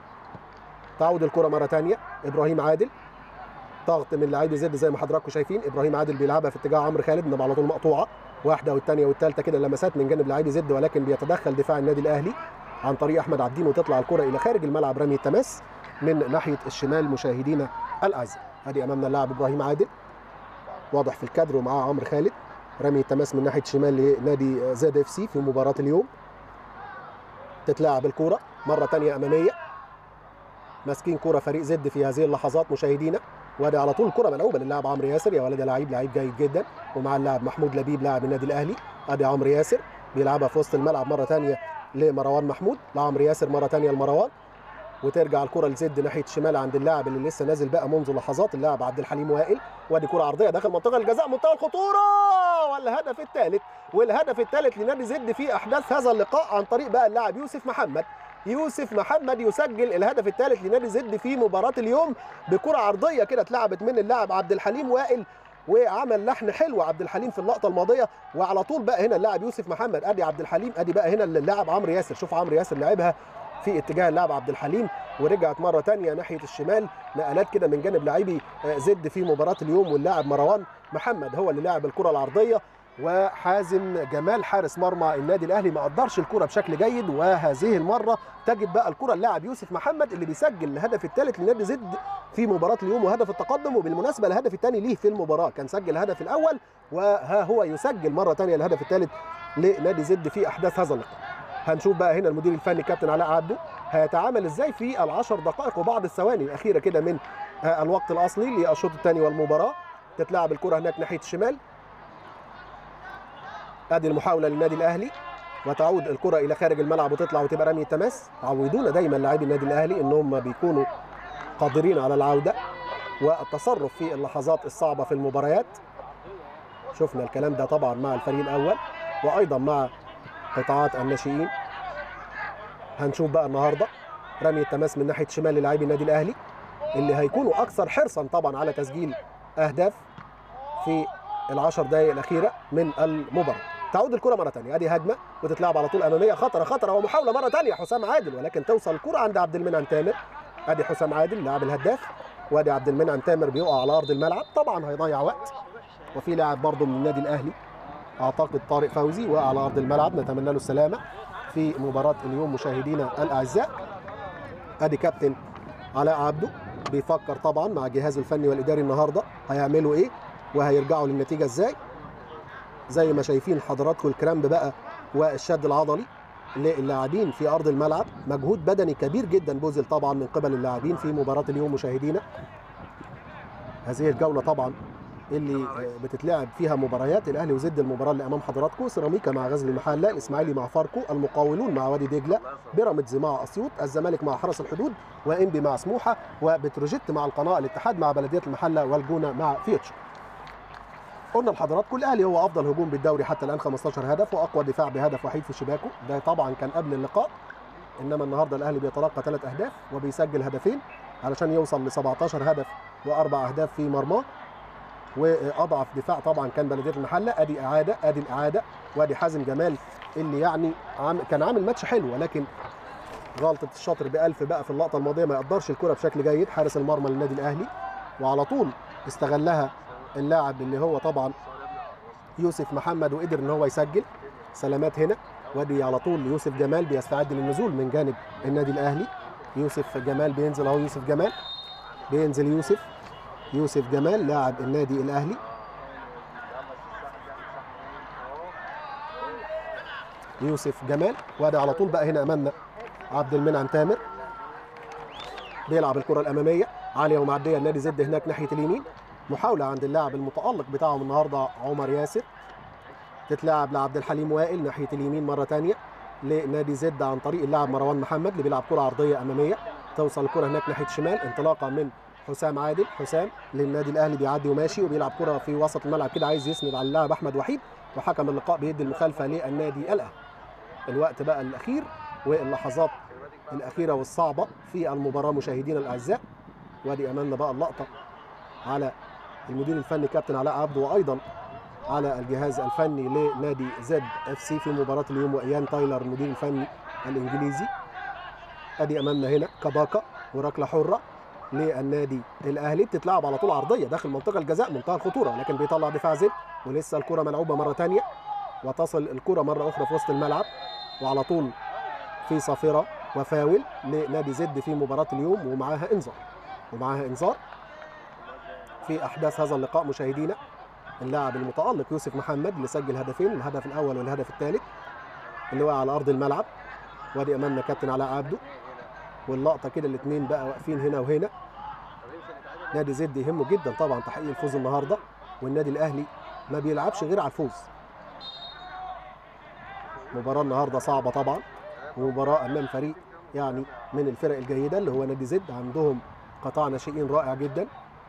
تعود الكره مره ثانيه ابراهيم عادل ضغط من لاعبي زد زي ما حضراتكم شايفين ابراهيم عادل بيلعبها في اتجاه عمرو خالد انما على طول مقطوعه واحده والثانيه والثالثه كده لمسات من جانب لاعبي زد ولكن بيتدخل دفاع النادي الاهلي عن طريق احمد عبدين وتطلع الكره الى خارج الملعب رمي التماس من ناحيه الشمال مشاهدينا الاعزاء ادي امامنا اللاعب ابراهيم عادل واضح في الكادر ومعاه عمرو خالد رمي التماس من ناحيه الشمال لنادي زد اف سي في مباراه اليوم تتلعب الكوره مره ثانيه اماميه ماسكين كوره فريق زد في هذه اللحظات مشاهدينا وادي على طول الكره ملعوبه للاعب عمرو ياسر يا ولد لعيب لعيب جيد جدا ومع اللاعب محمود لبيب لاعب النادي الاهلي ادي عمرو ياسر بيلعبها في وسط الملعب مره ثانيه لمروان محمود لعمرو ياسر مره ثانيه لمروان وترجع الكره لزد ناحيه الشمال عند اللاعب اللي لسه نازل بقى منذ لحظات اللاعب عبد الحليم وائل وادي كره عرضيه داخل منطقه الجزاء منتهى الخطوره والهدف الثالث والهدف الثالث لنادي زد في احداث هذا اللقاء عن طريق بقى اللاعب يوسف محمد يوسف محمد يسجل الهدف الثالث لنادي زد في مباراه اليوم بكره عرضيه كده اتلعبت من اللاعب عبد الحليم وائل وعمل لحن حلو عبد الحليم في اللقطه الماضيه وعلى طول بقى هنا اللاعب يوسف محمد ادي عبد الحليم ادي بقى هنا اللاعب عمرو ياسر شوف عمرو ياسر لعبها في اتجاه اللاعب عبد الحليم ورجعت مره ثانيه ناحيه الشمال نقلات كده من جانب لاعبي زد في مباراه اليوم واللاعب مروان محمد هو اللي لعب الكره العرضيه وحازم جمال حارس مرمى النادي الاهلي ما قدرش الكره بشكل جيد وهذه المره تجد بقى الكره اللاعب يوسف محمد اللي بيسجل الهدف الثالث لنادي زد في مباراه اليوم وهدف التقدم وبالمناسبه الهدف الثاني ليه في المباراه كان سجل الهدف الاول وها هو يسجل مره ثانيه الهدف الثالث لنادي زد في احداث هذا اللقاء هنشوف بقى هنا المدير الفني كابتن علاء عبده هيتعامل ازاي في العشر دقائق وبعض الثواني الاخيره كده من الوقت الاصلي للشوط الثاني والمباراه تتلعب الكره هناك ناحيه الشمال ادي المحاوله للنادي الاهلي وتعود الكره الى خارج الملعب وتطلع وتبقى رمي تماس عودونا دايما لاعبي النادي الاهلي ان هم بيكونوا قادرين على العوده والتصرف في اللحظات الصعبه في المباريات شفنا الكلام ده طبعا مع الفريق الاول وايضا مع قطاعات الناشئين هنشوف بقى النهارده رمي التماس من ناحيه شمال للاعبي النادي الاهلي اللي هيكونوا اكثر حرصا طبعا على تسجيل اهداف في العشر دقائق الاخيره من المباراه تعود الكره مره ثانيه ادي هجمه وتتلعب على طول اماميه خطره خطره ومحاوله مره ثانيه حسام عادل ولكن توصل الكره عند عبد المنعم تامر ادي حسام عادل لاعب الهداف وادي عبد المنعم تامر بيقع على ارض الملعب طبعا هيضيع وقت وفي لاعب برضه من النادي الاهلي اعتقد طارق فوزي وقع على ارض الملعب نتمنى له السلامه في مباراه اليوم مشاهدينا الاعزاء ادي كابتن علاء عبده بيفكر طبعا مع جهازه الفني والاداري النهارده هيعملوا ايه وهيرجعوا للنتيجه ازاي زي ما شايفين حضراتكم الكرامب بقى والشد العضلي للاعبين في ارض الملعب مجهود بدني كبير جدا بذل طبعا من قبل اللاعبين في مباراه اليوم مشاهدينا هذه الجوله طبعا اللي بتتلعب فيها مباريات الاهلي وزد المباراه اللي امام حضراتكم سيراميكا مع غزل المحله الاسماعيلي مع فاركو المقاولون مع وادي دجله بيراميدز مع اسيوط الزمالك مع حرس الحدود وانبي مع سموحه وبتروجيت مع القناه الاتحاد مع بلديه المحله والجونه مع فيوتشر قلنا لحضراتكم الاهلي هو افضل هجوم بالدوري حتى الان 15 هدف واقوى دفاع بهدف وحيد في شباكه ده طبعا كان قبل اللقاء انما النهارده الاهلي بيتلقى ثلاث اهداف وبيسجل هدفين علشان يوصل ل 17 هدف واربع اهداف في مرماه واضعف دفاع طبعا كان بلديه المحله ادي اعاده ادي الاعاده وادي حازم جمال اللي يعني عام كان عامل ماتش حلو ولكن غلطه الشاطر بألف بقى في اللقطه الماضيه ما يقدرش الكره بشكل جيد حارس المرمى للنادي الاهلي وعلى طول استغلها اللاعب اللي هو طبعا يوسف محمد وقدر ان هو يسجل سلامات هنا وادي على طول يوسف جمال بيستعد للنزول من جانب النادي الاهلي يوسف جمال بينزل اهو يوسف جمال بينزل يوسف يوسف جمال لاعب النادي الاهلي يوسف جمال وادي على طول بقى هنا امامنا عبد المنعم تامر بيلعب الكره الاماميه عاليه ومعديه النادي زد هناك ناحيه اليمين محاوله عند اللاعب المتالق بتاعهم النهارده عمر ياسر تتلعب لعبد الحليم وائل ناحيه اليمين مره ثانيه لنادي زد عن طريق اللاعب مروان محمد اللي بيلعب كره عرضيه اماميه توصل الكره هناك ناحيه الشمال انطلاقه من حسام عادل حسام للنادي الاهلي بيعدي وماشي وبيلعب كره في وسط الملعب كده عايز يسند على اللاعب احمد وحيد وحكم اللقاء بيدي المخالفه للنادي الاهلي الوقت بقى الاخير واللحظات الاخيره والصعبه في المباراه مشاهدينا الاعزاء وادي امامنا بقى اللقطه على المدير الفني كابتن علاء عبده وايضا على الجهاز الفني لنادي زد اف سي في مباراه اليوم وايان تايلر المدير الفني الانجليزي ادي امامنا هنا كباكا وركله حره للنادي الاهلي بتتلعب على طول عرضيه داخل منطقه الجزاء منتهى الخطوره لكن بيطلع دفاع زد ولسه الكره ملعوبه مره ثانيه وتصل الكره مره اخرى في وسط الملعب وعلى طول في صافره وفاول لنادي زد في مباراه اليوم ومعاها انذار ومعاها انذار في احداث هذا اللقاء مشاهدينا اللاعب المتالق يوسف محمد اللي سجل هدفين الهدف الاول والهدف الثالث اللي وقع على ارض الملعب وادي امامنا كابتن علاء عبده واللقطه كده الاثنين بقى واقفين هنا وهنا نادي زد يهمه جدا طبعا تحقيق الفوز النهارده والنادي الاهلي ما بيلعبش غير على الفوز مباراه النهارده صعبه طبعا ومباراه امام فريق يعني من الفرق الجيده اللي هو نادي زد عندهم قطاع ناشئين رائع جدا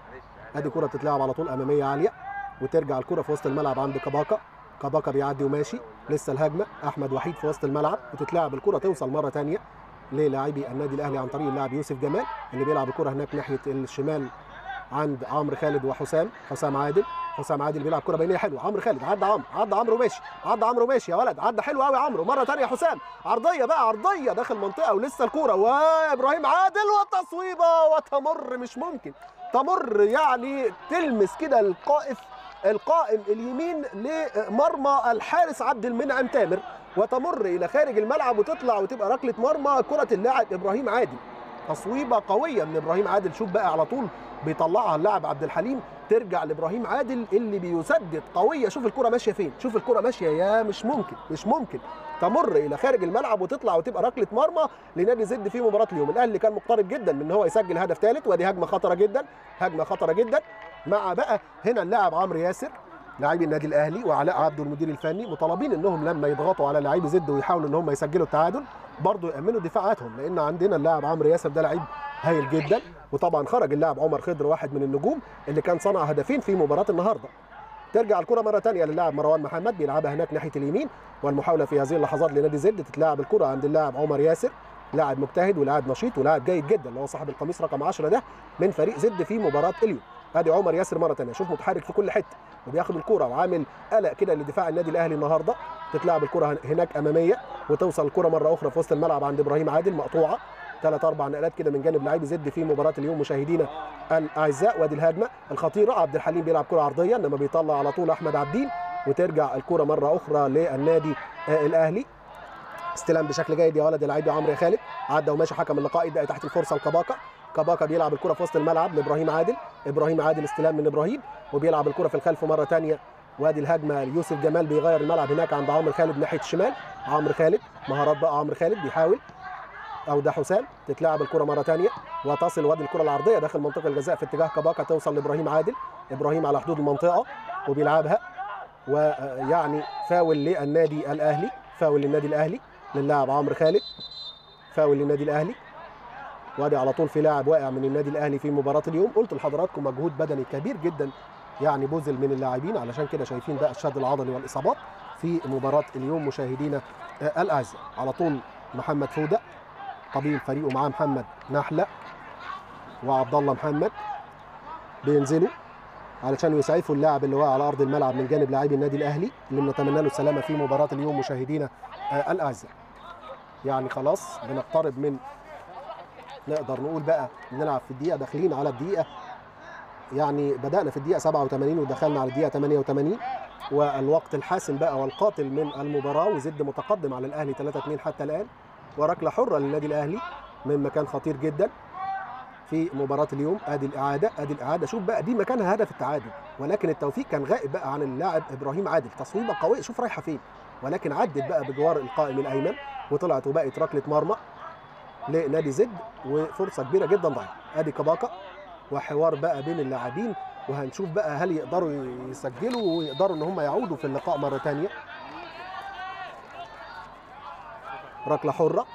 ادي كره بتتلعب على طول اماميه عاليه وترجع الكره في وسط الملعب عند كباكا كباكا بيعدي وماشي لسه الهجمه احمد وحيد في وسط الملعب وتتلعب الكره توصل مره ثانيه للاعبي النادي الاهلي عن طريق اللاعب يوسف جمال اللي بيلعب الكره هناك ناحيه الشمال عند عمرو خالد وحسام حسام عادل حسام عادل بيلعب كره بينيه حلوه عمرو خالد عدى عمرو عدى عمرو ماشي عدى عمرو ماشي يا ولد عدى حلو قوي عمرو مره ثانيه حسام عرضيه بقى عرضيه داخل منطقه ولسه الكوره وابراهيم عادل وتصويبه وتمر مش ممكن تمر يعني تلمس كده القائف القائم اليمين لمرمى الحارس عبد المنعم تامر وتمر الى خارج الملعب وتطلع وتبقى ركله مرمى كره اللاعب ابراهيم عادل تصويبه قويه من ابراهيم عادل شوف بقى على طول بيطلعها اللاعب عبد الحليم ترجع لابراهيم عادل اللي بيسدد قويه شوف الكره ماشيه فين شوف الكره ماشيه يا مش ممكن مش ممكن تمر الى خارج الملعب وتطلع وتبقى ركله مرمى لنادي زد في مباراه اليوم الاهلي كان مقترب جدا من ان هو يسجل هدف ثالث ودي هجمه خطره جدا هجمه خطره جدا مع بقى هنا اللاعب عمرو ياسر لاعبي النادي الاهلي وعلاء عبده المدير الفني مطالبين انهم لما يضغطوا على لاعبي زد ويحاولوا ان هم يسجلوا التعادل برضه يامنوا دفاعاتهم لان عندنا اللاعب عمرو ياسر ده لعيب هايل جدا وطبعا خرج اللاعب عمر خضر واحد من النجوم اللي كان صنع هدفين في مباراه النهارده ترجع الكره مره ثانيه للاعب مروان محمد بيلعبها هناك ناحيه اليمين والمحاوله في هذه اللحظات لنادي زد تتلعب الكره عند اللاعب عمر ياسر لاعب مجتهد ولاعب نشيط ولاعب جيد جدا اللي هو صاحب القميص رقم 10 ده من فريق زد في مباراه اليوم ادي عمر ياسر مره ثانيه شوف متحرك في كل حته وبياخد الكره وعامل قلق كده لدفاع النادي الاهلي النهارده تتلعب الكره هناك اماميه وتوصل الكره مره اخرى في وسط الملعب عند ابراهيم عادل مقطوعه ثلاث اربع نقلات كده من جانب لاعبي زد في مباراه اليوم مشاهدينا الاعزاء وادي الهجمه الخطيره عبد الحليم بيلعب كره عرضيه انما بيطلع على طول احمد عبدين وترجع الكره مره اخرى للنادي آه الاهلي استلام بشكل جيد يا ولد اللاعب عمرو خالد عدى وماشي حكم اللقاء يبدا تحت الفرصه لكباكا كباكا بيلعب الكره في وسط الملعب لابراهيم عادل ابراهيم عادل استلام من ابراهيم وبيلعب الكره في الخلف مره ثانيه وادي الهجمه يوسف جمال بيغير الملعب هناك عند عمرو خالد ناحيه الشمال عمرو خالد مهارات بقى عمرو خالد بيحاول او ده حسام تتلعب الكره مره ثانيه وتصل وادي الكره العرضيه داخل منطقه الجزاء في اتجاه كباكا توصل لابراهيم عادل ابراهيم على حدود المنطقه وبيلعبها ويعني فاول للنادي الاهلي فاول للنادي الاهلي للاعب عمرو خالد فاول للنادي الاهلي وادي على طول في لاعب واقع من النادي الاهلي في مباراه اليوم قلت لحضراتكم مجهود بدني كبير جدا يعني بذل من اللاعبين علشان كده شايفين بقى الشد العضلي والاصابات في مباراه اليوم مشاهدينا الاعزاء على طول محمد فوده طبيب فريقه معاه محمد نحله وعبد الله محمد بينزلوا علشان يسعفوا اللاعب اللي واقع على ارض الملعب من جانب لاعبي النادي الاهلي اللي بنتمنى له السلامه في مباراه اليوم مشاهدينا الاعزاء يعني خلاص بنقترب من نقدر نقول بقى نلعب في الدقيقه داخلين على الدقيقه يعني بدانا في الدقيقه 87 ودخلنا على الدقيقه 88 والوقت الحاسم بقى والقاتل من المباراه وزد متقدم على الاهلي 3 2 حتى الان وركله حره للنادي الاهلي من مكان خطير جدا في مباراه اليوم ادي الاعاده ادي الاعاده شوف بقى دي مكانها هدف التعادل ولكن التوفيق كان غائب بقى عن اللاعب ابراهيم عادل تصويبه قويه شوف رايحه فين ولكن عدت بقى بجوار القائم الايمن وطلعت وبقت ركله مرمى لنادي زد وفرصه كبيره جدا ضايعه ادي كباكا وحوار بقى بين اللاعبين وهنشوف بقى هل يقدروا يسجلوا ويقدروا ان هم يعودوا في اللقاء مره ثانيه ركله حره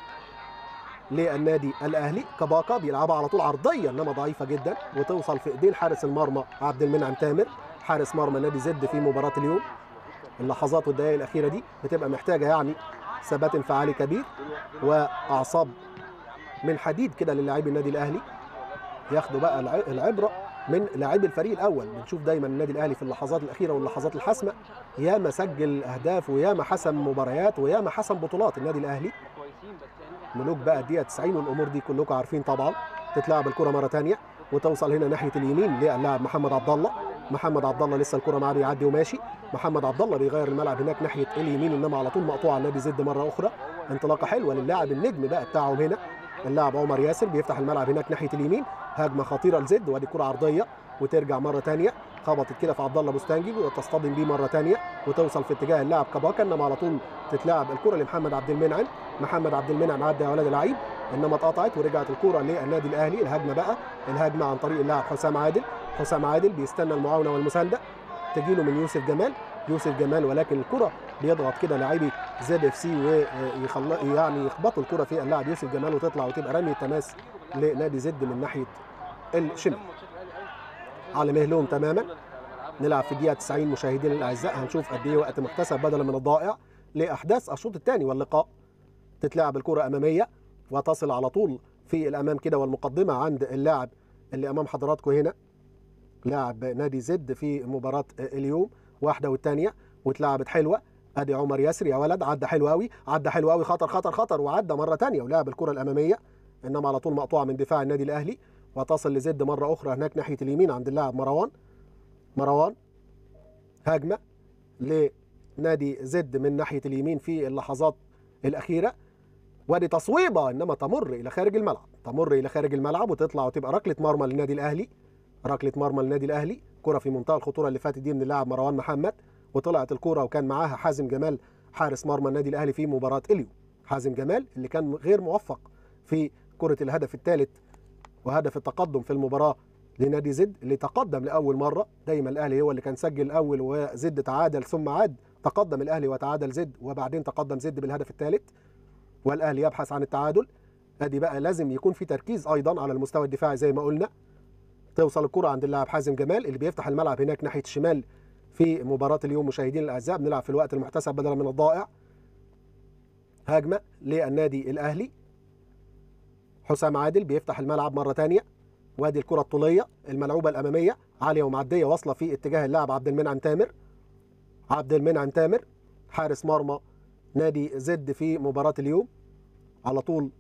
للنادي الاهلي كباكا بيلعبها على طول عرضيه انما ضعيفه جدا وتوصل في ايدين حارس المرمى عبد المنعم تامر حارس مرمى نادي زد في مباراه اليوم اللحظات والدقائق الاخيره دي بتبقى محتاجه يعني ثبات انفعالي كبير واعصاب من حديد كده للاعبي النادي الاهلي ياخدوا بقى العبره من لاعبي الفريق الاول بنشوف دايما النادي الاهلي في اللحظات الاخيره واللحظات الحاسمه ياما سجل اهداف وياما حسم مباريات وياما حسم بطولات النادي الاهلي ملوك بقى الدقيقه 90 والامور دي كلكم عارفين طبعا تتلعب الكره مره ثانيه وتوصل هنا ناحيه اليمين للاعب محمد عبد الله محمد عبد الله لسه الكره معاه بيعدي وماشي محمد عبد الله بيغير الملعب هناك ناحيه اليمين انما على طول مقطوعه النادي زد مره اخرى انطلاقه حلوه للاعب النجم بقى بتاعهم هنا اللاعب عمر ياسر بيفتح الملعب هناك ناحيه اليمين هجمه خطيره لزد وادي كره عرضيه وترجع مره ثانيه خبطت كده في عبد الله بوستانجي وتصطدم بيه مره ثانيه وتوصل في اتجاه اللاعب كباكا انما على طول تتلعب الكره لمحمد عبد المنعم محمد عبد المنعم عدى يا ولد لعيب انما اتقطعت ورجعت الكره للنادي الاهلي الهجمه بقى الهجمه عن طريق اللاعب حسام عادل حسام عادل بيستنى المعاونه والمسانده تجيله من يوسف جمال يوسف جمال ولكن الكره بيضغط كده لاعبي زد اف سي ويخل يعني يخبطوا الكره في اللاعب يوسف جمال وتطلع وتبقى رمي التماس لنادي زد من ناحيه الشمال على مهلهم تماما نلعب في الدقيقه 90 مشاهدينا الاعزاء هنشوف قد ايه وقت مكتسب بدلا من الضائع لاحداث الشوط الثاني واللقاء تتلعب الكره اماميه وتصل على طول في الامام كده والمقدمه عند اللاعب اللي امام حضراتكم هنا لاعب نادي زد في مباراه اليوم واحده والثانيه واتلعبت حلوه ادي عمر ياسر يا ولد عدى حلو قوي عدى حلو قوي خطر خطر خطر وعدى مره ثانيه ولعب الكره الاماميه انما على طول مقطوعه من دفاع النادي الاهلي وتصل لزد مره اخرى هناك ناحيه اليمين عند اللاعب مروان مروان هجمه لنادي زد من ناحيه اليمين في اللحظات الاخيره وادي تصويبه انما تمر الى خارج الملعب تمر الى خارج الملعب وتطلع وتبقى ركله مرمى للنادي الاهلي ركله مرمى للنادي الاهلي كره في منتهى الخطوره اللي فاتت دي من اللاعب مروان محمد وطلعت الكره وكان معاها حازم جمال حارس مرمى النادي الاهلي في مباراه اليوم حازم جمال اللي كان غير موفق في كره الهدف الثالث وهدف التقدم في المباراه لنادي زد اللي تقدم لاول مره دايما الاهلي هو اللي كان سجل الاول وزد تعادل ثم عاد تقدم الاهلي وتعادل زد وبعدين تقدم زد بالهدف الثالث والاهلي يبحث عن التعادل ادي بقى لازم يكون في تركيز ايضا على المستوى الدفاعي زي ما قلنا توصل الكره عند اللاعب حازم جمال اللي بيفتح الملعب هناك ناحيه الشمال في مباراه اليوم مشاهدين الاعزاء بنلعب في الوقت المحتسب بدلا من الضائع هجمه للنادي الاهلي حسام عادل بيفتح الملعب مره ثانيه وادي الكره الطوليه الملعوبه الاماميه عاليه ومعديه واصله في اتجاه اللاعب عبد المنعم تامر عبد المنعم تامر حارس مرمى نادي زد في مباراه اليوم على طول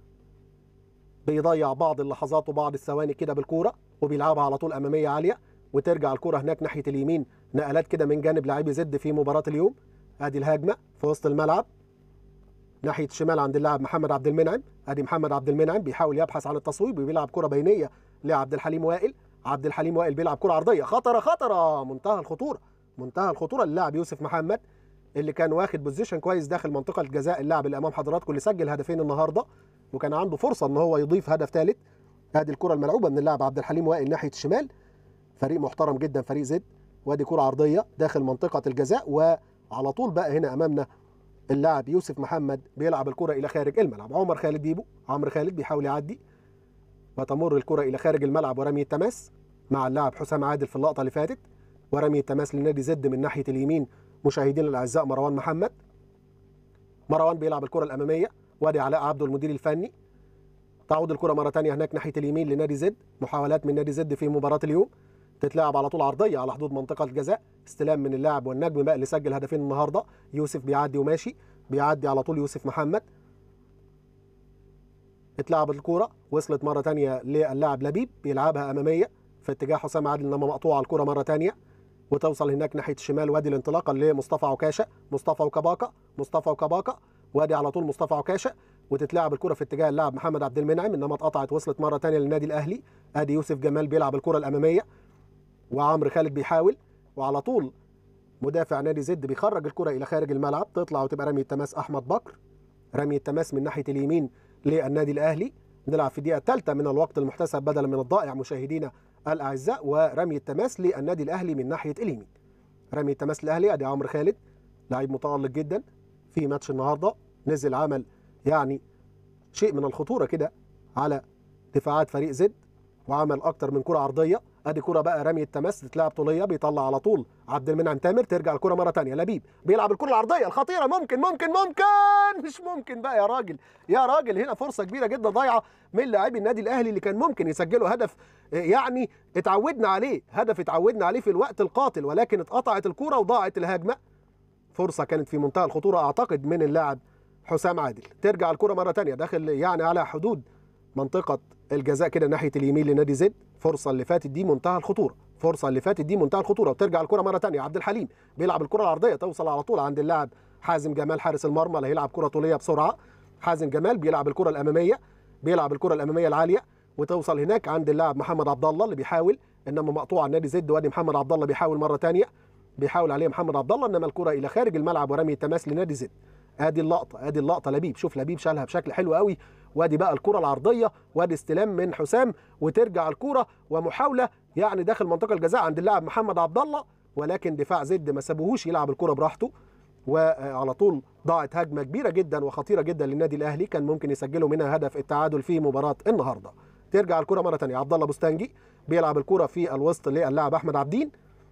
بيضيع بعض اللحظات وبعض الثواني كده بالكوره وبيلعبها على طول اماميه عاليه وترجع الكره هناك ناحيه اليمين نقلات كده من جانب لاعبي زد في مباراه اليوم ادي الهجمه في وسط الملعب ناحيه الشمال عند اللاعب محمد عبد المنعم ادي محمد عبد المنعم بيحاول يبحث عن التصويب وبيلعب كره بينيه لعبد الحليم وائل عبد الحليم وائل بيلعب كره عرضيه خطره خطره منتهى الخطوره منتهى الخطوره للاعب يوسف محمد اللي كان واخد بوزيشن كويس داخل منطقه الجزاء اللاعب اللي امام حضراتكم اللي سجل هدفين النهارده وكان عنده فرصه ان هو يضيف هدف ثالث ادي الكره الملعوبه من اللاعب عبد الحليم وائل ناحيه الشمال فريق محترم جدا فريق زد وادي كره عرضيه داخل منطقه الجزاء وعلى طول بقى هنا امامنا اللاعب يوسف محمد بيلعب الكره الى خارج الملعب عمر خالد بيبو عمرو خالد بيحاول يعدي وتمر الكره الى خارج الملعب ورمي التماس مع اللاعب حسام عادل في اللقطه اللي فاتت ورمي التماس لنادي زد من ناحيه اليمين مشاهدينا الاعزاء مروان محمد مروان بيلعب الكره الاماميه وادي علاء عبده المدير الفني تعود الكره مره ثانيه هناك ناحيه اليمين لنادي زد محاولات من نادي زد في مباراه اليوم تتلعب على طول عرضيه على حدود منطقه الجزاء استلام من اللاعب والنجم بقى اللي سجل هدفين النهارده يوسف بيعدي وماشي بيعدي على طول يوسف محمد اتلعبت الكوره وصلت مره ثانيه للاعب لبيب بيلعبها اماميه في اتجاه حسام عادل انما مقطوعه الكوره مره ثانيه وتوصل هناك ناحيه الشمال وادي الانطلاقه لمصطفى عكاشه مصطفى وكباكا مصطفى وكباكا وادي على طول مصطفى عكاشه وتتلعب الكره في اتجاه اللاعب محمد عبد المنعم انما اتقطعت وصلت مره ثانيه للنادي الاهلي ادي يوسف جمال بيلعب الكره الاماميه وعمرو خالد بيحاول وعلى طول مدافع نادي زد بيخرج الكره الى خارج الملعب تطلع وتبقى رمي التماس احمد بكر رمي التماس من ناحيه اليمين للنادي الاهلي نلعب في الدقيقه الثالثه من الوقت المحتسب بدلا من الضائع مشاهدينا الاعزاء ورمي التماس للنادي الاهلي من ناحيه اليمين رمي التماس الاهلي ادي عمرو خالد لعيب متالق جدا في ماتش النهارده نزل عمل يعني شيء من الخطوره كده على دفاعات فريق زد وعمل اكتر من كره عرضيه ادي كره بقى رمي التماس تتلعب طوليه بيطلع على طول عبد المنعم تامر ترجع الكره مره ثانيه لبيب بيلعب الكره العرضيه الخطيره ممكن ممكن ممكن مش ممكن بقى يا راجل يا راجل هنا فرصه كبيره جدا ضايعه من لاعبي النادي الاهلي اللي كان ممكن يسجلوا هدف يعني اتعودنا عليه هدف اتعودنا عليه في الوقت القاتل ولكن اتقطعت الكره وضاعت الهجمه فرصه كانت في منتهى الخطوره اعتقد من اللاعب حسام عادل ترجع الكره مره ثانيه داخل يعني على حدود منطقه الجزاء كده ناحيه اليمين لنادي زد فرصه اللي فاتت دي منتهى الخطوره فرصه اللي فاتت دي منتهى الخطوره وترجع الكره مره ثانيه عبد الحليم بيلعب الكره العرضيه توصل على طول عند اللاعب حازم جمال حارس المرمى اللي هيلعب كره طوليه بسرعه حازم جمال بيلعب الكره الاماميه بيلعب الكره الاماميه العاليه وتوصل هناك عند اللاعب محمد عبد الله اللي بيحاول انما مقطوعه نادي زد وادي محمد عبد الله بيحاول مره ثانيه بيحاول عليه محمد عبد الله انما الكره الى خارج الملعب ورمي التماس لنادي زد ادي اللقطه ادي اللقطه لبيب شوف لبيب شالها بشكل حلو قوي وادي بقى الكره العرضيه وادي استلام من حسام وترجع الكره ومحاوله يعني داخل منطقه الجزاء عند اللاعب محمد عبد الله ولكن دفاع زد ما سابوهوش يلعب الكره براحته وعلى طول ضاعت هجمه كبيره جدا وخطيره جدا للنادي الاهلي كان ممكن يسجلوا منها هدف التعادل في مباراه النهارده ترجع الكره مره ثانيه عبد الله بوستانجي بيلعب الكره في الوسط للاعب احمد عبدين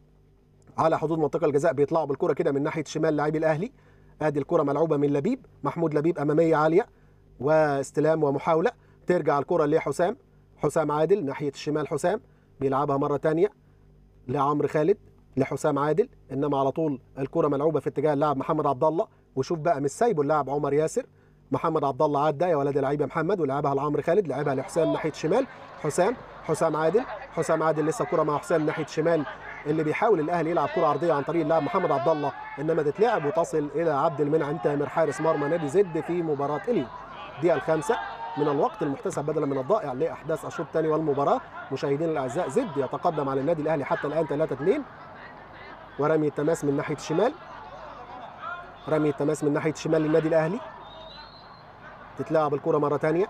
على حدود منطقه الجزاء بيطلعوا بالكره كده من ناحيه شمال لاعبي الاهلي ادي الكره ملعوبه من لبيب محمود لبيب اماميه عاليه واستلام ومحاوله ترجع الكره لحسام حسام عادل ناحيه الشمال حسام بيلعبها مره ثانيه لعمرو خالد لحسام عادل انما على طول الكره ملعوبه في اتجاه اللاعب محمد عبد الله وشوف بقى مش سايبه اللاعب عمر ياسر محمد عبد الله عدى يا ولد اللعيب يا محمد ولعبها لعمرو خالد لعبها لحسام ناحيه الشمال حسام حسام عادل حسام عادل لسه كره مع حسام ناحيه الشمال اللي بيحاول الاهلي يلعب كره عرضيه عن طريق اللاعب محمد عبد الله انما تتلعب وتصل الى عبد المنعم تامر حارس مرمى نادي زد في مباراه اليوم الدقيقه الخامسه من الوقت المحتسب بدلا من الضائع لاحداث الشوط الثاني والمباراه مشاهدينا الاعزاء زد يتقدم على النادي الاهلي حتى الان 3 2 ورمي التماس من ناحيه الشمال رمي التماس من ناحيه الشمال للنادي الاهلي تتلعب الكره مره ثانيه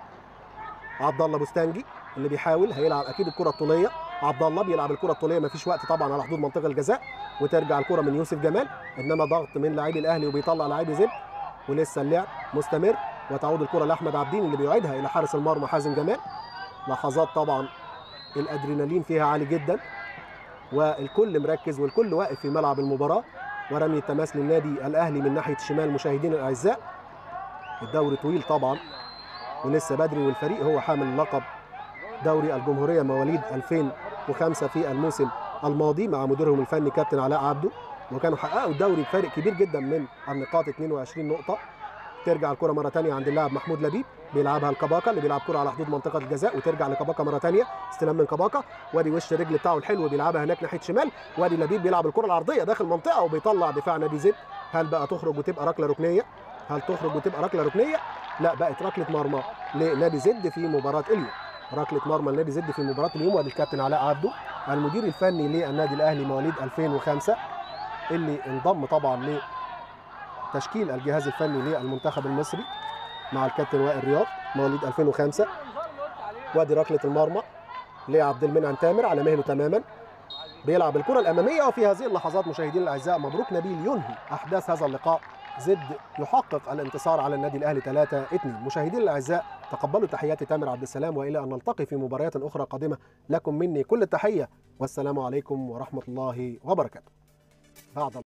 عبد الله بوستانجي اللي بيحاول هيلعب اكيد الكره الطوليه عبد الله بيلعب الكره الطوليه ما فيش وقت طبعا على حدود منطقه الجزاء وترجع الكره من يوسف جمال انما ضغط من لاعبي الاهلي وبيطلع لاعبي زد ولسه اللعب مستمر وتعود الكره لاحمد عبدين اللي بيعيدها الى حارس المرمى حازم جمال لحظات طبعا الادرينالين فيها عالي جدا والكل مركز والكل واقف في ملعب المباراه ورمي التماس للنادي الاهلي من ناحيه الشمال مشاهدينا الاعزاء الدوري طويل طبعا ولسه بدري والفريق هو حامل لقب دوري الجمهوريه مواليد 2005 في الموسم الماضي مع مديرهم الفني كابتن علاء عبده وكانوا حققوا الدوري بفارق كبير جدا من النقاط 22 نقطه ترجع الكره مره ثانيه عند اللاعب محمود لبيب بيلعبها لكباكا اللي بيلعب كره على حدود منطقه الجزاء وترجع لكباكا مره ثانيه استلام من كباكا وادي وش الرجل بتاعه الحلو بيلعبها هناك ناحيه شمال وادي لبيب بيلعب الكره العرضيه داخل منطقه وبيطلع دفاع نادي زد هل بقى تخرج وتبقى ركله ركنيه هل تخرج وتبقى ركله ركنيه لا بقت ركله مرمى لنادي زد في مباراه اليوم ركله مرمى لنادي زد في مباراه اليوم وادي الكابتن علاء عبده المدير الفني للنادي الاهلي مواليد 2005 اللي انضم طبعا لتشكيل الجهاز الفني للمنتخب المصري مع الكابتن وائل رياض مواليد 2005 وادي ركله المرمى لعبد المنعم تامر على مهله تماما بيلعب الكره الاماميه وفي هذه اللحظات مشاهدينا الاعزاء مبروك نبيل ينهي احداث هذا اللقاء زد يحقق الانتصار على النادي الاهلي 3 2 مشاهدينا الاعزاء تقبلوا تحياتي تامر عبد السلام والى ان نلتقي في مباريات اخرى قادمه لكم مني كل التحيه والسلام عليكم ورحمه الله وبركاته بعد